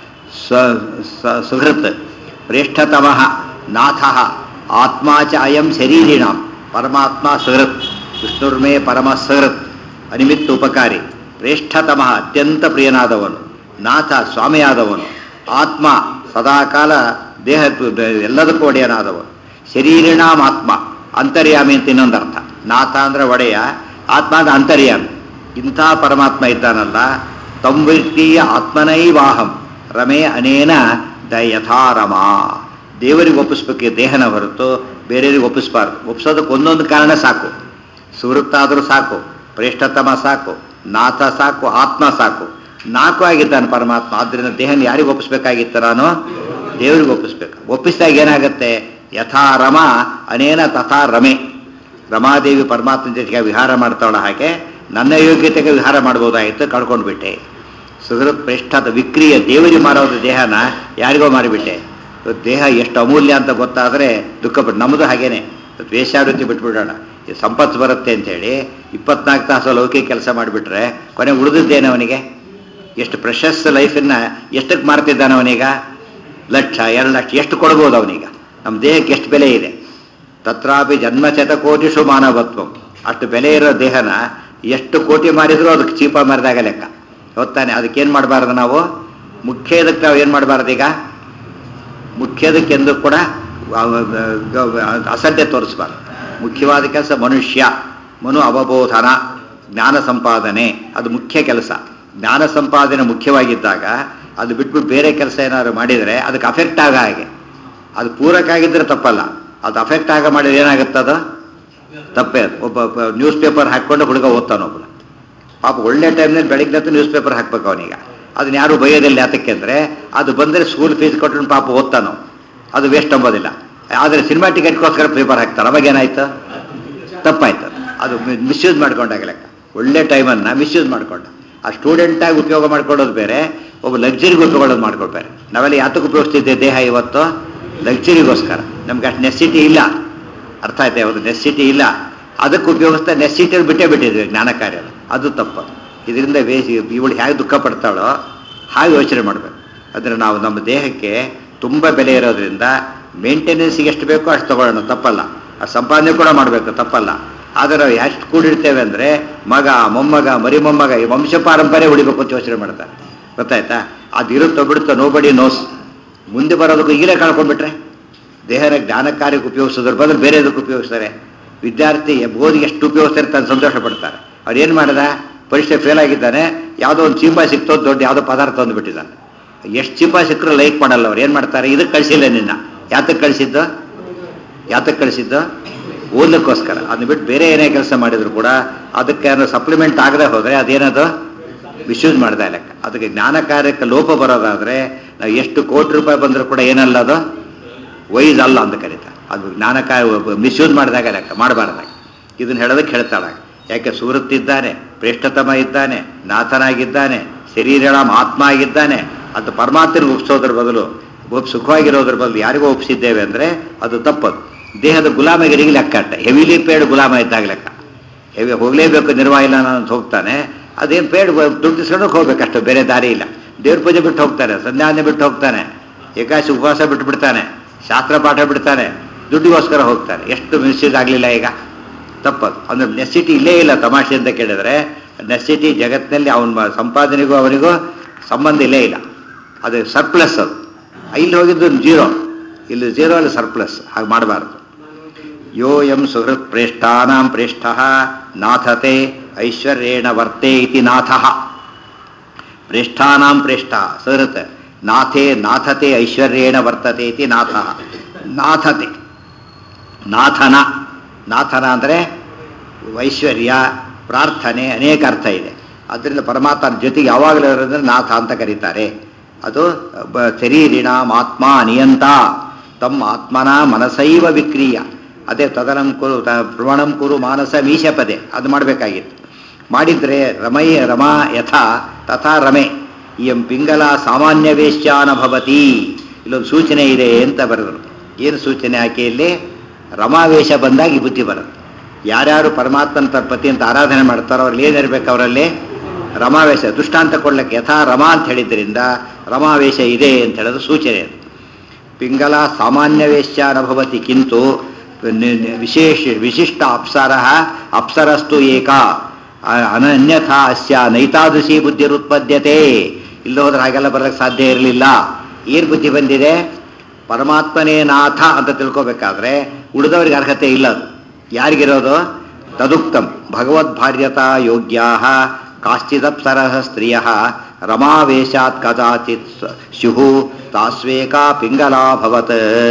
ಸ್ವ ಸ- ಸುಹೃತ್ ಪ್ರೇಷ್ಠತಮಃ ನಾಥ ಆತ್ಮಾ ಚ ಅಯಂ ಶರೀರಿಣಾಂ ಪರಮಾತ್ಮ ಸುಹೃತ್ ವಿಷ್ಣುರ್ಮೇ ಪರಮ ಸುಹೃತ್ ಅನಿಮಿತ್ತ ಉಪಕಾರಿ ಪ್ರೇಷ್ಠತಮಃ ಅತ್ಯಂತ ಪ್ರಿಯನಾದವನು ನಾಥ ಸ್ವಾಮಿಯಾದವನು ಆತ್ಮ ಸದಾಕಾಲ ದೇಹ ಎಲ್ಲದಕ್ಕೂ ಒಡೆಯನಾದವನು ಶರೀರಿಣಾಂ ಆತ್ಮ ಅಂತರ್ಯಾಮಿ ಅಂತ ಇನ್ನೊಂದು ಅರ್ಥ ನಾಥ ಅಂದ್ರೆ ಒಡೆಯ ಆತ್ಮ ಅಂದ್ರೆ ಅಂತರ್ಯಾಮಿ ಇಂಥ ಪರಮಾತ್ಮ ಇದ್ದಾನಲ್ಲ ತಂವೃತ್ತೀಯ ಆತ್ಮನೈವಾಹಂ ರಮೇ ಅನೇನ ದ ಯಥಾರಮ ದೇವರಿಗೆ ಒಪ್ಪಿಸ್ಬೇಕು ದೇಹನ ಹೊರತು ಬೇರೆಯವರಿಗೆ ಒಪ್ಪಿಸ್ಬಾರ್ದು ಒಪ್ಸೋದಕ್ಕೆ ಒಂದೊಂದು ಕಾರಣ ಸಾಕು ಸುವೃತ್ತಾದರೂ ಸಾಕು ಪ್ರೇಷ್ಠತಮ ಸಾಕು ನಾಥ ಸಾಕು ಆತ್ಮ ಸಾಕು ನಾಲ್ಕು ಆಗಿದ್ದಾನೆ ಪರಮಾತ್ಮ ಆದ್ರಿಂದ ದೇಹನ ಯಾರಿಗೆ ಒಪ್ಪಿಸ್ಬೇಕಾಗಿತ್ತು ನಾನು ದೇವರಿಗೆ ಒಪ್ಪಿಸ್ಬೇಕು ಒಪ್ಪಿಸಿದಾಗ ಏನಾಗುತ್ತೆ ಯಥಾ ರಮ ಅನೇನ ತಥಾ ರಮೆ ರಮಾದೇವಿ ಪರಮಾತ್ಮನ ಜೊತೆಗೆ ವಿಹಾರ ಮಾಡ್ತಾವಳ ಹಾಗೆ ನನ್ನ ಯೋಗ್ಯತೆಗೆ ವಿಹಾರ ಮಾಡ್ಬೋದಾಗಿತ್ತು ಕಳ್ಕೊಂಡು ಬಿಟ್ಟೆ ಸುಹೃತ್ ಪ್ರೇಷ್ಠದ ವಿಕ್ರಿಯ ದೇವರಿಗೆ ಮಾರೋದು ದೇಹನ ಯಾರಿಗೋ ಮಾರಿಬಿಟ್ಟೆ ಇವತ್ತು ದೇಹ ಎಷ್ಟು ಅಮೂಲ್ಯ ಅಂತ ಗೊತ್ತಾದರೆ ದುಃಖಪಟ್ಟು ನಮ್ಮದು ಹಾಗೇನೆ ಇವತ್ತು ವೇಷಾವೃತ್ತಿ ಬಿಟ್ಬಿಡೋಣ ಈ ಸಂಪತ್ತು ಬರುತ್ತೆ ಅಂತೇಳಿ ಇಪ್ಪತ್ನಾಲ್ಕು ತಾಸು ಲೌಕಿಕ ಕೆಲಸ ಮಾಡಿಬಿಟ್ರೆ ಕೊನೆ ಉಳಿದಿದ್ದೇನೆ ಅವನಿಗೆ ಎಷ್ಟು ಪ್ರಶಸ್ತ ಲೈಫನ್ನ ಎಷ್ಟಕ್ಕೆ ಮಾರ್ತಿದ್ದಾನೆ ಅವನೀಗ ಲಕ್ಷ ಎರಡು ಲಕ್ಷ ಎಷ್ಟು ಕೊಡ್ಬೋದು ಅವನೀಗ ನಮ್ಮ ದೇಹಕ್ಕೆ ಎಷ್ಟು ಬೆಲೆ ಇದೆ ತತ್ರಾಪಿ ಜನ್ಮಶತ ಕೋಟಿಷು ಮಾನವತ್ವ ಅಷ್ಟು ಬೆಲೆ ಇರೋ ದೇಹನ ಎಷ್ಟು ಕೋಟಿ ಮಾರಿದ್ರು ಅದಕ್ಕೆ ಚೀಪ ಮಾರಿದಾಗ ಲೆಕ್ಕ ಹೊತ್ತಾನೆ ಅದಕ್ಕೇನು ಮಾಡಬಾರ್ದು ನಾವು ಮುಖ್ಯದಕ್ಕೆ ನಾವು ಏನು ಮಾಡಬಾರ್ದು ಈಗ ಮುಖ್ಯದಕ್ಕೆಂದು ಕೂಡ ಅವ- ಗ- ಅಸಡ್ಡೆ ತೋರಿಸ್ಬಾರ್ದು ಮುಖ್ಯವಾದ ಕೆಲಸ ಮನುಷ್ಯ ಮನು ಅವಬೋಧನ ಜ್ಞಾನ ಸಂಪಾದನೆ ಅದು ಮುಖ್ಯ ಕೆಲಸ ಜ್ಞಾನ ಸಂಪಾದನೆ ಮುಖ್ಯವಾಗಿದ್ದಾಗ ಅದು ಬಿಟ್ಬಿಟ್ಟು ಬೇರೆ ಕೆಲಸ ಏನಾದ್ರು ಮಾಡಿದರೆ ಅದಕ್ಕೆ ಅಫೆಕ್ಟ್ ಆಗ ಹಾಗೆ ಅದು ಪೂರಕ ಆಗಿದ್ರೆ ತಪ್ಪಲ್ಲ ಅದು ಅಫೆಕ್ಟ್ ಆಗ ಮಾಡಿದ್ರೆ ಏನಾಗುತ್ತೆ ಅದು ತಪ್ಪೇ ಅದು ಒಬ್ಬ ನ್ಯೂಸ್ ಪೇಪರ್ ಹಾಕ್ಕೊಂಡು ಹುಡುಗ ಓದ್ತಾನೆ ಒಬ್ಬನು ಪಾಪ ಒಳ್ಳೆ ಟೈಮ್ನಲ್ಲಿ ಬೆಳಿಗ್ಗೆ ನ್ಯೂಸ್ ಪೇಪರ್ ಹಾಕ್ಬೇಕು ಅವನೀಗ ಅದನ್ನ ಯಾರು ಬೈಯೋದಿಲ್ಲ ಯಾತಕ್ಕೆ ಅಂದರೆ ಅದು ಬಂದರೆ ಸ್ಕೂಲ್ ಫೀಸ್ ಕೊಟ್ಟು ಪಾಪ ಓದ್ತಾನೋ ಅದು ವೇಸ್ಟ್ ಅಂಬೋದಿಲ್ಲ ಆದರೆ ಸಿನಿಮಾ ಟಿಕೆಟ್ಗೋಸ್ಕರ ಪೇಪರ್ ಹಾಕ್ತಾರೆ ಅವಾಗೇನಾಯ್ತು ತಪ್ಪಾಯ್ತು ಅದು ಮಿಸ್ಯೂಸ್ ಮಾಡ್ಕೊಂಡಾಗ ಲೆಕ್ಕ ಒಳ್ಳೆ ಟೈಮನ್ನು ಮಿಸ್ಯೂಸ್ ಮಾಡ್ಕೊಂಡ ಆ ಸ್ಟೂಡೆಂಟಾಗಿ ಉಪಯೋಗ ಮಾಡ್ಕೊಳ್ಳೋದು ಬೇರೆ ಒಬ್ಬ ಲಕ್ಸುರಿಗೆ ಉಪಯೋಗ ಮಾಡ್ಕೊಳ್ಬೇರೆ ನಾವೆಲ್ಲ ಯಾತಕ್ಕೆ ಉಪಯೋಗಿಸ್ತಿದ್ದೆ ದೇಹ ಇವತ್ತು ಲಕ್ಸುರಿಗೋಸ್ಕರ ನಮ್ಗೆ ಅಷ್ಟು ನೆಸಿಟಿ ಇಲ್ಲ ಅರ್ಥ ಆಯ್ತಾ ಯಾವುದು ನೆಸಿಟಿ ಇಲ್ಲ ಅದಕ್ಕೆ ಉಪಯೋಗಿಸ್ತಾ ನೆಸಿಟಿ ಬಿಟ್ಟೇ ಬಿಟ್ಟಿದ್ವಿ ಜ್ಞಾನ ಕಾರ್ಯ ಅದು ತಪ್ಪು ಇದರಿಂದ ವೇಸಿ ಇವಳು ಹೇಗೆ ದುಃಖ ಪಡ್ತಾಳೋ ಹಾಗೆ ಯೋಚನೆ ಮಾಡಬೇಕು ಅಂದರೆ ನಾವು ನಮ್ಮ ದೇಹಕ್ಕೆ ತುಂಬ ಬೆಲೆ ಇರೋದ್ರಿಂದ ಮೇಂಟೆನೆನ್ಸ್ಗೆ ಎಷ್ಟು ಬೇಕೋ ಅಷ್ಟು ತಗೊಳ್ಳೋಣ ತಪ್ಪಲ್ಲ ಆ ಸಂಪಾದನೆ ಕೂಡ ಮಾಡಬೇಕು ತಪ್ಪಲ್ಲ ಆದರೆ ನಾವು ಎಷ್ಟು ಕೂಡಿರ್ತೇವೆ ಅಂದರೆ ಮಗ ಮೊಮ್ಮಗ ಮರಿ ಮೊಮ್ಮಗ ಈ ವಂಶ ಪಾರಂಪರ್ಯ ಉಳಿಬೇಕು ಅಂತ ಯೋಚನೆ ಮಾಡ್ತಾರೆ ಗೊತ್ತಾಯ್ತಾ ಅದು ಇರುತ್ತೋ ಬಿಡುತ್ತೋ ನೋಬಡಿ ನೋಸ್ ಮುಂದೆ ಬರೋದಕ್ಕೂ ಈಗಲೇ ಕಳ್ಕೊಂಡ್ಬಿಟ್ರೆ ದೇಹದ ಜ್ಞಾನ ಕಾರ್ಯಕ್ಕೆ ಉಪಯೋಗಿಸೋದ್ರ ಬದಲು ಬೇರೆ ಅದಕ್ಕೆ ಉಪಯೋಗಿಸ್ತಾರೆ ವಿದ್ಯಾರ್ಥಿ ಓದಿಗೆ ಎಷ್ಟು ಉಪಯೋಗಿಸ್ತಾರೆ ತಾನು ಸಂತೋಷ ಪಡ್ತಾರೆ ಅವ್ರು ಏನು ಮಾಡಿದ ಪರೀಕ್ಷೆ ಫೇಲ್ ಆಗಿದ್ದಾನೆ ಯಾವುದೋ ಒಂದು ಚೀಪ ಸಿಕ್ತೋ ದೊಡ್ಡ ಯಾವುದೋ ಪದಾರ್ಥ ತಂದುಬಿಟ್ಟಿದ್ದಾನೆ ಎಷ್ಟು ಚೀಪ ಸಿಕ್ಕರೂ ಲೈಕ್ ಮಾಡಲ್ಲ ಅವ್ರು ಏನು ಮಾಡ್ತಾರೆ ಇದಕ್ಕೆ ಕಳಿಸಿಲ್ಲ ನಿನ್ನ ಯಾತಕ್ಕೆ ಕಳಿಸಿದ್ದು ಯಾತಕ್ಕೆ ಕಳಿಸಿದ್ದು ಓದಲಿಕ್ಕೋಸ್ಕರ ಅದನ್ನ ಬಿಟ್ಟು ಬೇರೆ ಏನೇ ಕೆಲಸ ಮಾಡಿದ್ರು ಕೂಡ ಅದಕ್ಕೆ ಸಪ್ಲಿಮೆಂಟ್ ಆಗದೆ ಹೋದರೆ ಅದೇನದು ಮಿಸ್ಯೂಸ್ ಮಾಡ್ದೆ ಲೆಕ್ಕ ಅದಕ್ಕೆ ಜ್ಞಾನ ಕಾರ್ಯಕ್ಕೆ ಲೋಪ ಬರೋದಾದರೆ ನಾವು ಎಷ್ಟು ಕೋಟಿ ರೂಪಾಯಿ ಬಂದರೂ ಕೂಡ ಏನಲ್ಲ ಅದು ವೈಸ್ ಅಲ್ಲ ಅಂತ ಕರೀತಾರೆ ಅದು ಜ್ಞಾನ ಕಾರ್ಯ ಮಿಸ್ಯೂಸ್ ಮಾಡಿದಾಗ ಲೆಕ್ಕ ಮಾಡಬಾರ್ದಾಗ ಇದನ್ನು ಹೇಳೋದಕ್ಕೆ ಹೇಳ್ತಾಳೆ ಯಾಕೆ ಸೂರತ್ತಿದ್ದಾನೆ ಪ್ರೇಷ್ಠತಮ ಇದ್ದಾನೆ ನಾಥನಾಗಿದ್ದಾನೆ ಶರೀರಳ ಆತ್ಮ ಆಗಿದ್ದಾನೆ ಅದು ಪರಮಾತ್ಮನಿಗೆ ಒಪ್ಸೋದ್ರ ಬದಲು ಒಪ್ ಸುಖವಾಗಿರೋದ್ರ ಬದಲು ಯಾರಿಗೋ ಒಪ್ಸಿದ್ದೇವೆ ಅಂದರೆ ಅದು ತಪ್ಪದು ದೇಹದ ಗುಲಾಮಗಿರಿಗೆ ಲೆಕ್ಕಾಟ ಹೆವಿಲಿ ಪೇಡ್ ಗುಲಾಮ ಇದ್ದಾಗ ಲೆಕ್ಕ ಹೆವಿ ಹೋಗಲೇಬೇಕು ನಿರ್ವಾಹ ಇಲ್ಲ ಅಂತ ಹೋಗ್ತಾನೆ ಅದೇನು ಪೇಡ್ ದುಡ್ಡು ಇಸ್ಕೊಂಡೋಗಿ ಹೋಗ್ಬೇಕಷ್ಟು ಬೇರೆ ದಾರಿ ಇಲ್ಲ ದೇವ್ರ ಪೂಜೆ ಬಿಟ್ಟು ಹೋಗ್ತಾನೆ ಸಂಧ್ಯಾನೆ ಬಿಟ್ಟು ಹೋಗ್ತಾನೆ ಏಕಾಶಿ ಉಪವಾಸ ಬಿಟ್ಟು ಬಿಡ್ತಾನೆ ಶಾಸ್ತ್ರ ಪಾಠ ಬಿಡ್ತಾನೆ ದುಡ್ಡಿಗೋಸ್ಕರ ಹೋಗ್ತಾನೆ ಎಷ್ಟು ಮಿಸ್ಯೂಸ್ ಆಗಲಿಲ್ಲ ಈಗ ತಪ್ಪದು ಅಂದ್ರೆ ನೆಸಿಟಿ ಇಲ್ಲೇ ಇಲ್ಲ ತಮಾಷೆ ಅಂತ ಕೇಳಿದ್ರೆ ನೆಸಿಟಿ ಜಗತ್ತಿನಲ್ಲಿ ಅವನ ಸಂಪಾದನೆಗೂ ಅವನಿಗೂ ಸಂಬಂಧ ಇಲ್ಲೇ ಇಲ್ಲ ಅದು ಸರ್ಪ್ಲಸ್ ಅದು ಇಲ್ಲಿ ಹೋಗಿದ್ದು ಜೀರೋ ಇಲ್ಲಿ ಜೀರೋ ಅಲ್ಲಿ ಸರ್ಪ್ಲಸ್ ಹಾಗೆ ಮಾಡಬಾರ್ದು ಯೋ ಎಂ ಸುಹೃತ್ ಪ್ರೇಷ್ಠಾನಾಂ ಪ್ರೇಷ್ಠ ನಾಥತೆ ಐಶ್ವರ್ಯೇಣ ವರ್ತೆ ಇತಿ ನಾಥ ಪ್ರೇಷ್ಠಾನಾಂ ಪ್ರೇಷ್ಠ ಸುಹೃತ್ ನಾಥೇ ನಾಥತೆ ಐಶ್ವರ್ಯೇಣ ವರ್ತತೆ ಇತಿ ನಾಥ ನಾಥತೆ ನಾಥನ ನಾಥನ ಅಂದರೆ ಐಶ್ವರ್ಯ ಪ್ರಾರ್ಥನೆ ಅನೇಕ ಅರ್ಥ ಇದೆ ಅದರಿಂದ ಪರಮಾತ್ಮನ ಜೊತೆಗೆ ಯಾವಾಗಲೂ ಇರೋದ್ರೆ ನಾಥ ಅಂತ ಕರೀತಾರೆ ಅದು ಬ- ಶರೀರಿಣಾಂ ಆತ್ಮ ನಿಯಂತ ತಮ್ಮ ಆತ್ಮನ ಮನಸೈವ ವಿಕ್ರಿಯ ಅದೇ ತದನಂ ಕುರು ತ- ಪ್ರವಣಂ ಕುರು ಮಾನಸ ಮೀಶಪದೆ ಅದು ಮಾಡಬೇಕಾಗಿತ್ತು ಮಾಡಿದ್ರೆ ರಮೈ ರಮಾ ಯಥಾ ತಥಾ ರಮೆ ಇಯಂ ಪಿಂಗಲ ಸಾಮಾನ್ಯ ವೇಶ್ಯಾನ ಭವತಿ ಇಲ್ಲೊಂದು ಸೂಚನೆ ಇದೆ ಅಂತ ಬರೆದರು ಏನು ಸೂಚನೆ ಆಕೆಯಲ್ಲಿ ರಮಾವೇಶ ಬಂದಾಗ ಈ ಬುದ್ಧಿ ಬರುತ್ತೆ ಯಾರ್ಯಾರು ಪರಮಾತ್ಮನ ತ- ಪತಿ ಅಂತ ಆರಾಧನೆ ಮಾಡ್ತಾರೋ ಅವ್ರಲ್ಲಿ ಏನಿರ್ಬೇಕು ಅವರಲ್ಲಿ ರಮಾವೇಶ ದೃಷ್ಟಾಂತ ಕೊಡ್ಲಿಕ್ಕೆ ಯಥಾ ರಮಾ ಅಂತ ಹೇಳಿದ್ರಿಂದ ರಮಾವೇಶ ಇದೆ ಅಂತ ಹೇಳೋದು ಸೂಚನೆ ಅದು ಪಿಂಗಲ ಸಾಮಾನ್ಯ ವೇಶ್ಯ ಅನುಭವತಿ ಕಿಂತು ನಿ- ನಿ- ವಿಶೇಷ ವಿಶಿಷ್ಟ ಅಪ್ಸರ ಅಪ್ಸರಸ್ತು ಏಕ ಅ- ಅನನ್ಯಥಾ ಅಸ್ಯ ನೈತಾದೃಶಿ ಬುದ್ಧಿರುತ್ಪದ್ಯತೆ ಇಲ್ಲಿ ಹೋದ್ರೆ ಹಾಗೆಲ್ಲ ಬರಲಿಕ್ಕೆ ಸಾಧ್ಯ ಇರಲಿಲ್ಲ ಏನು ಬುದ್ಧಿ ಬಂದಿದೆ ಪರಮಾತ್ಮನೇ ನಾಥ ಅಂತ ತಿಳ್ಕೊಬೇಕಾದ್ರೆ ಉಳಿದವರಿಗೆ ಅರ್ಹತೆ ಇಲ್ಲ ಅದು ಯಾರಿಗಿರೋದು ತದುಕ್ತಂ ಭಗವದ್ಭಾರ್ಯತಾ ಯೋಗ್ಯಾ ಕಾಶ್ಚಿದಪ್ಸರ ಸ್ತ್ರಿಯ ರಮಾವೇಶಾತ್ ಕದಾಚಿತ್ ಸ್ಯುಹು ತಾಸ್ವೇಕಾ ಪಿಂಗಲಾಭವತ್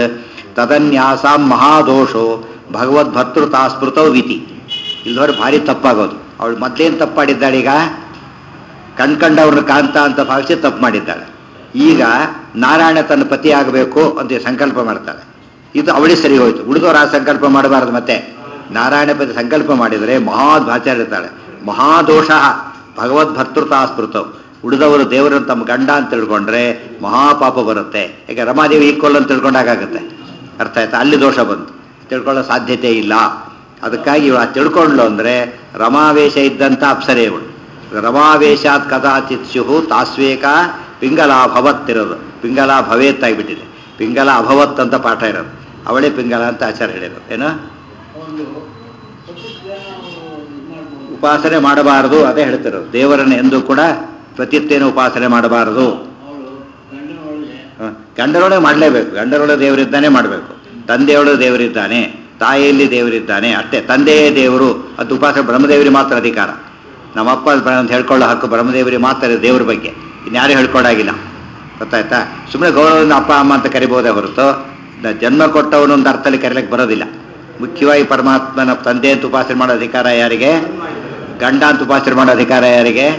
ತದನ್ಯಾಸಾಂ ಮಹಾದೋಷೋ ಭಗವದ್ಭರ್ತೃತಾ ಸ್ಮೃತೌ ವಿತಿ ಇಲ್ಲದವ್ರು ಭಾರಿ ತಪ್ಪಾಗೋದು ಅವಳು ಮೊದಲೇನು ತಪ್ಪಾಡಿದ್ದಾಳೀಗ ಕಣ್ಕಂಡವ್ರನ್ನ ಕಾಂತ ಅಂತ ಭಾವಿಸಿ ತಪ್ಪು ಮಾಡಿದ್ದಾಳೆ ಈಗ ನಾರಾಯಣ ತನ್ನ ಪತಿ ಆಗಬೇಕು ಅಂತ ಸಂಕಲ್ಪ ಮಾಡ್ತಾಳೆ ಇದು ಅವಳಿಗೆ ಸರಿ ಹೋಯ್ತು ಉಳಿದವರು ಆ ಸಂಕಲ್ಪ ಮಾಡಬಾರದು ಮತ್ತೆ ನಾರಾಯಣ ಪತಿ ಸಂಕಲ್ಪ ಮಾಡಿದರೆ ಮಹಾದ್ಭಾಚಾರ್ಯ ಇರ್ತಾಳೆ ಮಹಾದೋಷ ಭಗವದ್ಭರ್ತೃತಾ ಸ್ಮೃತವು ಉಳಿದವರು ದೇವರನ್ನು ತಮ್ಮ ಗಂಡ ಅಂತ ತಿಳ್ಕೊಂಡ್ರೆ ಮಹಾಪಾಪ ಬರುತ್ತೆ ಈಗ ರಮಾದೇವಿ ಈಕ್ವಲ್ ಅಂತ ತಿಳ್ಕೊಂಡಾಗುತ್ತೆ ಅರ್ಥ ಆಯ್ತಾ ಅಲ್ಲಿ ದೋಷ ಬಂತು ತಿಳ್ಕೊಳ್ಳೋ ಸಾಧ್ಯತೆ ಇಲ್ಲ ಅದಕ್ಕಾಗಿ ಇವಳು ಆ ತಿಳ್ಕೊಂಡ್ಲು ಅಂದರೆ ರಮಾವೇಶ ಇದ್ದಂಥ ಅಪ್ಸರೆ ಇವಳು ರಮಾವೇಶಾತ್ ಕದಾಚಿತ್ ಸ್ಯುಹು ತಾಸ್ವೇಕ ಪಿಂಗಲ ಭವತ್ ಇರೋದು ಪಿಂಗಲ ಭವೇತ್ ಆಗಿಬಿಟ್ಟಿದೆ ಪಿಂಗಲ ಅಭವತ್ ಅಂತ ಪಾಠ ಇರೋದು ಅವಳೇ ಪಿಂಗಲ ಅಂತ ಆಚಾರ ಹೇಳಿರೋದು ಏನೋ ಒಂದು ಪತಿತ್ವನ ಇದು ಮಾಡ್ಬೋದು ಉಪಾಸನೆ ಮಾಡಬಾರದು ಅದೇ ಹೇಳ್ತಿರೋದು ದೇವರನ್ನು ಎಂದೂ ಕೂಡ ಪ್ರತಿತ್ವೇನ ಉಪಾಸನೆ ಮಾಡಬಾರದು ಅವಳು ಗಂಡನ ಒಳಗೆ ಹ, ಗಂಡರೊಳಗೆ ಮಾಡಲೇಬೇಕು ಗಂಡರೊಳಗೆ ದೇವರಿದ್ದಾನೆ ಮಾಡಬೇಕು ತಂದೆಯೊಳಗೆ ದೇವರಿದ್ದಾನೆ ತಾಯಿಯಲ್ಲಿ ದೇವರಿದ್ದಾನೆ ಅಷ್ಟೇ ತಂದೆಯೇ ದೇವರು ಅದು ಉಪಾಸನೆ ಬ್ರಹ್ಮದೇವರಿಗೆ ಮಾತ್ರ ಅಧಿಕಾರ ನಮ್ಮಪ್ಪ ಬ್ರ- ಅಂತ ಹೇಳ್ಕೊಳ್ಳೋ ಹಕ್ಕು ಬ್ರಹ್ಮದೇವರಿಗೆ ಮಾತ್ರ ಇದೆ ದೇವ್ರ ಬಗ್ಗೆ ಇನ್ಯಾರು ಹೇಳ್ಕೊಡಾಗಿಲ್ಲ ಗೊತ್ತಾಯ್ತಾ ಸುಮ್ಮನೆ ಗೌರವದಿಂದ ಅಪ್ಪ ಅಮ್ಮ ಅಂತ ಕರಿಬೋದೇ ಹೊರತು ನ- ಜನ್ಮ ಕೊಟ್ಟವನು ಅಂತ ಅರ್ಥದಲ್ಲಿ ಕರೀಲಿಕ್ಕೆ ಬರೋದಿಲ್ಲ ಮುಖ್ಯವಾಗಿ ಪರಮಾತ್ಮನ ತಂದೆ ಅಂತ ಉಪಾಸನೆ ಮಾಡೋ ಅಧಿಕಾರ ಯಾರಿಗೆ ಗಂಡ ಅಂತ ಉಪಾಸನೆ ಮಾಡೋ ಅಧಿಕಾರ ಯಾರಿಗೆ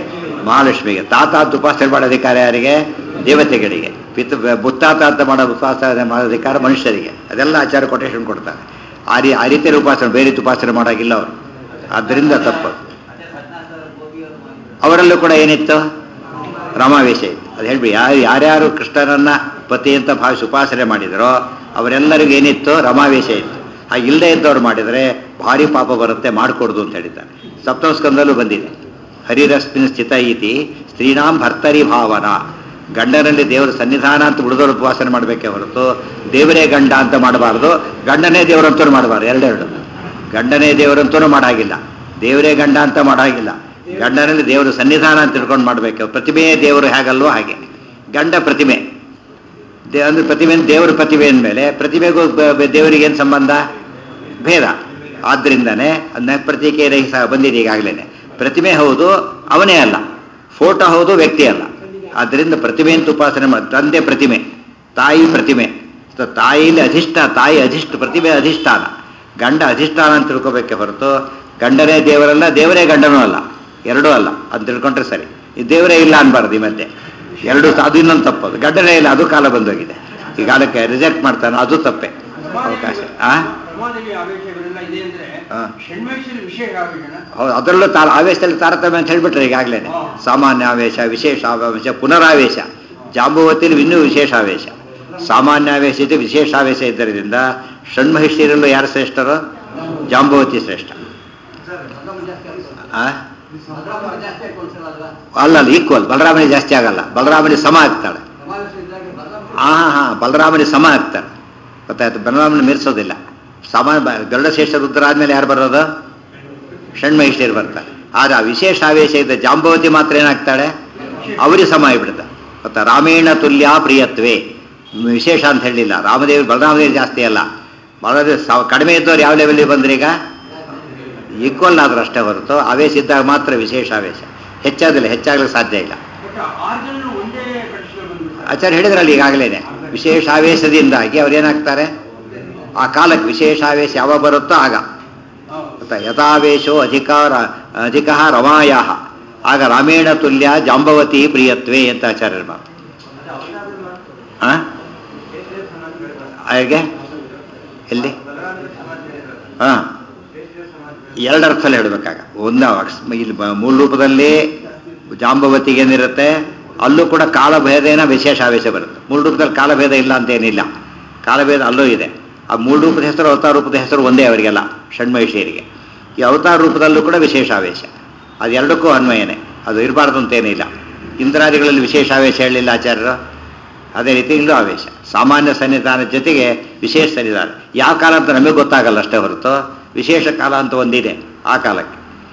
ಮಹಾಲಕ್ಷ್ಮಿಗೆ ತಾತ ಅಂತ ಉಪಾಸನೆ ಮಾಡೋ ಅಧಿಕಾರ ಯಾರಿಗೆ ದೇವತೆಗಳಿಗೆ ಪಿತ್ ಮುತ್ತಾತ ಅಂತ ಮಾಡೋ ಉಪಾಸನೆ ಮಾಡೋ ಅಧಿಕಾರ ಮನುಷ್ಯರಿಗೆ ಅದೆಲ್ಲ ಆಚಾರ ಕೊಟೇಶನ್ ಕೊಡ್ತಾರೆ ಆ ರೀ ಆ ರೀತಿಯ ಉಪಾಸನೆ ಬೇರೆ ರೀತಿ ಉಪಾಸನೆ ಮಾಡೋಗಿಲ್ಲ ಅವರು ಆದ್ದರಿಂದ ತಪ್ಪು ಅದೇ ಹದಿನಾಲ್ಕರ ಗೋಪಿಯವರು ಮಾಡಿದ್ರು ಅವರಲ್ಲೂ ಕೂಡ ಏನಿತ್ತು ರಮಾವೇಶ ಇತ್ತು ಅದು ಹೇಳ್bi ಯಾರು ಯಾರ್ಯಾರು ಕೃಷ್ಣನನ್ನ ಪತಿ ಅಂತ ಭಾವಿಸಿ ಉಪಾಸನೆ ಮಾಡಿದರೋ ಅವರೆಲ್ಲರಿಗೂ ಏನಿತ್ತು ರಮಾವೇಶ ಇತ್ತು ಆ ಇಲ್ಲದೆ ಇದ್ದವ್ರು ಮಾಡಿದರೆ ಭಾರಿ ಪಾಪ ಬರುತ್ತೆ ಮಾಡಿಕೊಡ್ದು ಅಂತ ಹೇಳಿದ್ದಾರೆ ಸಪ್ತಮಸ್ಕಂದಲ್ಲೂ ಬಂದಿದೆ ಹರಿರಸ್ಮಿನ್ ಸ್ಥಿತ ಇತಿ ಸ್ತ್ರೀನಾಂ ಭರ್ತರಿ ಭಾವನ ಗಂಡನಲ್ಲಿ ದೇವರ ಸನ್ನಿಧಾನ ಅಂತ ಉಳಿದವರು ಉಪವಾಸನೆ ಮಾಡಬೇಕೇ ಹೊರತು ದೇವರೇ ಗಂಡ ಅಂತ ಮಾಡಬಾರ್ದು ಗಂಡನೇ ದೇವರಂತೂ ಮಾಡಬಾರ್ದು ಎರಡೆರಡು ಗಂಡನೇ ದೇವರಂತೂ ಮಾಡಾಗಿಲ್ಲ ದೇವರೇ ಗಂಡ ಅಂತ ಮಾಡಾಗಿಲ್ಲ ಗಂಡನಲ್ಲಿ ದೇವರ ಸನ್ನಿಧಾನ ಅಂತ ತಿಳ್ಕೊಂಡು ಮಾಡಬೇಕು ಪ್ರತಿಮೆಯೇ ದೇವರು ಹೇಗಲ್ವೋ ಹಾಗೆ ಗಂಡ ಪ್ರತಿಮೆ ದೇ ಅಂದ್ರೆ ಪ್ರತಿಮೆ ಅಂದ್ರೆ ದೇವರ ಪ್ರತಿಮೆ ಅಂದಮೇಲೆ ಪ್ರತಿಮೆಗೂ ಬ- ಬ- ದೇವರಿಗೆ ಏನು ಸಂಬಂಧ ಭೇದ ಆದ್ರಿಂದನೇ ಅದನ್ನ ಪ್ರತೀಕೆ ರಹಿತ ಬಂದಿದೆ ಈಗಾಗಲೇ ಪ್ರತಿಮೆ ಹೌದು ಅವನೇ ಅಲ್ಲ ಫೋಟೋ ಹೌದು ವ್ಯಕ್ತಿ ಅಲ್ಲ ಆದ್ದರಿಂದ ಪ್ರತಿಮೆ ಅಂತ ಉಪಾಸನೆ ಮಾಡಿ ತಂದೆ ಪ್ರತಿಮೆ ತಾಯಿ ಪ್ರತಿಮೆ ಸೊ ತಾಯಿಯಲ್ಲಿ ಅಧಿಷ್ಠ ತಾಯಿ ಅಧಿಷ್ಠ ಪ್ರತಿಮೆ ಅಧಿಷ್ಠಾನ ಗಂಡ ಅಧಿಷ್ಠಾನ ಅಂತ ತಿಳ್ಕೊಬೇಕೆ ಹೊರತು ಗಂಡನೇ ದೇವರಲ್ಲ ದೇವರೇ ಗಂಡನೂ ಅಲ್ಲ ಎರಡೂ ಅಲ್ಲ ಅಂತ ತಿಳ್ಕೊಂಡ್ರೆ ಸರಿ ಈ ದೇವರೇ ಇಲ್ಲ ಅನ್ಬಾರ್ದು ಈ ಮಧ್ಯೆ ಎರಡು ಸ- ಅದು ಇನ್ನೊಂದು ತಪ್ಪದು ಗಂಡನೇ ಇಲ್ಲ ಅದು ಕಾಲ ಬಂದೋಗಿದೆ ಈ ಕಾಲಕ್ಕೆ ರಿಜೆಕ್ಟ್ ಮಾಡ್ತಾನೆ ಅದು ತಪ್ಪೆ ಅವಕಾಶ ಆ ರಮಾದೇವಿ ಆವೇಶ ಇವರೆಲ್ಲ ಇದೆ ಅಂದ್ರೆ ಹಾ. ಷಣ್ಮೇಶ್ವರಿ ವಿಶೇಷ ಆವೇಶನ ಹೌದು ಅದರಲ್ಲೂ ತಾರ ಆವೇಶದಲ್ಲಿ ತಾರತಮ್ಯ ಅಂತ ಹೇಳ್ಬಿಟ್ರೆ ಈಗಾಗಲೇ ಹಾ. ಸಾಮಾನ್ಯ ಆವೇಶ ವಿಶೇಷ ಆವೇಶ ಪುನರಾವೇಶ ಜಾಂಬುವತಿಯಲ್ಲಿ ಇನ್ನೂ ವಿಶೇಷ ಆವೇಶ ಸಾಮಾನ್ಯ ಆವೇಶ ಇದೆ ವಿಶೇಷ ಆವೇಶ ಇದ್ದರಿಂದ ಷಣ್ಮಹಿಷಿಯರಲ್ಲೂ ಯಾರು ಶ್ರೇಷ್ಠರು ಜಾಂಬುವತಿ ಶ್ರೇಷ್ಠ ಆ? ಜಾಸ್ತಿ ಆಯ್ತು ಒಂದ್ಸಲ ಅಲ್ವಾ ಅಲ್ಲ ಅಲ್ಲ ಈಕ್ವಲ್ ಬಲರಾಮನಿಗೆ ಜಾಸ್ತಿ ಆಗಲ್ಲ ಬಲರಾಮನಿಗೆ ಸಮ ಆಗ್ತಾಳೆ ಸಮಾವೇಶ ಇದ್ದಾಗ ಬದಲಾವಣೆ ಹಾ ಹಾ ಹಾ ಬಲರಾಮನಿಗೆ ಸಮ ಆಗ್ತಾಳೆ ಗೊತ್ತಾಯ್ತು ಬಲರಾಮನ ಮೀರಿಸೋದಿಲ್ಲ ಸಮ ಬ- ಗರುಡಶ್ರೇಷ್ಠ ರುದ್ರ ಆದ್ಮೇಲೆ ಯಾರು ಬರೋದು ಷಣ್ಮಹಿಷಿಯರು ಬರ್ತಾರೆ ಆದ್ರೆ ಆ ವಿಶೇಷ ಆವೇಶ ಇದ್ದ ಜಾಂಬವತಿ ಮಾತ್ರ ಏನಾಗ್ತಾಳೆ ಅವರಿಗೆ ಸಮ ಆಗಿಬಿಡ್ತಾರೆ ಗೊತ್ತಾ ರಾಮೇಣ ತುಲ್ಯ ಪ್ರಿಯತ್ವೇ ವಿಶೇಷ ಅಂತ ಹೇಳಿಲ್ಲ ರಾಮದೇವಿ ಬಲರಾಮದೇವಿ ಜಾಸ್ತಿ ಅಲ್ಲ ಬಲರಾಮ ಸಾವ್- ಕಡಿಮೆ ಇದ್ದವ್ರು ಯಾವ ಲೆವೆಲ್ಗೆ ಬಂದ್ರೆ ಈಗ ಈಕ್ವಲ್ ಆದ್ರೆ ಅಷ್ಟೇ ಹೊರತು ಆವೇಶ ಇದ್ದಾಗ ಮಾತ್ರ ವಿಶೇಷ ಆವೇಶ ಹೆಚ್ಚಾದಿಲ್ಲ ಹೆಚ್ಚಾಗಲಿಕ್ಕೆ ಸಾಧ್ಯ ಇಲ್ಲ ಬಟ್ ಆರು ಜನ ಒಂದೇ ಕಂಡೀಷನ್ ಬಂದ್ಬಿಡ್ತಾರೆ ಆಚಾರ್ಯ ಹೇಳಿದ್ರಲ್ಲ ಈಗಾಗಲೇ ವಿಶೇಷ ಆವೇಶದಿಂದಾಗಿ ಅವ್ರೇನಾಗ್ತಾರೆ ಆ ಕಾಲಕ್ಕೆ ವಿಶೇಷ ಆವೇಶ ಯಾವಾಗ ಬರುತ್ತೋ ಆಗ ಹೌದು. ಗೊತ್ತಾ ಯಥಾವೇಶೋ ಅಧಿಕಾರ ಅಧಿಕ ರಮಾಯ ಆಗ ರಾಮೇಣ ತುಲ್ಯ ಜಾಂಬವತಿ ಪ್ರಿಯತ್ವೇ ಅಂತ ಆಚಾರ್ಯರ ಮಾತು ಆ? ಹಾಗೆ ಎಲ್ಲಿ ಹಾ ಎರಡು ಅರ್ಥದಲ್ಲಿ ಹೇಳಬೇಕಾಗ ಒಂದು ಅಕ್ಸ್- ಇಲ್ಲಿ ಬ- ಮೂಲ ರೂಪದಲ್ಲಿ ಜಾಂಬವತಿಗೆ ಏನಿರುತ್ತೆ ಅಲ್ಲೂ ಕೂಡ ಕಾಲಭೇದೇನ ವಿಶೇಷ ಆವೇಶ ಬರುತ್ತೆ ಮೂಲ ರೂಪದಲ್ಲಿ ಕಾಲಭೇದ ಇಲ್ಲ ಅಂತ ಏನಿಲ್ಲ ಕಾಲಭೇದ ಅಲ್ಲೂ ಇದೆ ಆ ಮೂಲ ರೂಪದ ಹೆಸರು ಅವತಾರ ರೂಪದ ಹೆಸರು ಒಂದೇ ಅವರಿಗೆಲ್ಲ ಷಣ್ಮಹಿಷಿಯರಿಗೆ ಈ ಅವತಾರ ರೂಪದಲ್ಲೂ ಕೂಡ ವಿಶೇಷ ಆವೇಶ ಅದು ಎರಡಕ್ಕೂ ಅನ್ವಯನೇ ಅದು ಇರಬಾರ್ದು ಅಂತೇನಿಲ್ಲ ಇಂದ್ರಾದಿಗಳಲ್ಲಿ ವಿಶೇಷ ಆವೇಶ ಹೇಳಲಿಲ್ಲ ಆಚಾರ್ಯರು ಅದೇ ರೀತಿ ಇಲ್ಲೂ ಆವೇಶ ಸಾಮಾನ್ಯ ಸನ್ನಿಧಾನ ಜೊತೆಗೆ ವಿಶೇಷ ಸನ್ನಿಧಾನ ಯಾವ ಕಾಲ ಅಂತ ನಮಗೆ ಗೊತ್ತಾಗಲ್ಲ ಅಷ್ಟೇ ಹೊರತು ವಿಶೇಷ ಕಾಲ ಅಂತ ಒಂದಿದೆ ಆ ಕಾಲಕ್ಕೆ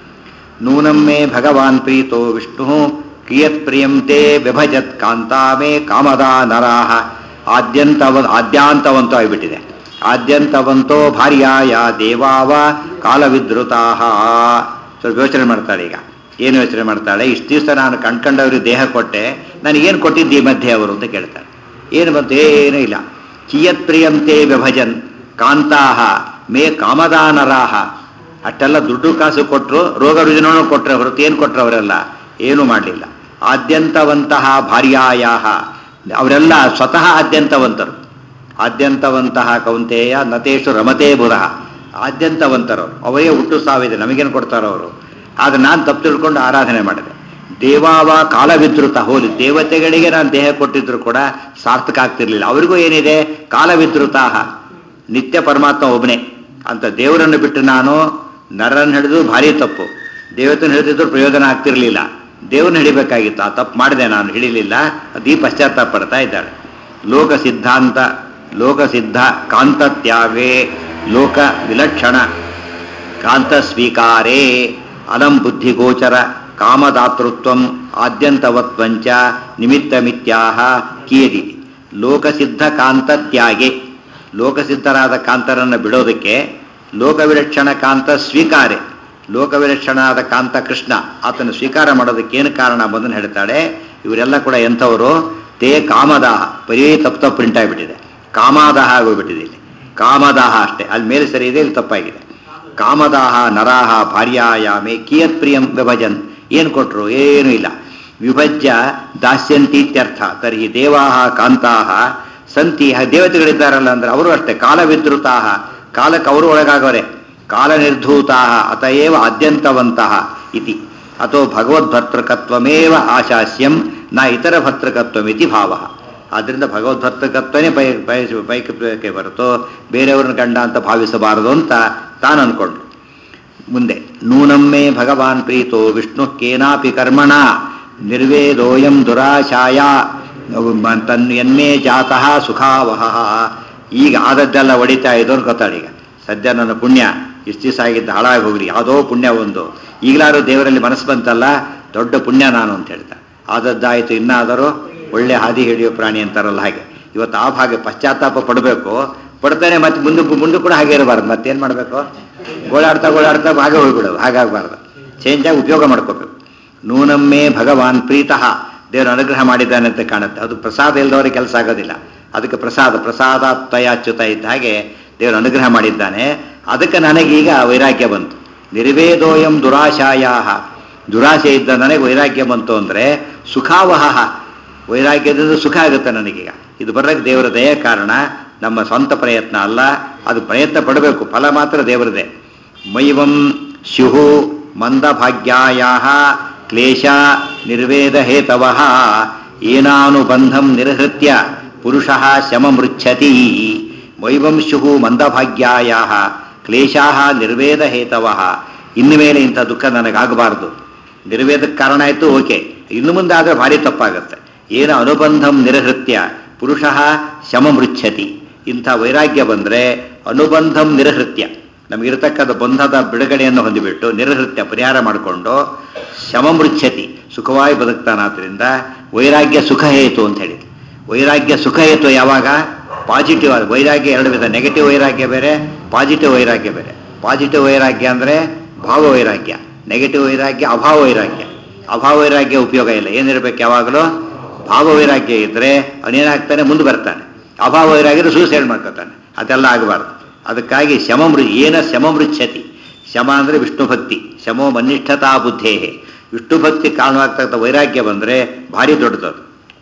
ನೂನಂ ಮೇ ಭಗವಾನ್ ಪ್ರೀತೋ ವಿಷ್ಣು ಕಿಯತ್ ಪ್ರಿಯಂತೆ ವಿಭಜತ್ ಕಾಂತಾ ಮೇ ಕಾಮದ ನರಾಹ ಆದ್ಯಂತವ ಆದ್ಯಾಂತವಂತೋ ಆಗಿಬಿಟ್ಟಿದೆ ಆದ್ಯಂತವಂತೋ ಭಾರ್ಯಾಯ ದೇವಾವ ಕಾಲವಿದ್ರುತಾಹ ಸ್ವಲ್ಪ ಯೋಚನೆ ಮಾಡ್ತಾಳೆ ಈಗ ಏನು ಯೋಚನೆ ಮಾಡ್ತಾಳೆ ಇಷ್ಟು ದಿವಸ ನಾನು ಕಣ್ಕಂಡವ್ರಿಗೆ ದೇಹ ಕೊಟ್ಟೆ ನನಗೇನು ಕೊಟ್ಟಿದ್ದಿ ಮಧ್ಯೆ ಅವರು ಅಂತ ಕೇಳ್ತಾಳೆ ಏನು ಬಂತು ಏನೂ ಇಲ್ಲ ಕಿಯತ್ ಪ್ರಿಯಂತೆ ವಿಭಜನ್ ಕಾಂತಾಹ ಮೇ ಕಾಮದಾನರಾಹ ಅಷ್ಟೆಲ್ಲ ದುಡ್ಡು ಕಾಸು ಕೊಟ್ಟರು ರೋಗ ರುಜಿನೂ ಕೊಟ್ಟರೆ ಹೊರತು ಏನು ಕೊಟ್ಟರು ಅವರೆಲ್ಲ ಏನೂ ಮಾಡಲಿಲ್ಲ ಆದ್ಯಂತವಂತಹ ಭಾರ್ಯಾಯಾಹ ಅವರೆಲ್ಲ ಸ್ವತಃ ಆದ್ಯಂತವಂತರು ಆದ್ಯಂತವಂತಹ ಕೌಂತೆಯ ನತೇಶು ರಮತೆ ಬುಧ ಆದ್ಯಂತವಂತರು ಅವರೇ ಹುಟ್ಟು ಸಾವಿದೆ ನಮಗೇನು ಕೊಡ್ತಾರೋ ಅವರು ಆದ್ರೆ ನಾನು ತಪ್ಪು ತಿಳ್ಕೊಂಡು ಆರಾಧನೆ ಮಾಡಿದೆ ದೇವಾವ ಕಾಲವಿದ್ರುತ ಹೋಲಿ ದೇವತೆಗಳಿಗೆ ನಾನು ದೇಹ ಕೊಟ್ಟಿದ್ರು ಕೂಡ ಸಾರ್ಥಕ ಆಗ್ತಿರ್ಲಿಲ್ಲ ಅವರಿಗೂ ಏನಿದೆ ಕಾಲವಿದ್ರುತಾಹ ನಿತ್ಯ ಪರಮಾತ್ಮ ಒಬ್ಬನೇ ಅಂತ ದೇವರನ್ನು ಬಿಟ್ಟು ನಾನು ನರನ್ನು ಹಿಡಿದು ಭಾರಿ ತಪ್ಪು ದೇವತನ ಹಿಡಿದಿದ್ರು ಪ್ರಯೋಜನ ಆಗ್ತಿರ್ಲಿಲ್ಲ ದೇವ್ರನ್ನ ಹಿಡಿಬೇಕಾಗಿತ್ತು ಆ ತಪ್ಪು ಮಾಡಿದೆ ನಾನು ಹಿಡಿಲಿಲ್ಲ ಅದೀ ಪಶ್ಚಾತ್ತಾಪ ಪಡ್ತಾ ಇದ್ದಾಳೆ ಲೋಕ ಸಿದ್ಧಾಂತ ಲೋಕ ಸಿದ್ಧ ಕಾಂತ ತ್ಯಾಗೇ ಲೋಕ ವಿಲಕ್ಷಣ ಕಾಂತ ಸ್ವೀಕಾರೇ ಅಲಂ ಬುದ್ಧಿಗೋಚರ ಕಾಮದಾತೃತ್ವಂ ಆದ್ಯಂತವತ್ವಂಚ ನಿಮಿತ್ತ ಮಿತ್ಯಾಹ ಕಿಯದಿ ಲೋಕಸಿದ್ಧ ಕಾಂತ ತ್ಯಾಗೆ ಲೋಕಸಿದ್ಧರಾದ ಕಾಂತರನ್ನು ಬಿಡೋದಕ್ಕೆ ಲೋಕವಿಲಕ್ಷಣ ಕಾಂತ ಸ್ವೀಕಾರೆ ಲೋಕವಿಲಕ್ಷಣಾದ ಕಾಂತ ಕೃಷ್ಣ ಆತನ ಸ್ವೀಕಾರ ಮಾಡೋದಕ್ಕೆ ಏನು ಕಾರಣ ಬಂದನ್ನು ಹೇಳ್ತಾಳೆ ಇವರೆಲ್ಲ ಕೂಡ ಎಂಥವರು ತೇ ಕಾಮದಾಹ ಬರೀ ತಪ್ಪು ತಪ್ಪು ಪ್ರಿಂಟ್ ಆಗಿಬಿಟ್ಟಿದೆ ಕಾಮಾದಾಹ ಆಗೋಗ್ಬಿಟ್ಟಿದೆ ಇಲ್ಲಿ ಕಾಮದಾಹ ಅಷ್ಟೇ ಅಲ್ಲಿ ಮೇಲೆ ಸರಿ ಇದೆ ಇಲ್ಲಿ ತಪ್ಪಾಗಿದೆ ಕಾಮದಾಹ ನರಾಹ ಭಾರ್ಯಾಯಾಮೆ ಕಿಯತ್ ಪ್ರಿಯಂ ವಿಭಜನ್ ಏನು ಕೊಟ್ರು ಏನೂ ಇಲ್ಲ ವಿಭಜ್ಯ ದಾಸ್ಯಂತೀತ್ಯರ್ಥ ತರ್ಹಿ ದೇವಾ ಕಾಂತಾ ಸಂತಿ ಹ- ದೇವತೆಗಳಿದ್ದಾರಲ್ಲ ಅಂದ್ರೆ ಅವರು ಅಷ್ಟೇ ಕಾಲವಿದ್ರುತಾ ಕಾಲಕ್ಕೆ ಅವರು ಒಳಗಾಗವರೆ ಕಾಲ ನಿರ್ಧೂತಾ ಅತಏವ ಆದ್ಯಂತವಂತಹ ಇತಿ ಅಥೋ ಭಗವದ್ಭರ್ತೃಕತ್ವಮೇವ ಆಶಾಸ್ಯಂ ನ ಇತರ ಭರ್ತೃಕತ್ವಮಿತಿ ಭಾವ ಆದ್ದರಿಂದ ಭಗವದ್ಭರ್ತೃಕತ್ವನೇ ಬಯ ಬಯಸ ಬಯಕೆ ಹೊರತು ಬೇರೆಯವ್ರನ್ನ ಗಂಡ ಅಂತ ಭಾವಿಸಬಾರದು ಅಂತ ತಾನು ಅನ್ಕೊಂಡ್ರು ಮುಂದೆ ನೂನಮ್ಮೆ ಭಗವಾನ್ ಪ್ರೀತೋ ವಿಷ್ಣು ಕೇನಾಪಿ ಕರ್ಮಣ ನಿರ್ವೇದೋಯಂ ದುರಾಶಾಯ ತನ್ ಎನ್ಮೇ ಜಾತಃ ಸುಖಾವಹ ಈಗ ಆದದ್ದೆಲ್ಲ ಹೊಡಿತಾ ಇದ್ದವ್ರು ಗೊತ್ತಾಳೆ ಈಗ ಸದ್ಯ ನನ್ನ ಪುಣ್ಯ ಇಷ್ಟು ದಿವಸ ಆಗಿದ್ದ ಹಾಳಾಗಿ ಹೋಗ್ರಿ ಯಾವುದೋ ಪುಣ್ಯ ಒಂದು ಈಗಲಾದ್ರೂ ದೇವರಲ್ಲಿ ಮನಸ್ಸು ಬಂತಲ್ಲ ದೊಡ್ಡ ಪುಣ್ಯ ನಾನು ಅಂತ ಹೇಳ್ತಾ ಆದದ್ದಾಯಿತು ಇನ್ನಾದರೂ ಒಳ್ಳೆ ಹಾದಿ ಹಿಡಿಯೋ ಪ್ರಾಣಿ ಅಂತಾರಲ್ಲ ಹಾಗೆ ಇವತ್ತು ಆ ಭಾಗ ಪಶ್ಚಾತ್ತಾಪ ಪಡಬೇಕು ಪಡ್ತಾನೆ ಮತ್ತೆ ಮುಂದೆ ಮುಂದೆ ಕೂಡ ಹಾಗೆ ಇರಬಾರ್ದು ಮತ್ತೇನು ಮಾಡಬೇಕು ಗೋಳಾಡ್ತಾ ಗೋಳಾಡ್ತಾ ಹಾಗೆ ಹೋಗ್ಬಿಡೋದು ಹಾಗಾಗಬಾರ್ದು ಚೇಂಜ್ ಆಗಿ ಉಪಯೋಗ ಮಾಡ್ಕೋಬೇಕು ನೂನಮ್ಮೆ ಭಗವಾನ್ ಪ್ರೀತಃ ದೇವರು ಅನುಗ್ರಹ ಮಾಡಿದ್ದಾನೆ ಅಂತ ಕಾಣುತ್ತೆ ಅದು ಪ್ರಸಾದ ಇಲ್ಲದವರಿಗೆ ಕೆಲಸ ಆಗೋದಿಲ್ಲ ಅದಕ್ಕೆ ಪ್ರಸಾದ ಪ್ರಸಾದ ತಯಾಚ್ಯುತ ಇದ್ದ ಹಾಗೆ ದೇವರು ಅನುಗ್ರಹ ಮಾಡಿದ್ದಾನೆ ಅದಕ್ಕೆ ನನಗೀಗ ವೈರಾಗ್ಯ ಬಂತು ನಿರ್ವೇದೋಯಂ ದುರಾಶಾಯ ದುರಾಶೆ ಇದ್ದ ನನಗೆ ವೈರಾಗ್ಯ ಬಂತು ಅಂದರೆ ಸುಖಾವಹ ವೈರಾಗ್ಯದಿಂದ ಸುಖ ಆಗುತ್ತೆ ನನಗೀಗ ಇದು ಬರೋಕ್ಕೆ ದೇವರ ದಯ ಕಾರಣ ನಮ್ಮ ಸ್ವಂತ ಪ್ರಯತ್ನ ಅಲ್ಲ ಅದು ಪ್ರಯತ್ನ ಪಡಬೇಕು ಫಲ ಮಾತ್ರ ದೇವರದೇ ಮೈವಂ ಶಿಹು ಮಂದಭಾಗ್ಯಾಯ ಕ್ಲೇಶ ನಿರ್ವೇದ ಹೇತವ ಏನಾನುಬಂಧಂ ನಿರ್ಹೃತ್ಯ ಪುರುಷ ಶಮಮೃಚ್ಛತಿ ವೈವಂಶು ಮಂದಭಾಗ್ಯಾಯ ಕ್ಲೇಶಾ ನಿರ್ವೇದ ಹೇತವ ಇನ್ನು ಮೇಲೆ ಇಂಥ ದುಃಖ ನನಗಾಗಬಾರ್ದು ನಿರ್ವೇದಕ್ಕೆ ಕಾರಣ ಆಯಿತು ಓಕೆ ಇನ್ನು ಮುಂದೆ ಆದರೆ ಭಾರಿ ತಪ್ಪಾಗುತ್ತೆ ಏನು ಅನುಬಂಧಂ ನಿರ್ಹೃತ್ಯ ಪುರುಷ ಶಮಮೃಚ್ಛತಿ ಇಂಥ ವೈರಾಗ್ಯ ಬಂದರೆ ಅನುಬಂಧಂ ನಿರ್ಹೃತ್ಯ ನಮಗಿರತಕ್ಕಂಥ ಬಂಧದ ಬಿಡುಗಡೆಯನ್ನು ಹೊಂದಿಬಿಟ್ಟು ನಿರ್ಹೃತ್ಯ ಪರಿಹಾರ ಮಾಡಿಕೊಂಡು ಶಮಮೃಚ್ಛತಿ ಸುಖವಾಗಿ ಬದುಕ್ತಾನಾದ್ರಿಂದ ವೈರಾಗ್ಯ ಸುಖ ಹೇತು ಅಂತ ಹೇಳಿ ವೈರಾಗ್ಯ ಸುಖ ಹೇತು ಯಾವಾಗ ಪಾಸಿಟಿವ್ ಆದ ವೈರಾಗ್ಯ ಎರಡು ವಿಧ ನೆಗೆಟಿವ್ ವೈರಾಗ್ಯ ಬೇರೆ ಪಾಸಿಟಿವ್ ವೈರಾಗ್ಯ ಬೇರೆ ಪಾಸಿಟಿವ್ ವೈರಾಗ್ಯ ಅಂದರೆ ಭಾವ ವೈರಾಗ್ಯ ನೆಗೆಟಿವ್ ವೈರಾಗ್ಯ ಅಭಾವ ವೈರಾಗ್ಯ ಅಭಾವ ವೈರಾಗ್ಯ ಉಪಯೋಗ ಇಲ್ಲ ಏನಿರ್ಬೇಕು ಯಾವಾಗಲೂ ಭಾವ ವೈರಾಗ್ಯ ಇದ್ದರೆ ಅವನೇನಾಗ್ತಾನೆ ಮುಂದೆ ಬರ್ತಾನೆ ಅಭಾವ ವೈರಾಗ್ಯ ಸೂಸೈಡ್ ಮಾಡ್ಕೊತಾನೆ ಅದೆಲ್ಲ ಆಗಬಾರ್ದು ಅದಕ್ಕಾಗಿ ಶಮಮೃ ಏನ ಶಮಮೃಚ್ಛತಿ ಶಮ ಅಂದರೆ ವಿಷ್ಣು ಭಕ್ತಿ ಶಮೋ ಮನಿಷ್ಠತಾ ಬುದ್ಧೇ ವಿಷ್ಣು ಭಕ್ತಿ ಕಾರಣವಾಗ್ತಕ್ಕಂಥ ವೈರಾಗ್ಯ ಬಂದರೆ ಭಾರಿ ದೊಡ್ಡದದು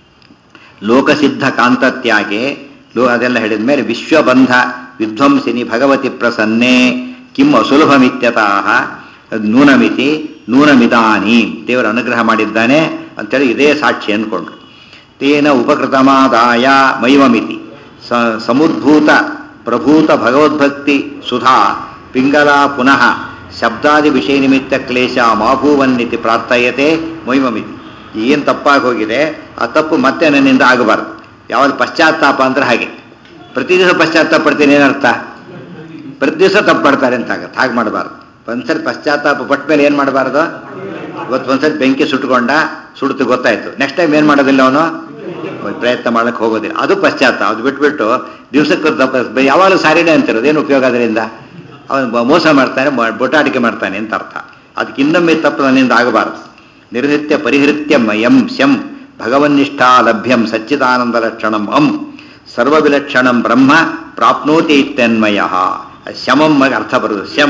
ಲೋಕಸಿದ್ಧ ಕಾಂತತ್ಯಾಗೆ ಲೋ ಅದೆಲ್ಲ ಹೇಳಿದ ಮೇಲೆ ವಿಶ್ವಬಂಧ ವಿಧ್ವಂಸಿನಿ ಭಗವತಿ ಪ್ರಸನ್ನೆ ಕಿಂ ಅಸುಲಭಮಿತ್ಯತಃ ನೂನಮಿತಿ ನೂನಮಿದಾನಿ ದೇವರ ಅನುಗ್ರಹ ಮಾಡಿದ್ದಾನೆ ಅಂತೇಳಿ ಇದೇ ಸಾಕ್ಷಿ ಅಂದ್ಕೊಂಡ್ರು ತೇನ ಉಪಕೃತಮಾದಾಯ ಮೈವಮಿತಿ ಸ ಸಮುದ್ಭೂತ ಪ್ರಭೂತ ಭಗವದ್ಭಕ್ತಿ ಸುಧಾ ಪಿಂಗಲ ಪುನಃ ಶಬ್ದಾದಿ ವಿಷಯ ನಿಮಿತ್ತ ಕ್ಲೇಶ ಮಾಭೂವನ್ನಿತಿ ಪ್ರಾರ್ಥಯತೆ ಮೈಮಮಿತಿ ಏನು ತಪ್ಪಾಗಿ ಹೋಗಿದೆ ಆ ತಪ್ಪು ಮತ್ತೆ ನನ್ನಿಂದ ಆಗಬಾರ್ದು ಯಾವ್ದು ಪಶ್ಚಾತ್ತಾಪ ಅಂದ್ರೆ ಹಾಗೆ ಪ್ರತಿ ದಿವಸ ಪಶ್ಚಾತ್ತಾಪ ಪಡ್ತೀನಿ ಏನರ್ಥ ಪ್ರತಿ ದಿವಸ ತಪ್ಪು ಪಡ್ತಾರೆ ಅಂತ ಆಗತ್ತೆ ಹಾಗೆ ಮಾಡಬಾರ್ದು ಒಂದ್ಸರಿ ಪಶ್ಚಾತ್ತಾಪ ಪಟ್ಟ ಮೇಲೆ ಏನು ಮಾಡಬಾರ್ದು ಇವತ್ತು ಒಂದ್ಸರಿ ಬೆಂಕಿ ಸುಟ್ಕೊಂಡ ಸುಡ್ತು ಗೊತ್ತಾಯ್ತು ನೆಕ್ಸ್ಟ್ ಟೈಮ್ ಏನು ಮಾಡೋದಿಲ್ಲ ಅವನು ಪ್ರಯತ್ನ ಮಾಡಕ್ಕೆ ಹೋಗೋದಿಲ್ಲ ಅದು ಪಶ್ಚಾತ್ತಾಪ ಅದು ಬಿಟ್ಬಿಟ್ಟು ದಿವಸಕ್ಕೆ ತಪ್ಪ ಯಾವಾಗಲೂ ಸಾರಿನೇ ಅಂತಿರೋದು ಏನು ಉಪಯೋಗ ಅದರಿಂದ ಅವನು ಮೋಸ ಮಾಡ್ತಾನೆ ಮ- ಬೊಟಾಟಿಕೆ ಮಾಡ್ತಾನೆ ಅಂತ ಅರ್ಥ ಅದಕ್ಕೆ ಇನ್ನೊಮ್ಮೆ ತಪ್ಪು ನನ್ನಿಂದ ಆಗಬಾರದು ನಿರ್ಹೃತ್ಯ ಪರಿಹೃತ್ಯಂ ಯಂ ಶಂ ಭಗವನ್ನಿಷ್ಠಾ ಲಭ್ಯಂ ಸಚ್ಚಿದಾನಂದ ಲಕ್ಷಣಂ ಅಂ ಸರ್ವವಿಲಕ್ಷಣಂ ಬ್ರಹ್ಮ ಪ್ರಾಪ್ನೋತಿ ಇತ್ಯನ್ವಯ ಶಮಂ ಗೆ ಅರ್ಥ ಬರುವುದು ಶಂ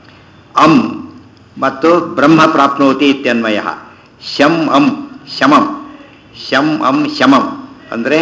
ಅಂ ಮತ್ತು ಬ್ರಹ್ಮ ಪ್ರಾಪ್ನೋತಿ ಇತ್ಯನ್ವಯ ಶಂ ಅಂ ಶಮಂ ಶಂ ಅಂ ಶಮಂ ಅಂದರೆ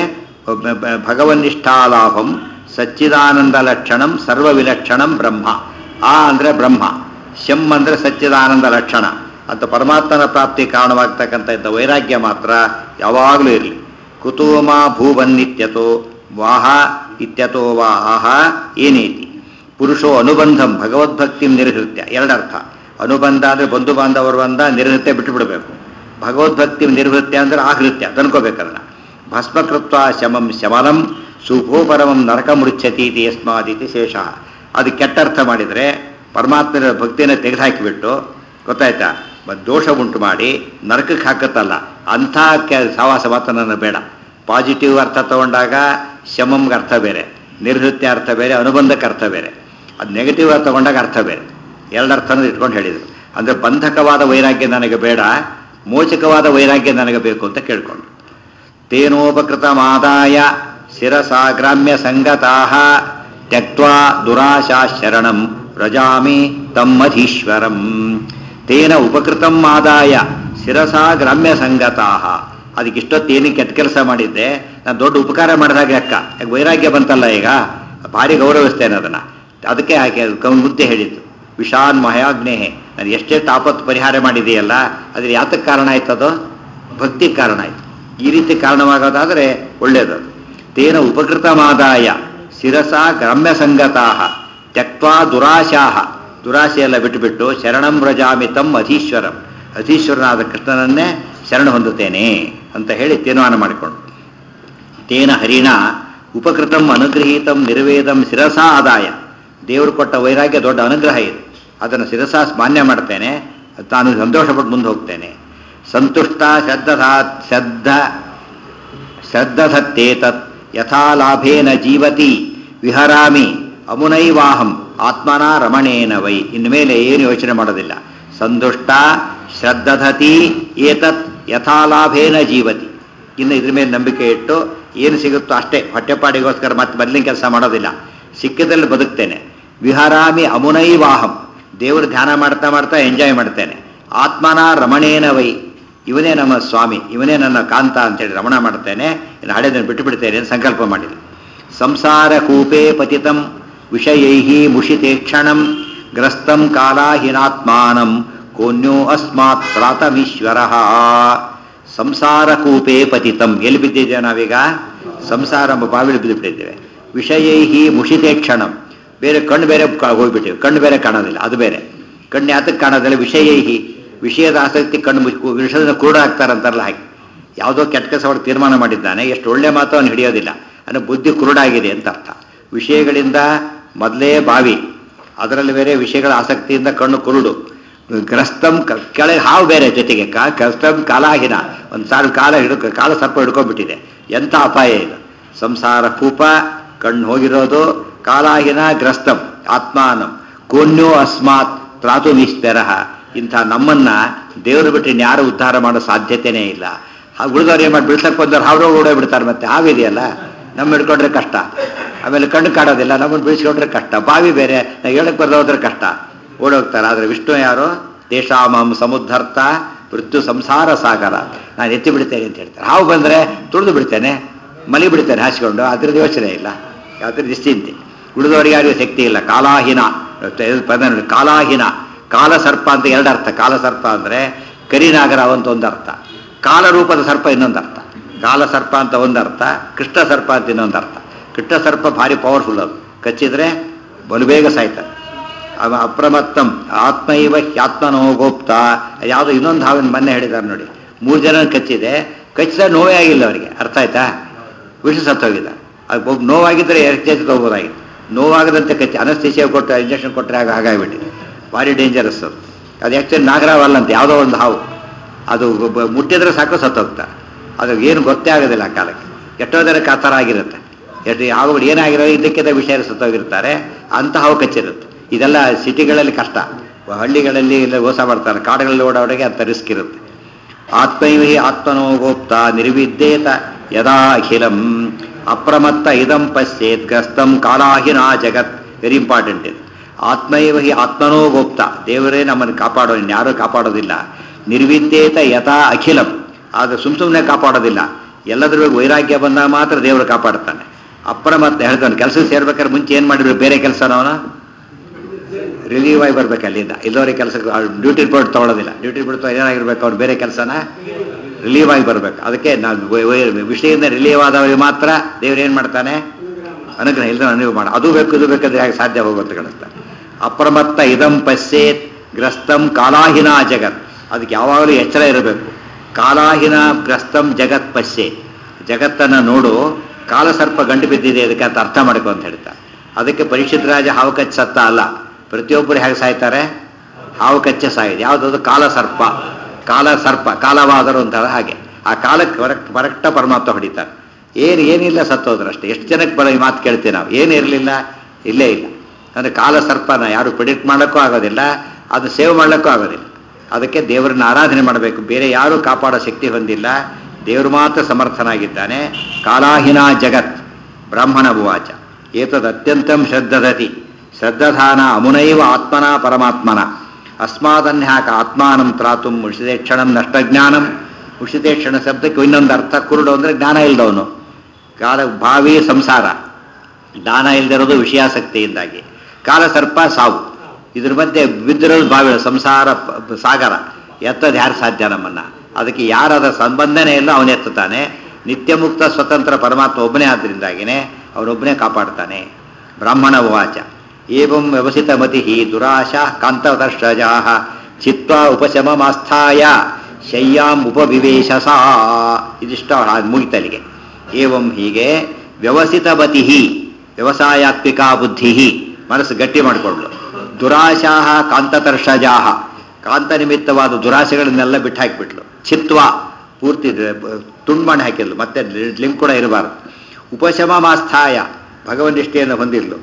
ಭಗವನ್ನಿಷ್ಠಾಲಾಭಂ ಸಚ್ಚಿದಾನಂದ ಲಕ್ಷಣಂ ಸರ್ವವಿಲಕ್ಷಣಂ ಬ್ರಹ್ಮ ಆ ಅಂದರೆ ಬ್ರಹ್ಮ ಶಂ ಅಂದರೆ ಸಚ್ಚಿದಾನಂದ ಲಕ್ಷಣ ಅಂತ ಪರಮಾತ್ಮನ ಪ್ರಾಪ್ತಿ ಕಾರಣವಾಗ್ತಕ್ಕಂಥ ಇಂಥ ವೈರಾಗ್ಯ ಮಾತ್ರ ಯಾವಾಗಲೂ ಇರಲಿ ಕುತೂಮ ಭೂವನ್ನಿತ್ಯತೋ ವಾಹ ಇತ್ಯತೋ ವಾಹ ಏನೇತಿ ಪುರುಷೋ ಅನುಬಂಧಂ ಭಗವದ್ಭಕ್ತಿ ನಿರ್ಹೃತ್ಯ ಎರಡರ್ಥ ಅನುಬಂಧ ಅಂದರೆ ಬಂಧು ಬಾಂಧವರು ಬಂದ ನಿರ್ಹೃತ್ಯ ಬಿಟ್ಟು ಬಿಡಬೇಕು ಭಗವದ್ಭಕ್ತಿ ನಿರ್ವೃತ್ಯ ಅಂದ್ರೆ ಆಹೃತ್ಯ ತಂದ್ಕೋಬೇಕಲ್ಲ ಭಸ್ಮಕೃತ್ವ ಶಮಂ ಶಮನಂ ಸುಭೋಪರಮಂ ನರಕ ಮುಚ್ಚತಿ ಇತಿ ಯಸ್ಮಾದಿತಿ ಶೇಷ ಅದು ಕೆಟ್ಟ ಅರ್ಥ ಮಾಡಿದರೆ ಪರಮಾತ್ಮನ ಭಕ್ತಿಯನ್ನು ತೆಗೆದುಹಾಕಿಬಿಟ್ಟು ಗೊತ್ತಾಯ್ತಾ ಮತ್ತು ದೋಷ ಉಂಟು ಮಾಡಿ ನರಕಕ್ಕೆ ಹಾಕತ್ತಲ್ಲ ಅಂಥ ಕೆ ಸವಾಸ ಮಾತ್ರ ನನ್ನ ಬೇಡ ಪಾಸಿಟಿವ್ ಅರ್ಥ ತಗೊಂಡಾಗ ಶಮಂಗೆ ಅರ್ಥ ಬೇರೆ ನಿರ್ಹೃತ್ಯ ಅರ್ಥ ಬೇರೆ ಅನುಬಂಧಕ್ಕೆ ಅರ್ಥ ಬೇರೆ ಅದು ನೆಗೆಟಿವ್ ಅರ್ಥ ತಗೊಂಡಾಗ ಅರ್ಥ ಬೇರೆ ಎರಡು ಅರ್ಥನೂ ಇಟ್ಕೊಂಡು ಹೇಳಿದರು ಅಂದರೆ ಬಂಧಕವಾದ ವೈರಾಗ್ಯ ನನಗೆ ಬೇಡ ಮೋಚಕವಾದ ವೈರಾಗ್ಯ ನನಗೆ ಬೇಕು ಅಂತ ಕೇಳ್ಕೊಂಡು ತೇನೋಪಕೃತಮಾದಾಯ ಶಿರಸಾ ಗ್ರಾಮ್ಯ ಸಂಗತಾ ತ್ಯಕ್ವಾ ದುರಾಶಾ ಶರಣಂ ವ್ರಜಾಮಿ ತಮ್ಮಧೀಶ್ವರಂ ತೇನ ಉಪಕೃತಂ ಆದಾಯ ಶಿರಸ ಗ್ರಾಮ್ಯ ಸಂಗತಾಹ ಅದಕ್ಕೆ ಇಷ್ಟೊತ್ತು ಏನಕ್ಕೆ ಕೆಟ್ಟ ಕೆಲಸ ಮಾಡಿದ್ದೆ ನಾನು ದೊಡ್ಡ ಉಪಕಾರ ಮಾಡಿದಾಗ ಅಕ್ಕ ಯಾಕೆ ವೈರಾಗ್ಯ ಬಂತಲ್ಲ ಈಗ ಭಾರಿ ಗೌರವಿಸ್ತೇನೆ ಅದನ್ನ ಅದಕ್ಕೆ ಹಾಗೆ ಕೌನ್ ಮುದ್ದೆ ಹೇಳಿದ್ದು ವಿಷಾನ್ ಮಹಾಗ್ನೇಹೆ ನಾನು ಎಷ್ಟೆಷ್ಟು ಆಪತ್ತು ಪರಿಹಾರ ಮಾಡಿದೆಯಲ್ಲ ಅದ್ರ ಯಾತಕ್ಕೆ ಕಾರಣ ಆಯ್ತದು ಭಕ್ತಿ ಕಾರಣ ಆಯ್ತು ಈ ರೀತಿ ಕಾರಣವಾಗೋದಾದ್ರೆ ಒಳ್ಳೇದು ತೇನ ಉಪಕೃತಮಾದಾಯ ಶಿರಸ ಗ್ರಾಮ್ಯ ಸಂಗತಾಹ ತ್ಯಕ್ವಾ ದುರಾಶಾಹ ದುರಾಶೆ ಎಲ್ಲ ಬಿಟ್ಟುಬಿಟ್ಟು ಶರಣಂ ವ್ರಜಾಮಿ ತಮ್ ಅಧೀಶ್ವರಂ ಅಧೀಶ್ವರನಾದ ಕೃಷ್ಣನನ್ನೇ ಶರಣ ಹೊಂದುತ್ತೇನೆ ಅಂತ ಹೇಳಿ ತೀರ್ಮಾನ ಮಾಡಿಕೊಂಡು ತೇನ ಹರಿಣ ಉಪಕೃತಂ ಅನುಗ್ರಹೀತಂ ನಿರ್ವೇದಂ ಶಿರಸಾ ಆದಾಯ ದೇವರು ಕೊಟ್ಟ ವೈರಾಗ್ಯ ದೊಡ್ಡ ಅನುಗ್ರಹ ಇದು ಅದನ್ನು ಶಿರಸಾ ಮಾನ್ಯ ಮಾಡ್ತೇನೆ ತಾನು ಸಂತೋಷಪಟ್ಟು ಮುಂದೆ ಹೋಗ್ತೇನೆ ಸಂತುಷ್ಟ ಶ್ರದ್ಧಾ ಶ್ರದ್ಧ ಶ್ರದ್ಧಧತ್ತೇತತ್ ಯಥಾ ಲಾಭೇನ ಜೀವತಿ ವಿಹರಾಮಿ ಅಮುನೈವಾಹಂ ಆತ್ಮನ ರಮಣೇನ ವೈ ಇನ್ಮೇಲೆ ಏನು ಯೋಚನೆ ಮಾಡೋದಿಲ್ಲ ಸಂದುಷ್ಟ ಶ್ರದ್ಧಧತಿ ಏತತ್ ಯಥಾ ಲಾಭೇನ ಜೀವತಿ ಇನ್ನು ಇದ್ರ ಮೇಲೆ ನಂಬಿಕೆ ಇಟ್ಟು ಏನು ಸಿಗುತ್ತೋ ಅಷ್ಟೇ ಹೊಟ್ಟೆಪಾಡಿಗೋಸ್ಕರ ಮತ್ತೆ ಮೊದಲಿನ ಕೆಲಸ ಮಾಡೋದಿಲ್ಲ ಸಿಕ್ಕಿದಲ್ಲಿ ಬದುಕ್ತೇನೆ ವಿಹರಾಮಿ ಅಮುನೈವಾಹಂ ದೇವರು ಧ್ಯಾನ ಮಾಡ್ತಾ ಮಾಡ್ತಾ ಎಂಜಾಯ್ ಮಾಡ್ತೇನೆ ಆತ್ಮನ ರಮಣೇನ ವೈ ಇವನೇ ನಮ್ಮ ಸ್ವಾಮಿ ಇವನೇ ನನ್ನ ಕಾಂತ ಅಂತೇಳಿ ರಮಣ ಮಾಡ್ತೇನೆ ಇನ್ನು ಹಳೆದನ್ನು ಬಿಟ್ಟು ಬಿಡ್ತೇನೆ ಅಂತ ಸಂಕಲ್ಪ ಮಾಡಿದ ಸಂಸಾರ ಕೂಪೇ ಪತಿತಂ ವಿಷಯೈ ಮುಷಿತೆ ಕ್ಷಣಂ ಗ್ರಸ್ತಂ ಕಾಲಾಹಿನಾತ್ಮಾನಂ ಕೋನ್ಯೋ ಅಸ್ಮಾತ್ ಪ್ರಾತಮೀಶ್ವರ ಸಂಸಾರ ಕೂಪೇ ಪತಿತಂ ಎಲ್ಲಿ ಬಿದ್ದಿದ್ದೇವೆ ನಾವೀಗ ಸಂಸಾರ ಎಂಬ ಬಾವಿಲಿ ಬಿದ್ದು ಬಿಟ್ಟಿದ್ದೇವೆ ವಿಷಯೈ ಮುಷಿತೆ ಕ್ಷಣಂ ಬೇರೆ ಕಣ್ಣು ಬೇರೆ ಕ- ಹೋಗ್ಬಿಟ್ಟಿವೆ ಕಣ್ಣು ಬೇರೆ ಕಾಣೋದಿಲ್ಲ ಅದು ಬೇರೆ ಕಣ್ಣು ಯಾತಕ್ಕೆ ಕಾಣೋದಿಲ್ಲ ವಿಷಯೈ ವಿಷಯದ ಆಸಕ್ತಿ ಕಣ್ಣು ಮುಚ್ಚು ವಿಷಯದ ಕೂಡ ಆಗ್ತಾರಂತಾರಲ್ಲ ಹಾಗೆ ಯಾವುದೋ ಕೆಟ್ಟ ಕೆಲಸ ಅವ್ರು ತೀರ್ಮಾನ ಮಾಡಿದ್ದಾನೆ ಎಷ್ಟು ಒಳ್ಳೆ ಮಾತು ಅವನು ಹಿಡಿಯೋದಿಲ್ಲ ಅಂದರೆ ಬುದ್ಧಿ ಕುರುಡಾಗಿದೆ ಅಂತ ಅರ್ಥ ವಿಷಯಗಳಿಂದ ಮೊದಲೇ ಬಾವಿ ಅದರಲ್ಲಿ ಬೇರೆ ವಿಷಯಗಳ ಆಸಕ್ತಿಯಿಂದ ಕಣ್ಣು ಕುರುಡು ಗ್ರಸ್ತಂ ಕ- ಕೆಳಗೆ ಹಾವು ಬೇರೆ ಜೊತೆಗೆ ಕಾ ಗ್ರಸ್ತಂ ಕಾಲಾಹಿನ ಒಂದು ಸಾಲು ಕಾಲ ಹಿಡ್ಕೊ ಕಾಲ ಸರ್ಪ ಹಿಡ್ಕೊಂಡ್ಬಿಟ್ಟಿದೆ ಎಂಥ ಅಪಾಯ ಇದು ಸಂಸಾರ ಕೂಪ ಕಣ್ಣು ಹೋಗಿರೋದು ಕಾಲಾಹಿನ ಗ್ರಸ್ತಂ ಆತ್ಮಾನಂ ಕೋನ್ಯೋ ಅಸ್ಮಾತ್ ತ್ರಾತು ನಿಸ್ತೆರಹ ಇಂಥ ನಮ್ಮನ್ನ ದೇವರು ಬಿಟ್ಟು ಇನ್ಯಾರು ಉದ್ಧಾರ ಮಾಡೋ ಸಾಧ್ಯತೆನೇ ಇಲ್ಲ ಹಾಗೆ ಉಳಿದವ್ರು ಏನು ಮಾಡಿ ಬಿಡ್ಸಕ್ಕೆ ಬಂದವ್ರು ಹಾವ್ರೋ ಓಡೋ ಬಿಡ್ತಾರೆ ಮತ್ತೆ ಹಾವಿದೆಯಲ್ಲ ನಮ್ಮ ಹಿಡ್ಕೊಂಡ್ರೆ ಕಷ್ಟ ಆಮೇಲೆ ಕಣ್ಣು ಕಾಣೋದಿಲ್ಲ ನಮ್ಮನ್ನು ಬಿಡಿಸ್ಕೊಂಡ್ರೆ ಕಷ್ಟ ಬಾವಿ ಬೇರೆ ನಾವು ಹೇಳಕ್ಕೆ ಬರೋದ್ರೆ ಕಷ್ಟ ಓಡೋಗ್ತಾರೆ ಆದರೆ ವಿಷ್ಣು ಯಾರು ದೇಶಾಮಂ ಸಮುದ್ಧರ್ಥ ಮೃತ್ಯು ಸಂಸಾರ ಸಾಗರ ನಾನು ಎತ್ತಿ ಬಿಡ್ತೇನೆ ಅಂತ ಹೇಳ್ತಾರೆ ಹಾವು ಬಂದರೆ ತುಳಿದು ಬಿಡ್ತೇನೆ ಮಲಿ ಬಿಡ್ತೇನೆ ಹಾಸಿಕೊಂಡು ಅದ್ರದ್ದು ಯೋಚನೆ ಇಲ್ಲ ಅದ್ರ ನಿಶ್ಚಿಂತೆ ಉಳಿದವರಿಗೆ ಯಾರಿಗೂ ಶಕ್ತಿ ಇಲ್ಲ ಕಾಲಾಹೀನ ಪದ ನೋಡಿ, ಕಾಲಾಹೀನ ಕಾಲಸರ್ಪ ಅಂತ ಎರಡು ಅರ್ಥ ಕಾಲಸರ್ಪ ಅಂದರೆ ಕರಿನಾಗರ ಅಂತ ಒಂದು ಅರ್ಥ ಕಾಲರೂಪದ ಸರ್ಪ ಇನ್ನೊಂದು ಅರ್ಥ ಕಾಲಸರ್ಪ ಅಂತ ಒಂದು ಅರ್ಥ ಕೃಷ್ಣ ಸರ್ಪ ಅಂತ ಇನ್ನೊಂದು ಅರ್ಥ ಕೃಷ್ಣ ಸರ್ಪ ಭಾರಿ ಪವರ್ಫುಲ್ ಅದು ಕಚ್ಚಿದ್ರೆ ಬಲು ಬೇಗ ಸಾಯ್ತಾರೆ ಅವ ಅಪ್ರಮತ್ತಂ ಆತ್ಮೈವ ಹ್ಯಾತ್ಮನೋ ಗೋಪ್ತ ಯಾವುದೋ ಇನ್ನೊಂದು ಹಾವಿನ ಮೊನ್ನೆ ಹೇಳಿದ್ದಾರೆ ನೋಡಿ ಮೂರು ಜನ ಕಚ್ಚಿದೆ ಕಚ್ಚಿದ ನೋವೇ ಆಗಿಲ್ಲ ಅವರಿಗೆ ಅರ್ಥ ಆಯ್ತಾ ವಿಷ ಸತ್ತೋಗಿದ್ದಾರೆ ಅದು ಒಬ್ಬ ನೋವಾಗಿದ್ದರೆ ಎಕ್ಸೈಸ್ ತಗೋಬೋದಾಗಿತ್ತು ನೋವಾಗದಂತೆ ಕಚ್ಚಿ ಅನಸ್ತೇಶಿಯ ಕೊಟ್ಟು ಇಂಜೆಕ್ಷನ್ ಕೊಟ್ಟರೆ ಆಗ ಹಾಗಾಗಿಬಿಟ್ಟಿದೆ ಭಾರಿ ಡೇಂಜರಸ್ ಅದು ಅದು ಆ್ಯಕ್ಚುಲಿ ನಾಗರಾವಲ್ಲ ಅಂತ ಯಾವುದೋ ಒಂದು ಹಾವು ಅದು ಒಬ್ಬ- ಮುಟ್ಟಿದ್ರೆ ಸಾಕು ಸತ್ತೋಗ್ತಾರೆ ಅದು ಏನು ಗೊತ್ತೇ ಆಗೋದಿಲ್ಲ ಆ ಕಾಲಕ್ಕೆ ಎಷ್ಟೋ ಜನಕ್ಕೆ ಆ ಥರ ಆಗಿರುತ್ತೆ ಎಷ್ಟು ಯಾವಾಗ ಏನಾಗಿರೋ ಇದಕ್ಕಿಂತ ವಿಷಯ ಸತ್ತೋಗಿರ್ತಾರೆ ಅಂತ ಹಾವು ಕಚ್ಚಿರುತ್ತೆ ಇದೆಲ್ಲ ಸಿಟಿಗಳಲ್ಲಿ ಕಷ್ಟ ಹಳ್ಳಿಗಳಲ್ಲಿ ಇಲ್ಲ ಮೋಸ ಮಾಡ್ತಾರೆ ಕಾಡುಗಳಲ್ಲಿ ಓಡಾಡೋರಿಗೆ ಅಂತ ರಿಸ್ಕ್ ಇರುತ್ತೆ ಆತ್ಮೈವಹಿ ಆತ್ಮನೋ ಗೋಪ್ತ ನಿರ್ವಿದ್ಯೇತ ಯದಾ ಅಖಿಲಂ ಅಪ್ರಮತ್ತ ಇದಂ ಪಶ್ಯೇತ್ ಗ್ರಸ್ತಂ ಕಾಲಾಹಿನ ಜಗತ್ ವೆರಿ ಇಂಪಾರ್ಟೆಂಟ್ ಇದು ಆತ್ಮೈವ ಹಿ ಆತ್ಮನೋ ಗೋಪ್ತ ದೇವರೇ ನಮ್ಮನ್ನು ಕಾಪಾಡೋ ಯಾರೂ ಕಾಪಾಡೋದಿಲ್ಲ ನಿರ್ವಿದ್ಯೇತ ಯಥಾ ಅಖಿಲಂ ಆದರೆ ಸುಮ್ ಸುಮ್ಮನೆ ಕಾಪಾಡೋದಿಲ್ಲ ಎಲ್ಲದ್ರ ಬಗ್ಗೆ ವೈರಾಗ್ಯ ಬಂದಾಗ ಮಾತ್ರ ದೇವರು ಕಾಪಾಡ್ತಾನೆ ಅಪ್ರಮತ್ತ ಹೇಳ್ತಾನೆ ಕೆಲಸಕ್ಕೆ ಸೇರ್ಬೇಕಾದ್ರೆ ಮುಂಚೆ ಏನು ಮಾಡಿದ್ರು ಬೇರೆ ಕೆಲಸ ಅವನು ರಿಲೀವ್ ಆಗಿ ಬರ್ಬೇಕು ಅಲ್ಲಿಂದ ಇಲ್ಲವರಿಗೆ ಕೆಲಸಕ್ಕೆ ಡ್ಯೂಟಿ ರಿಪೋರ್ಟ್ ತೊಗೊಳೋದಿಲ್ಲ ಡ್ಯೂಟಿ ರಿಪೋರ್ಟ್ ಏನಾಗಿರ್ಬೇಕು ಅವ್ರು ಬೇರೆ ಕೆಲಸನ ರಿಲೀವ್ ಆಗಿ ಬರಬೇಕು ಅದಕ್ಕೆ ನಾವು ವೈ- ವೈ- ವಿಷಯದಿಂದ ರಿಲೀವ್ ಆದವರಿಗೆ ಮಾತ್ರ ದೇವ್ರು ಏನು ಮಾಡ್ತಾನೆ ಅನುಗ್ರಹ ಇಲ್ಲದ ಅನುಭವ ಮಾಡ ಅದು ಬೇಕು ಇದು ಬೇಕಾದ್ರೆ ಹೇಗೆ ಸಾಧ್ಯ ಹೋಗುತ್ತೆ ಕಳಿಸ್ತಾನೆ ಅಪ್ರಮತ್ತ ಇದಂ ಪಶ್ಯೇತ್ ಗ್ರಸ್ತಂ ಕಾಲಾಹಿನ ಜಗತ್ ಅದಕ್ಕೆ ಯಾವಾಗಲೂ ಎಚ್ಚರ ಇರಬೇಕು ಕಾಲಾಹಿನ ಗ್ರಸ್ತಂ ಜಗತ್ ಪಶ್ಯೆ ಜಗತ್ತನ್ನು ನೋಡು ಕಾಲಸರ್ಪ ಗಂಟು ಬಿದ್ದಿದೆ ಅದಕ್ಕೆ ಅಂತ ಅರ್ಥ ಮಾಡ್ಕೊ ಅಂತ ಹೇಳ್ತಾರೆ ಅದಕ್ಕೆ ಪರೀಕ್ಷಿತ ರಾಜ ಹಾವು ಕಚ್ಚ ಸತ್ತ ಅಲ್ಲ ಪ್ರತಿಯೊಬ್ಬರು ಹೇಗೆ ಸಾಯ್ತಾರೆ ಹಾವು ಕಚ್ಚೆ ಸಾಯಿದೆ ಯಾವುದದು ಕಾಲಸರ್ಪ ಕಾಲ ಸರ್ಪ ಕಾಲವಾದರು ಅಂತಾರೆ ಹಾಗೆ ಆ ಕಾಲಕ್ಕೆ ಕರೆಕ್ಟ್ ಕರೆಕ್ಟ ಪರಮಾತ್ಮ ಹೊಡಿತಾರೆ ಏನು ಏನಿಲ್ಲ ಸತ್ತೋದ್ರು ಅಷ್ಟೇ ಎಷ್ಟು ಜನಕ್ಕೆ ಬರೋ ಈ ಮಾತು ಕೇಳ್ತೀವಿ ನಾವು ಏನು ಇರಲಿಲ್ಲ ಇಲ್ಲೇ ಇಲ್ಲ ಅಂದರೆ ಕಾಲ ಸರ್ಪನ ಯಾರು ಪ್ರಿಡಿಕ್ಟ್ ಮಾಡೋಕ್ಕೂ ಆಗೋದಿಲ್ಲ ಅದು ಸೇವ್ ಮಾಡೋಕ್ಕೂ ಆಗೋದಿಲ್ಲ ಅದಕ್ಕೆ ದೇವರನ್ನ ಆರಾಧನೆ ಮಾಡಬೇಕು ಬೇರೆ ಯಾರೂ ಕಾಪಾಡೋ ಶಕ್ತಿ ಹೊಂದಿಲ್ಲ ದೇವರು ಮಾತ್ರ ಸಮರ್ಥನಾಗಿದ್ದಾನೆ ಕಾಲಾಹಿನ ಜಗತ್ ಬ್ರಾಹ್ಮಣ ಭುವಾಚ ಏತದ್ ಅತ್ಯಂತಂ ಶ್ರದ್ಧದತಿ ಶ್ರದ್ಧಧಾನ ಅಮುನೈವ ಆತ್ಮನ ಪರಮಾತ್ಮನ ಅಸ್ಮಾದನ್ಯಾಕ ಆತ್ಮಾನಂ ತ್ರಾತು ಮುಷಿತೆ ಕ್ಷಣಂ ನಷ್ಟಜ್ಞಾನಂ ಮುಷಿತೆ ಕ್ಷಣ ಶಬ್ದಕ್ಕೆ ಇನ್ನೊಂದು ಅರ್ಥ ಕುರುಡು ಅಂದರೆ ಜ್ಞಾನ ಇಲ್ದವನು ಕಾಲ ಭಾವಿ ಸಂಸಾರ ಜ್ಞಾನ ಇಲ್ದಿರೋದು ವಿಷಯಾಸಕ್ತಿಯಿಂದಾಗಿ ಕಾಲ ಸರ್ಪ ಸಾವು ಇದ್ರ ಮಧ್ಯೆ ಬಿದ್ದಿರೋದು ಬಾವಿಳ ಸಂಸಾರ ಪ- ಸಾಗರ ಎತ್ತದು ಯಾರು ಸಾಧ್ಯ ನಮ್ಮನ್ನ ಅದಕ್ಕೆ ಯಾರದ ಸಂಬಂಧನೇ ಇಲ್ಲ ಅವನೇ ಎತ್ತುತ್ತಾನೆ ನಿತ್ಯ ಮುಕ್ತ ಸ್ವತಂತ್ರ ಪರಮಾತ್ಮ ಒಬ್ಬನೇ ಆದ್ದರಿಂದಾಗಿನೇ ಅವನೊಬ್ಬನೇ ಕಾಪಾಡ್ತಾನೆ ಬ್ರಾಹ್ಮಣ ಉವಾಚ ಏವಂ ವ್ಯವಸಿತ ಮತಿ ದುರಾಶಾ ಕಾಂತದರ್ಶಜಾ ಚಿತ್ವಾ ಉಪಶಮಮಾಸ್ಥಾಯ ಶಯ್ಯಾಂ ಉಪವಿವೇಶ ಸಾ ಇದಿಷ್ಟ ಮುಗಿತಲಿಗೆ ಏವಂ ಹೀಗೆ ವ್ಯವಸಿತ ಮತಿ ವ್ಯವಸಾಯಾತ್ಮಿಕ ಬುದ್ಧಿ ಮನಸ್ಸು ಗಟ್ಟಿ ಮಾಡಿಕೊಳ್ಳು ದುರಾಶಾ ಕಾಂತತರ್ಷಜಾ ಕಾಂತ ನಿಮಿತ್ತವಾದ ದುರಾಶೆಗಳನ್ನೆಲ್ಲ ಬಿಟ್ಟು ಹಾಕಿಬಿಟ್ಲು ಚಿತ್ವ ಪೂರ್ತಿ ತುಂಡು ಮಾಡಿ ಹಾಕಿದ್ಲು ಮತ್ತೆ ಲಿಂಕ್ ಕೂಡ ಇರಬಾರ್ದು ಉಪಶಮ ಮಾಸ್ಥಾಯ ಭಗವನ್ನಿಷ್ಠೆಯನ್ನು ಹೊಂದಿದ್ಲು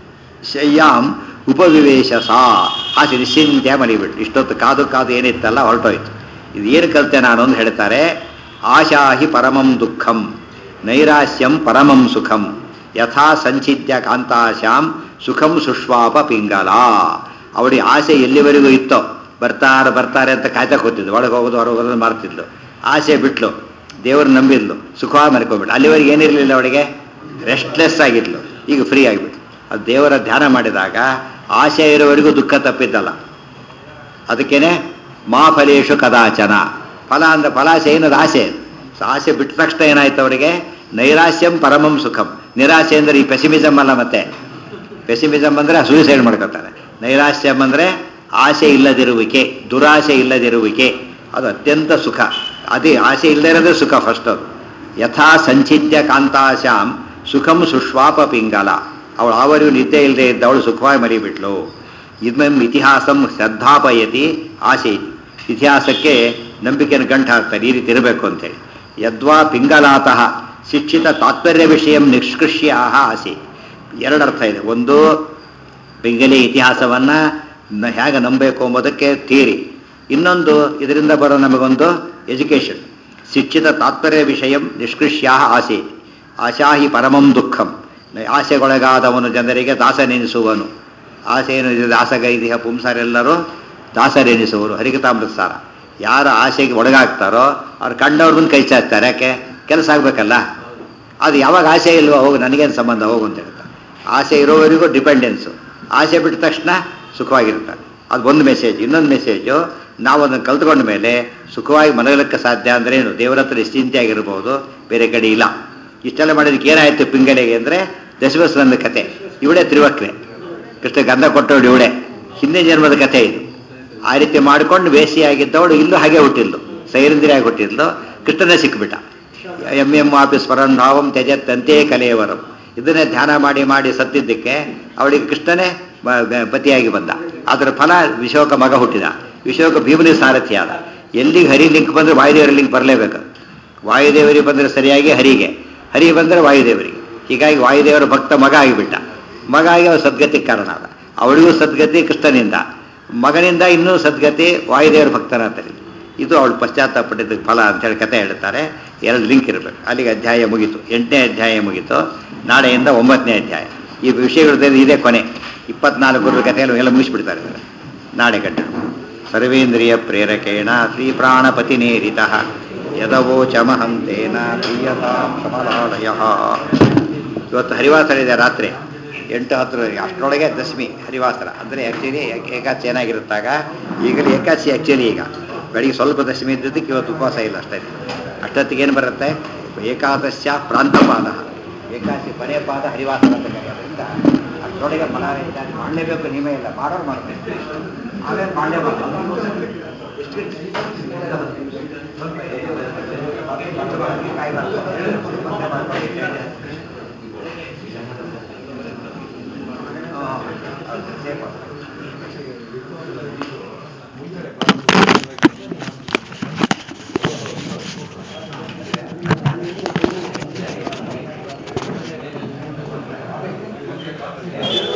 ಶಯ್ಯಾಂ ಉಪವಿವೇಶ ಸಾ ಹಾಸಿ ನಿಶ್ಚಿಂತೆ ಮಲಿಬಿಟ್ಲು ಇಷ್ಟೊತ್ತು ಕಾದು ಕಾದು ಏನಿತ್ತಲ್ಲ ಹೊರಟೋಯ್ತು ಇದು ಏನು ಕಲಿತೆ ನಾನು ಅಂತ ಹೇಳ್ತಾರೆ ಆಶಾಹಿ ಪರಮಂ ದುಃಖಂ ನೈರಾಶ್ಯಂ ಪರಮಂ ಸುಖಂ ಯಥಾ ಸಂಚಿದ್ಯ ಕಾಂತಾಶಾಂ ಸುಖಂ ಸುಶ್ವಾಪ ಪಿಂಗಲ ಅವಳಿಗೆ ಆಸೆ ಎಲ್ಲಿವರೆಗೂ ಇತ್ತೋ ಬರ್ತಾರೆ ಬರ್ತಾರೆ ಅಂತ ಕಾಯ್ತಾ ಕೂತಿದ್ಲು ಒಳಗೆ ಹೋಗೋದು ಹೊರಗೆ ಹೋಗೋದು ಮಾಡ್ತಿದ್ಲು ಆಸೆ ಬಿಟ್ಲು ದೇವರು ನಂಬಿದ್ಲು ಸುಖವಾಗಿ ಮರ್ಕೊಬಿಟ್ಲು ಅಲ್ಲಿವರೆಗೆ ಏನಿರಲಿಲ್ಲ ಅವಳಿಗೆ ರೆಸ್ಟ್ಲೆಸ್ ಆಗಿದ್ಲು ಈಗ ಫ್ರೀ ಆಗಿಬಿಟ್ಲು ಅದು ದೇವರ ಧ್ಯಾನ ಮಾಡಿದಾಗ ಆಸೆ ಇರೋವರೆಗೂ ದುಃಖ ತಪ್ಪಿದ್ದಲ್ಲ ಅದಕ್ಕೇನೆ ಮಾ ಫಲೇಶು ಕದಾಚನ ಫಲ ಅಂದ್ರೆ ಫಲಾಸೆ ಏನದು ಆಸೆ ಸೊ ಆಸೆ ಬಿಟ್ಟ ತಕ್ಷಣ ಏನಾಯ್ತು ಅವರಿಗೆ ನೈರಾಶ್ಯಂ ಪರಮಂ ಸುಖಂ ನಿರಾಶೆ ಅಂದ್ರೆ ಈ ಪೆಸಿಮಿಸಮ್ ಅಲ್ಲ ಮತ್ತೆ ಪೆಸಿಮಿಸಮ್ ಅಂದ್ರೆ ಸೂಸೈಡ್ ಮಾಡ್ಕೊತಾರೆ ನೈರಾಶ್ಯಂ ಅಂದ್ರೆ ಆಸೆ ಇಲ್ಲದಿರುವಿಕೆ ದುರಾಸೆ ಇಲ್ಲದಿರುವಿಕೆ ಅದು ಅತ್ಯಂತ ಸುಖ ಅದೇ ಆಸೆ ಇಲ್ಲದೇ ಇರೋದೇ ಸುಖ ಫಸ್ಟ್ ಅದು ಯಥಾ ಸಂಚಿದ್ಯ ಕಾಂತಾಶಾಂ ಸುಖಂ ಸುಶ್ವಾಪ ಪಿಂಗಲ ಅವಳು ಆವರಿಗೂ ನಿದ್ದೆ ಇಲ್ಲದೆ ಇದ್ದವಳು ಸುಖವಾಗಿ ಮರಿಬಿಟ್ಲು ಇದ್ಮಂ ಇತಿಹಾಸಂ ಶ್ರದ್ಧಾಪಯತಿ ಆಸೆ ಇತಿ. ಇತಿಹಾಸಕ್ಕೆ ನಂಬಿಕೆಯನ್ನು ಗಂಟು ಹಾಕ್ತಾರೆ ಈ ರೀತಿ ಇರಬೇಕು ಅಂತೇಳಿ ಯದ್ವಾ ಪಿಂಗಲಾತಃ ಶಿಕ್ಷಿತ ತಾತ್ಪರ್ಯ ವಿಷಯ ನಿಷ್ಕೃಷ್ಯ ಆಸೆ ಎರಡರ್ಥ ಇದೆ ಒಂದು ಪಿಂಗಲಿ ಇತಿಹಾಸವನ್ನ ನ- ಹೇಗೆ ನಂಬಬೇಕು ಎಂಬುದಕ್ಕೆ ಥಿಯರಿ ಇನ್ನೊಂದು ಇದರಿಂದ ಬರೋ ನಮಗೊಂದು ಎಜುಕೇಶನ್ ಶಿಕ್ಷಿತ ತಾತ್ಪರ್ಯ ವಿಷಯ ನಿಷ್ಕೃಷ್ಯ ಆಸೆ ಆಶಾಹಿ ಪರಮಂ ದುಃಖಂ ಆಸೆಗೊಳಗಾದವನು ಜನರಿಗೆ ದಾಸನೆನಿಸುವನು ಆಸೆಯನ್ನು ಇದು ದಾಸಗೈದಿಹ ಪುಂಸರೆಲ್ಲರೂ ದಾಸರೆನಿಸುವರು ಹರಿಕತಾಮೃತ ಸಾರ ಯಾರ ಆಸೆಗೆ ಒಳಗಾಗ್ತಾರೋ ಅವ್ರು ಕಂಡವ್ರ ಮುಂದೆ ಕೈ ಚಾಚ್ತಾರೆ ಯಾಕೆ ಕೆಲಸ ಆಗ್ಬೇಕಲ್ಲ ಅದು ಯಾವಾಗ ಆಸೆ ಇಲ್ವೋ ಹೋಗು ನನಗೇನು ಸಂಬಂಧ ಹೋಗು ಅಂತ ಹೇಳ್ತಾರೆ ಆಸೆ ಇರೋವರೆಗೂ ಡಿಪೆಂಡೆನ್ಸು ಆಸೆ ಬಿಟ್ಟ ತಕ್ಷಣ ಸುಖವಾಗಿರ್ತಾರೆ ಅದು ಒಂದು ಮೆಸೇಜ್ ಇನ್ನೊಂದು ಮೆಸೇಜು ನಾವು ಅದನ್ನು ಕಲ್ತ್ಕೊಂಡ ಮೇಲೆ ಸುಖವಾಗಿ ಮಲಗಲಿಕ್ಕೆ ಸಾಧ್ಯ ಅಂದ್ರೆ ಏನು ದೇವರ ಹತ್ರ ನಿಶ್ಚಿಂತೆಯಾಗಿರ್ಬೋದು ಬೇರೆ ಕಡೆ ಇಲ್ಲ ಇಷ್ಟೆಲ್ಲ ಮಾಡಿದಕ್ಕೆ ಏನಾಯ್ತು ಪಿಂಗಳೆಗೆ ಅಂದರೆ ದಶವಸ್ರಂದ ಕತೆ ಇವಳೇ ತ್ರಿವಕ್ರೆ ಕೃಷ್ಣ ಗಂಧ ಕೊಟ್ಟವಳು ಇವಳೆ ಹಿಂದಿನ ಜನ್ಮದ ಕಥೆ ಇದು ಆ ರೀತಿ ಮಾಡಿಕೊಂಡು ವೇಸಿಯಾಗಿದ್ದವಳು ಇಲ್ಲೂ ಹಾಗೆ ಹುಟ್ಟಿದ್ಲು ಸೈರಂದಿರಾಗಿ ಹುಟ್ಟಿದ್ಲು ಕೃಷ್ಣನೇ ಸಿಕ್ಬಿಟ್ಟ ಎಂ ಎಂ ಆಫೀಸ್ ಪರಂಧಾವಂ ತ್ಯಜತ್ತಂತೆ ಕಲೆಯವರಂ ಇದನ್ನೇ ಧ್ಯಾನ ಮಾಡಿ ಮಾಡಿ ಸತ್ತಿದ್ದಕ್ಕೆ ಅವಳಿಗೆ ಕೃಷ್ಣನೇ ಬ- ಬ- ಪತಿಯಾಗಿ ಬಂದ ಅದರ ಫಲ ವಿಶೋಕ ಮಗ ಹುಟ್ಟಿದ ವಿಶೋಕ ಭೀಮನಿ ಸಾರಥಿ ಆದ ಎಲ್ಲಿಗೆ ಹರಿ ಲಿಂಕ್ ಬಂದ್ರೆ ವಾಯುದೇವರ ಲಿಂಕ್ ಬರಲೇಬೇಕು ವಾಯುದೇವರಿಗೆ ಬಂದರೆ ಸರಿಯಾಗಿ ಹರಿಗೆ ಹರಿ ಬಂದರೆ ವಾಯುದೇವರಿಗೆ ಹೀಗಾಗಿ ವಾಯುದೇವರ ಭಕ್ತ ಮಗ ಆಗಿಬಿಟ್ಟ ಮಗ ಆಗಿ ಅವನು ಸದ್ಗತಿಗೆ ಕಾರಣ ಆದ ಅವಳಿಗೂ ಸದ್ಗತಿ ಕೃಷ್ಣನಿಂದ ಮಗನಿಂದ ಇನ್ನೂ ಸದ್ಗತಿ ವಾಯುದೇವರ ಭಕ್ತನಾಗ್ತಾರೆ ಇದು ಅವಳು ಪಶ್ಚಾತ್ತಾಪಟ್ಟಿದ್ದ ಫಲ ಅಂತೇಳಿ ಕತೆ ಹೇಳ್ತಾರೆ ಎರಡು ಲಿಂಕ್ ಇರಬೇಕು ಅಲ್ಲಿಗೆ ಅಧ್ಯಾಯ ಮುಗೀತು ಎಂಟನೇ ಅಧ್ಯಾಯ ಮುಗೀತು ನಾಳೆಯಿಂದ ಒಂಬತ್ತನೇ ಅಧ್ಯಾಯ ಈ ವಿಷಯಗಳ ಇದೇ ಕೊನೆ ಇಪ್ಪತ್ನಾಲ್ಕು ಗುರು ಕಥೆಯಲ್ಲಿ ಎಲ್ಲ ಮುಗಿಸ್ಬಿಡ್ತಾರೆ ಇದನ್ನ. ನಾಳೆ ಗಂಟೆ ಸರ್ವೇಂದ್ರಿಯ ಪ್ರೇರಕೇಣ ಶ್ರೀ ಪ್ರಾಣಪತಿನೇರಿತ ಯದವೋಚಮಹಂತೇನ ಪ್ರಿಯತಾಂ ಕಮಲಾಲಯ ಇವತ್ತು ಹರಿವಾಸರ ಇದೆ ರಾತ್ರಿ ಎಂಟು ಹತ್ತು ಅಷ್ಟರೊಳಗೆ ದಶಮಿ ಹರಿವಾಸರ ಅಂದರೆ ಆ್ಯಕ್ಚುಲಿ ಏಕಾದಶಿ ಏನಾಗಿರುತ್ತಾಗ ಈಗಲೇ ಏಕಾದಶಿ ಆ್ಯಕ್ಚುಲಿ ಈಗ ಬೆಳಿಗ್ಗೆ ಸ್ವಲ್ಪ ದಶಮಿ ಇದ್ದದಕ್ಕೆ ಇವತ್ತು ಉಪವಾಸ ಇಲ್ಲ ಅಷ್ಟೇ ಅಷ್ಟೊತ್ತಿಗೆ ಏನು ಬರುತ್ತೆ ಏಕಾದಶ ಪ್ರಾಂತಪಾದ ಏಕಾದಶಿ ಕೊನೆಯ ಪಾದ ಹರಿವಾಸರ ಅಂತ ಕರೆಯೋದ್ರಿಂದ ಅಷ್ಟರೊಳಗೆ ಫಲಾರ ಇತ್ಯಾದಿ ಮಾಡಲೇಬೇಕು ನಿಯಮ ಇಲ್ಲ ಮಾಡೋರು ಮಾಡ್ಬೇಕು ಆಮೇಲೆ ಮಾಡಲೇಬೇಕು Thank you.